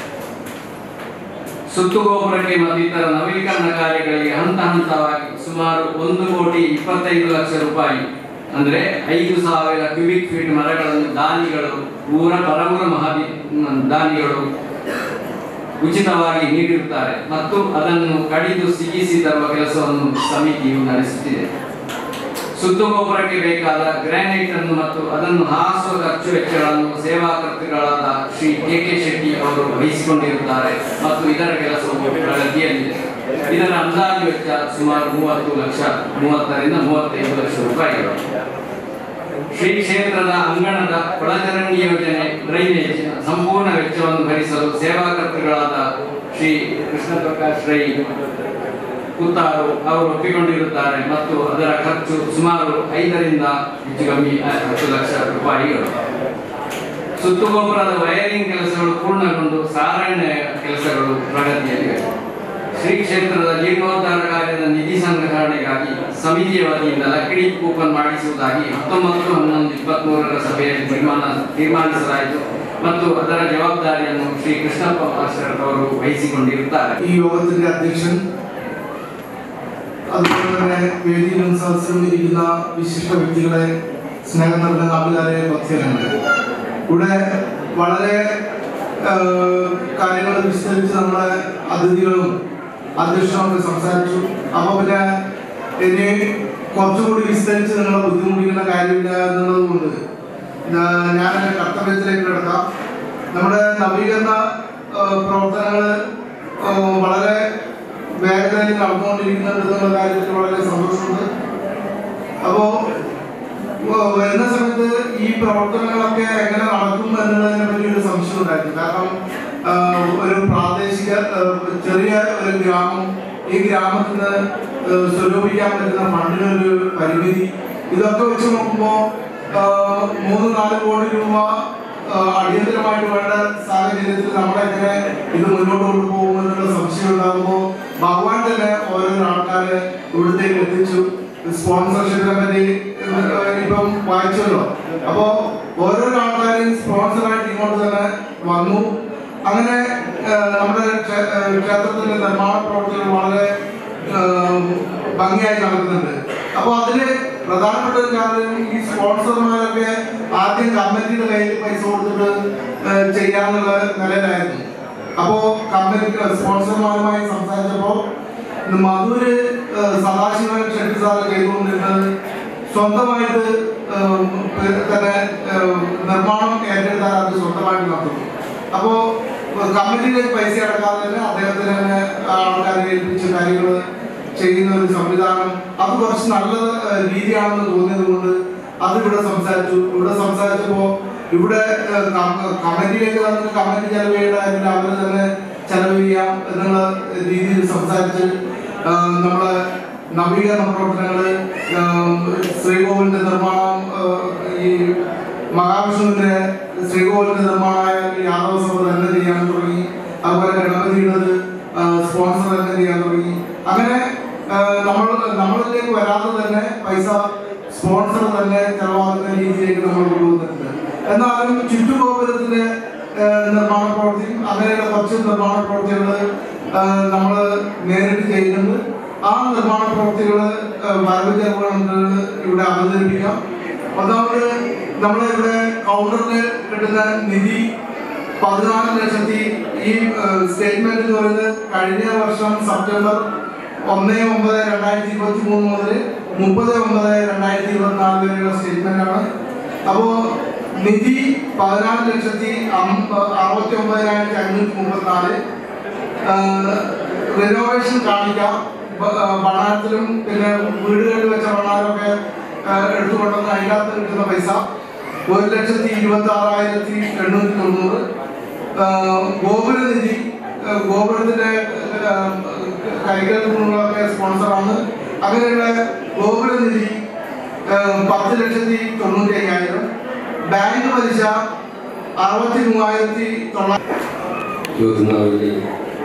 ಸುತ್ತು ಗೋಪುರಕ್ಕೆ ಮತ್ತು ಇತರ ನವೀಕರಣ ಕಾರ್ಯಗಳಿಗೆ ಹಂತ ಹಂತವಾಗಿ ಸುಮಾರು ಒಂದು ಕೋಟಿ ಇಪ್ಪತ್ತೈದು ಲಕ್ಷ ರೂಪಾಯಿ ಅಂದ್ರೆ ಐದು ಸಾವಿರ ಕ್ಯೂಬಿಕ್ ಫೀಟ್ ಮರಗಳನ್ನು ದಾನಿಗಳು ಊರ ಪರಮೂರ ಮಹಾದಿ ದಾನಿಗಳು ಉಚಿತವಾಗಿ ನೀಡಿರುತ್ತಾರೆ ಮತ್ತು ಅದನ್ನು ಕಡಿದು ಸಿಗಿಸಿ ತರುವ ಕೆಲಸವನ್ನು ಸಮಿತಿಯು ನಡೆಸುತ್ತಿದೆ ಸುತ್ತು ಗೋಪುರಕ್ಕೆ ಬೇಕಾದ ಗ್ರಾನೈಟ್ ಅನ್ನು ಮತ್ತು ಅದನ್ನು ಹಾಸುವ ಖರ್ಚು ವೆಚ್ಚಗಳನ್ನು ಸೇವಾ ಕರ್ತೃಗಳಾದ ಶ್ರೀ ಕೆ ಕೆ ಶೆಟ್ಟಿ ಅವರು ವಹಿಸಿಕೊಂಡಿರುತ್ತಾರೆ ಮತ್ತು ಇದರ ಕೆಲಸವು ಪ್ರಗತಿಯಲ್ಲಿದೆ ಇದರ ಅಂದಾಜು ವೆಚ್ಚ ಸುಮಾರು ಮೂವತ್ತು ಲಕ್ಷ ಮೂವತ್ತರಿಂದ ಮೂವತ್ತೈದು ಲಕ್ಷ ರೂಪಾಯಿಗಳು ಶ್ರೀ ಕ್ಷೇತ್ರದ ಅಂಗಣದ ಒಳಚರಂಡಿ ಯೋಜನೆ ಡ್ರೈನೇಜ್ ಸಂಪೂರ್ಣ ವೆಚ್ಚವನ್ನು ಭರಿಸಲು ಸೇವಾ ಕರ್ತೃಗಳಾದ ಶ್ರೀ ಕೃಷ್ಣ ಪ್ರಕಾಶ್ ರೈ ಕುತ್ತಾರು ಅವರು ಒಪ್ಪಿಕೊಂಡಿರುತ್ತಾರೆ ಮತ್ತು ಅದರ ಖರ್ಚು ಸುಮಾರು ಐದರಿಂದ ಹೆಚ್ಚು ಕಮ್ಮಿ ಹತ್ತು ಲಕ್ಷ ರೂಪಾಯಿಗಳು ಸುತ್ತುಗೋಪುರದ ವೈರಿಂಗ್ ಕೆಲಸಗಳು ಪೂರ್ಣಗೊಂಡು ಸಾರಣ್ಯ ಕೆಲಸಗಳು ಪ್ರಗತಿಯಲ್ಲಿವೆ ಶ್ರೀ ಕ್ಷೇತ್ರದ ಜೀರ್ಣೋದ್ಧಾರ ಕಾರ್ಯದ ನಿಧಿ ಸಂಗ್ರಹಣೆಗಾಗಿ ಸಮಿತಿಯ ವತಿಯಿಂದ ಲಕ್ಕಡಿ ಕೂಪನ್ ಮಾಡಿಸುವುದಾಗಿ ಹತ್ತೊಂಬತ್ತು ಹನ್ನೊಂದು ಇಪ್ಪತ್ಮೂರರ ಸಭೆಯಲ್ಲಿ ತೀರ್ಮಾನ ತೀರ್ಮಾನಿಸಲಾಯಿತು ಮತ್ತು ಅದರ ಜವಾಬ್ದಾರಿಯನ್ನು ಶ್ರೀ ಕೃಷ್ಣಪ್ಪ ಮಾಸ್ಟರ್ ಅವರು ವಹಿಸಿಕೊಂಡಿರುತ್ತಾರೆ ഈ യോഗത്തിന്റെ അധ്യക്ഷൻ അതുപോലെ തന്നെ വേദിയിലും സദസ്സിലും ഇരിക്കുന്ന വിശിഷ്ട വ്യക്തികളെ സ്നേഹം നിറഞ്ഞ നാട്ടുകാരെ ഭക്തജനങ്ങളെ ഇവിടെ വളരെ കാര്യങ്ങൾ വിസ്തരിച്ച് നമ്മുടെ അതിഥികളും അധ്യക്ഷനൊക്കെ സംസാരിച്ചു അപ്പോൾ പിന്നെ ഇനി കുറച്ചുകൂടി വിസ്തരിച്ച് നിങ്ങളെ ബുദ്ധിമുട്ടിക്കുന്ന കാര്യമില്ല എന്നുള്ളത് കൊണ്ട് ഞാൻ എൻ്റെ കർത്തവ്യത്തിലേക്ക് കിടക്കാം നമ്മുടെ നവീകരണ പ്രവർത്തനങ്ങൾ വളരെ വേഗതയിൽ നടന്നുകൊണ്ടിരിക്കുന്നുണ്ട് എന്നുള്ള കാര്യത്തിൽ വളരെ സന്തോഷമുണ്ട് അപ്പോൾ വരുന്ന സമയത്ത് ഈ പ്രവർത്തനങ്ങളൊക്കെ എങ്ങനെ നടക്കും എന്നുള്ളതിനെ പറ്റി ഒരു സംശയം ഉണ്ടായിരുന്നു കാരണം ആ, ഒരു പ്രാദേശിക ആ, ചെറിയ ഒരു ഗ്രാമം ഈ ഗ്രാമത്തിന് ആ, സ്വരൂപിക്കാൻ പറ്റുന്ന ഫണ്ടിനൊരു പരിമിതി ഇതൊക്കെ വെച്ച് നോക്കുമ്പോൾ മൂന്ന് നാല് കോടി രൂപ ആ, അടിയന്തരമായിട്ട് വേണ്ട സാഹചര്യത്തിൽ നമ്മളെങ്ങനെ ഇത് മുന്നോട്ട് കൊണ്ടുപോകും എന്നുള്ള സംശയം ഉണ്ടാകുമ്പോൾ ഭഗവാൻ തന്നെ ഓരോരോ ആൾക്കാരെ ഇവിടത്തേക്ക് എത്തിച്ചു സ്പോൺസർഷിപ്പിനെ പറ്റി ഏഹ് ഇപ്പം വായിച്ചല്ലോ അപ്പോ ഓരോരോ ആൾക്കാരെയും സ്പോൺസറായിട്ട് ഇങ്ങോട്ട് തന്നെ വന്നു അങ്ങനെ ഏഹ് നമ്മുടെ ക്ഷേ- ഏഹ് ക്ഷേത്രത്തിന്റെ നിർമ്മാണ പ്രവർത്തനങ്ങൾ വളരെ ഏഹ് ഭംഗിയായി നടക്കുന്നുണ്ട് അപ്പോൾ അതില് പ്രധാനപ്പെട്ട ഒരു കാര്യം ഈ സ്പോൺസർമാരൊക്കെ ആദ്യം കമ്മിറ്റിയുടെ കയ്യിൽ പൈസ കൊടുത്തിട്ട് ഏഹ് ചെയ്യാന്നുള്ള നിലയിലായിരുന്നു അപ്പോ കമ്പനി സ്പോൺസർമാരുമായി സംസാരിച്ചപ്പോ ഇത് മധുര് ഏഹ് സദാശിവൻ ഷെട്ടി സാറ് ചെയ്തുകൊണ്ടിരുന്നത് സ്വന്തമായിട്ട് ഏഹ് പേ- തന്നെ ഏഹ് നിർമ്മാണം ഏറ്റെടുത്താൽ അത് സ്വന്തമായിട്ട് നടത്തുന്നു അപ്പോ കമ്പനിയിലേക്ക് പൈസ അടക്കാതെ തന്നെ അദ്ദേഹത്തിന് തന്നെ ആൾക്കാരെ ഏൽപ്പിച്ച കാര്യങ്ങൾ ചെയ്യുന്ന ഒരു സംവിധാനം അത് കുറച്ച് നല്ല ഏഹ് രീതിയാണെന്ന് തോന്നിയത് കൊണ്ട് അത് ഇവിടെ സംസാരിച്ചു ഇവിടെ സംസാരിച്ചപ്പോ ഇവിടെ ഏഹ് കം- കമ്മിറ്റിയിലേക്ക് വന്നിട്ട് കമ്മിറ്റി ചെലവ് ചെയ്യേണ്ട കാര്യമില്ല അവർ തന്നെ ചെലവ് ചെയ്യാം എന്നുള്ള രീതിയിൽ സംസാരിച്ച് ആഹ് നമ്മളെ നവീകരണ പ്രവർത്തനങ്ങള് ആഹ് ശ്രീകോവിലിന്റെ നിർമ്മാണം ആഹ് ഈ മഹാവിഷ്ണുവിന്റെ ശ്രീകോവിലിന്റെ നിർമ്മാണമായ ഈ യാദവ സഭ തന്നെ ചെയ്യാൻ തുടങ്ങി അതുപോലെ ഗണപതിയുടെ സ്പോൺസർ തന്നെ ചെയ്യാൻ തുടങ്ങി അങ്ങനെ ആഹ് നമ്മൾ നമ്മളിലേക്ക് വരാതെ തന്നെ പൈസ സ്പോൺസർ തന്നെ ചെലവാകുന്ന രീതിയിലേക്ക് നമ്മൾ കൊണ്ടുവന്നിട്ടുണ്ട് എന്നാലും ചുറ്റുഗോപുരത്തിന്റെ ആഹ് നിർമ്മാണ പ്രവൃത്തിയും അങ്ങനെയുള്ള കുറച്ച് നിർമ്മാണ പ്രവൃത്തികൾ നമ്മൾ നേരിട്ട് ചെയ്യുന്നുണ്ട് ആ നിർമ്മാണ പ്രവൃത്തികൾ വരവ് ചെലവുകൾ ഇവിടെ അവതരിപ്പിക്കാം ഒന്നാമത് നമ്മളിവിടെ കൗണ്ടറിന് കിട്ടുന്ന നിധി പതിനാല് ലക്ഷത്തി ഈ സ്റ്റേറ്റ്മെന്റ് എന്ന് പറയുന്നത് കഴിഞ്ഞ വർഷം സെപ്റ്റംബർ ഒന്ന് ഒമ്പത് രണ്ടായിരത്തി ഇരുപത്തി മൂന്ന് മുതൽ മുപ്പത് ഒമ്പത് രണ്ടായിരത്തി ഇരുപത്തിനാല് വരെയുള്ള സ്റ്റേറ്റ്മെന്റ് ആണ് അപ്പോ നിധി പതിനാല് ലക്ഷത്തി അമ്പ- അറുപത്തി ഒമ്പതിനായിരത്തി അഞ്ഞൂറ്റി മുപ്പത്തിനാല് റിനോവേഷൻ കാണിക്കാം ബ- ആ, ഭണത്തിലും പിന്നെ വീടുകളിൽ വെച്ച ഭണാരൊക്കെ എടുത്തുകൊണ്ടുവന്ന് അതിനകത്ത് കിട്ടുന്ന പൈസ ഒരു ലക്ഷത്തി ഇരുപത്തി ആറായിരത്തി എണ്ണൂറ്റി തൊണ്ണൂറ് ആ, ഗോപുരനിധി ആ, ഗോപുരത്തിന്റെ ആ, കൈകളിൽ നിന്നുള്ളൊക്കെ സ്പോൺസറാണ് അങ്ങനെയുള്ള ഗോപുരനിധി ആ, പത്ത് ലക്ഷത്തി തൊണ്ണൂറ്റി അയ്യായിരം ബാങ്ക് പലിശ അറുപത്തി മൂവായിരത്തി തൊള്ളായിരത്തി ಯೋಧನಾಗಲಿ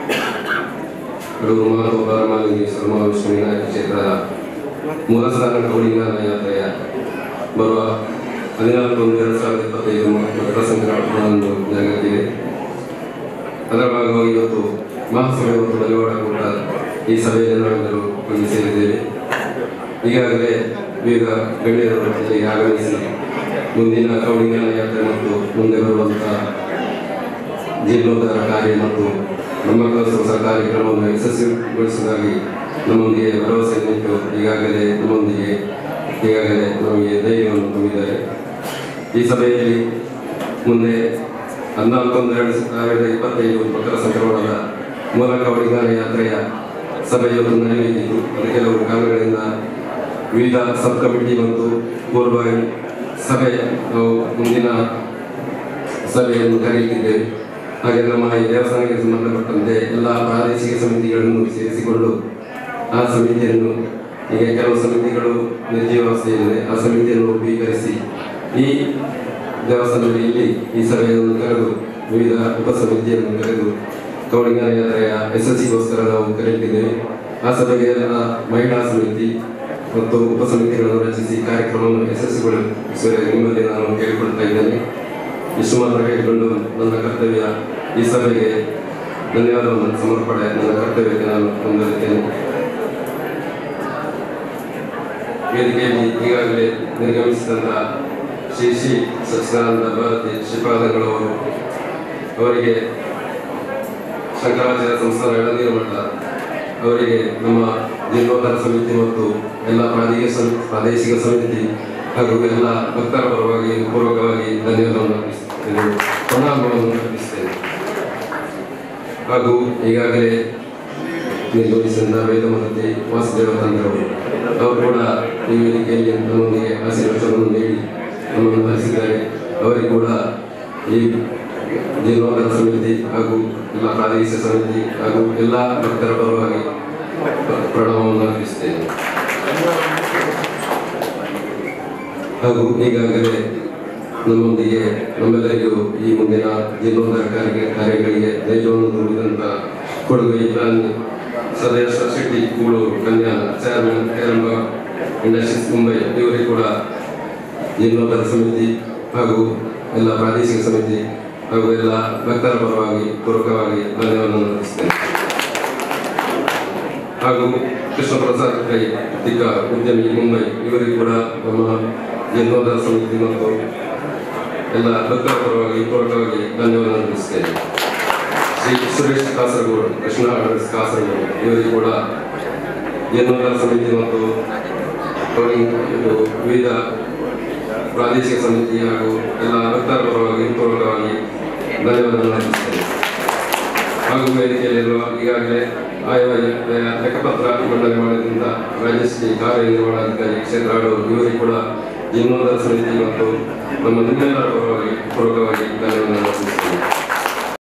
ಕಡೂರು ಮಹಾಗೋಪಾಲ ಮಾಲಿನಿ ಸರ್ಮಾವಿಷ್ಣು ವಿನಾಯಕ ಕ್ಷೇತ್ರದ ಮೂಲ ಸ್ಥಾನ ಕೌಳಿಂಗಾನ ಯಾತ್ರೆಯ ಬರುವ ಹದಿನಾಲ್ಕು ಒಂದು ಎರಡು ಸಾವಿರದ ಇಪ್ಪತ್ತೈದು ಮಕರ ಸಂಕ್ರಾಂತಿಯಂದು ಜರುಗುತ್ತಿದೆ ಅದರ ಭಾಗವಾಗಿ ಇವತ್ತು ಮಹಾಸಭೆ ಮತ್ತು ಬಲಿವಾಡ ಕೂಟ ಈ ಸಭೆಯಲ್ಲಿ ನಾವೆಲ್ಲರೂ ಬಂದು ಸೇರಿದ್ದೇವೆ ಈಗಾಗಲೇ ವಿವಿಧ ಗಣ್ಯರು ಇಲ್ಲಿಗೆ ಆಗಮಿಸಿ ಮುಂದಿನ ಕೌಳಿಂಗನ ಯಾತ್ರೆ ಮತ್ತು ಮುಂದೆ ಬರುವಂತಹ ಜೀರ್ಣೋದ್ಧಾರ ಕಾರ್ಯ ಮತ್ತು ಬ್ರಹ್ಮಕಲಸೋತ್ಸವ ಕಾರ್ಯಕ್ರಮವನ್ನು ಯಶಸ್ವಿಗೊಳಿಸುವುದಾಗಿ ನಮ್ಮೊಂದಿಗೆ ಭರವಸೆ ನೀಟ್ಟು ಈಗಾಗಲೇ ನಮ್ಮೊಂದಿಗೆ ಈಗಾಗಲೇ ನಮಗೆ ಧೈರ್ಯವನ್ನು ತುಂಬಿದ್ದಾರೆ ಈ ಸಭೆಯಲ್ಲಿ ಮುಂದೆ ಹದಿನಾಲ್ಕೊಂದು ಎರಡು ಸಾವಿರದ ಇಪ್ಪತ್ತೈದು ಮಕರ ಸಂಕ್ರಮಣದ ಮೂಲಕ ಒಡಿಗಾರ ಯಾತ್ರೆಯ ಸಭೆಯೊಂದು ನಡೆಯಲಿದ್ದು ಅದು ಕೆಲವು ಕಾರಣಗಳಿಂದ ವಿವಿಧ ಸಬ್ ಕಮಿಟಿ ಮತ್ತು ಪೂರ್ವಭಾವಿ ಸಭೆ ನಾವು ಮುಂದಿನ ಸಭೆಯನ್ನು ಕರೆಯುತ್ತಿದ್ದೇವೆ ಹಾಗೆ ನಮ್ಮ ಈ ದೇವಸ್ಥಾನಕ್ಕೆ ಸಂಬಂಧಪಟ್ಟಂತೆ ಎಲ್ಲ ಪ್ರಾದೇಶಿಕ ಸಮಿತಿಗಳನ್ನು ಸೇರಿಸಿಕೊಂಡು ಆ ಸಮಿತಿಯನ್ನು ಈಗ ಕೆಲವು ಸಮಿತಿಗಳು ನಿರ್ಜೀವಾವಸ್ಥೆಯಲ್ಲಿದೆ ಆ ಸಮಿತಿಯನ್ನು ರೂಪೀಕರಿಸಿ ಈ ದೇವಸ್ಥಾನದಲ್ಲಿ ಇಲ್ಲಿ ಈ ಸಭೆಯನ್ನು ಕರೆದು ವಿವಿಧ ಉಪಸಮಿತಿಯನ್ನು ಕರೆದು ಕೌಳಿಂಗನ ಯಾತ್ರೆಯ ಯಶಸ್ಸಿಗೋಸ್ಕರ ನಾವು ಕರೆಯುತ್ತಿದ್ದೇವೆ ಆ ಸಭೆಗೆ ಎಲ್ಲ ಮಹಿಳಾ ಸಮಿತಿ ಮತ್ತು ಉಪಸಮಿತಿಗಳನ್ನು ರಚಿಸಿ ಕಾರ್ಯಕ್ರಮವನ್ನು ಯಶಸ್ವಿಗೊಳಿಸುವ ನಿಮ್ಮಲ್ಲಿ ನಾನು ಕೇಳಿಕೊಳ್ತಾ ಇದ್ದೇನೆ ಇಷ್ಟು ಮಾತ್ರ ಹೇಳಿಕೊಂಡು ನನ್ನ ಕರ್ತವ್ಯ ಈ ಸಭೆಗೆ ಧನ್ಯವಾದವನ್ನು ಸಮರ್ಪಣೆ ನನ್ನ ಕರ್ತವ್ಯಕ್ಕೆ ನಾನು ಹೊಂದಿರುತ್ತೇನೆ ವೇದಿಕೆಯಲ್ಲಿ ಈಗಾಗಲೇ ನಿರ್ಗಮಿಸಿದಂಥ ಶ್ರೀ ಶ್ರೀ ಸಚ್ಚಿದಾನಂದ ಭಾರತಿ ಶ್ರೀಪಾದಗಳವರು ಅವರಿಗೆ ಶಂಕರಾಚಾರ್ಯ ಸಂಸ್ಥಾನ ಎಳನೀರು ಮಠ ಅವರಿಗೆ ನಮ್ಮ ಜೀರ್ಣೋದ್ಧಾರ ಸಮಿತಿ ಮತ್ತು ಎಲ್ಲ ಪ್ರಾದೇಶಿಕ ಸಮಿತಿ ಪ್ರಾದೇಶಿಕ ಸಮಿತಿ ಹಾಗೂ ಎಲ್ಲ ಭಕ್ತರ ಪರವಾಗಿ ಪೂರ್ವಕವಾಗಿ ಧನ್ಯವಾದವನ್ನು ಅರ್ಪಿಸುತ್ತೇನೆ ಪ್ರಣಾಮಗಳನ್ನು ಅರ್ಪಿಸುತ್ತೇನೆ ಹಾಗೂ ಈಗಾಗಲೇ ನಿರ್ವಹಿಸಿದ ವೇದಮೂರ್ತಿ ವಾಸುದೇವ ತಂತ್ರವರು ಅವರು ಕೂಡ ಈ ವೇದಿಕೆಯಲ್ಲಿ ನಮ್ಮೊಂದಿಗೆ ಆಶೀರ್ವಚನವನ್ನು ನೀಡಿ ನಮ್ಮನ್ನು ಹರಿಸಿದ್ದಾರೆ ಅವರಿಗೆ ಕೂಡ ಈ ಜೀರ್ಣೋದ್ಧಾರ ಸಮಿತಿ ಹಾಗೂ ಎಲ್ಲ ಪ್ರಾದೇಶಿಕ ಸಮಿತಿ ಹಾಗೂ ಎಲ್ಲ ಭಕ್ತರ ಪರವಾಗಿ ಪ್ರಣವವನ್ನು ಅರ್ಪಿಸುತ್ತೇನೆ ಹಾಗೂ ಈಗಾಗಲೇ ನಮ್ಮೊಂದಿಗೆ ನಮ್ಮೆಲ್ಲರಿಗೂ ಈ ಮುಂದಿನ ಜೀರ್ಣೋದ್ಧಾರ ಕಾರ್ಯ ಕಾರ್ಯಗಳಿಗೆ ಧೈರ್ಯವನ್ನು ತುಂಬಿದಂಥ ಕೊಡುಗೆ ಪ್ಲಾನ್ ಸದಸ್ಯ ಶೆಟ್ಟಿ ಕೂಳೂರು ಕನ್ಯಾ ಚೇರ್ಮನ್ ಕೇರಂಬ ಇಂಡಸ್ಟ್ರೀಸ್ ಮುಂಬೈ ಇವರಿಗೆ ಕೂಡ ಜೀರ್ಣೋದ್ಧಾರ ಸಮಿತಿ ಹಾಗೂ ಎಲ್ಲ ಪ್ರಾದೇಶಿಕ ಸಮಿತಿ ಹಾಗೂ ಎಲ್ಲ ಭಕ್ತರ ಪರವಾಗಿ ಪೂರ್ವಕವಾಗಿ ಧನ್ಯವಾದವನ್ನು ಅರ್ಪಿಸ್ತೇನೆ ಹಾಗೂ ಕೃಷ್ಣ ಪ್ರಸಾದ್ ಕೈ ದಿಕ್ಕ ಉದ್ಯಮಿ ಮುಂಬೈ ಇವರಿಗೆ ಕೂಡ ನಮ್ಮ ಜೀರ್ಣೋದ್ಧಾರ ಸಮಿತಿ ಮತ್ತು ಎಲ್ಲ ಭಕ್ತರ ಪರವಾಗಿ ಪೂರ್ವಕವಾಗಿ ಧನ್ಯವಾದ ಅರ್ಪಿಸ್ತೇನೆ ಶ್ರೀ ಸುರೇಶ್ ಕಾಸರಗೋಡು ಕೃಷ್ಣ ಆಡಳಿತ ಕಾಸರಗೋಡು ಇವರಿಗೆ ಕೂಡ ಜೀರ್ಣೋದ್ಧಾರ ಸಮಿತಿ ಮತ್ತು ಟೋಲಿಂಗ್ ಇದು ವಿವಿಧ ಪ್ರಾದೇಶಿಕ ಸಮಿತಿ ಹಾಗೂ ಎಲ್ಲ ಭಕ್ತರ ಪರವಾಗಿ ಪೂರ್ವಕವಾಗಿ ಧನ್ಯವಾದವನ್ನು ಅರ್ಪಿಸ್ತೇನೆ ಹಾಗೂ ವೇದಿಕೆಯಲ್ಲಿರುವ ಈಗಾಗಲೇ ಆಯಾ ಲೆಕ್ಕಪತ್ರ ಮಂಡಳಿ ಮಾಡಿದಂಥ ರಾಜಶ್ರೀ ಕಾರ್ಯನಿರ್ವಹಣಾಧಿಕಾರಿ ಕ್ಷೇತ್ರಾಡೂರು ಇವರಿಗೆ ಕೂಡ ಜೀರ್ಣೋದ್ಧಾರ ಸಮಿತಿ ಮತ್ತು ನಮ್ಮ ನಿಮ್ಮೆಲ್ಲರ ಪರವಾಗಿ ಪೂರ್ವಕವಾಗಿ ಧನ್ಯವಾದವನ್ನು ಅರ್ಪಿಸ್ತೇನೆ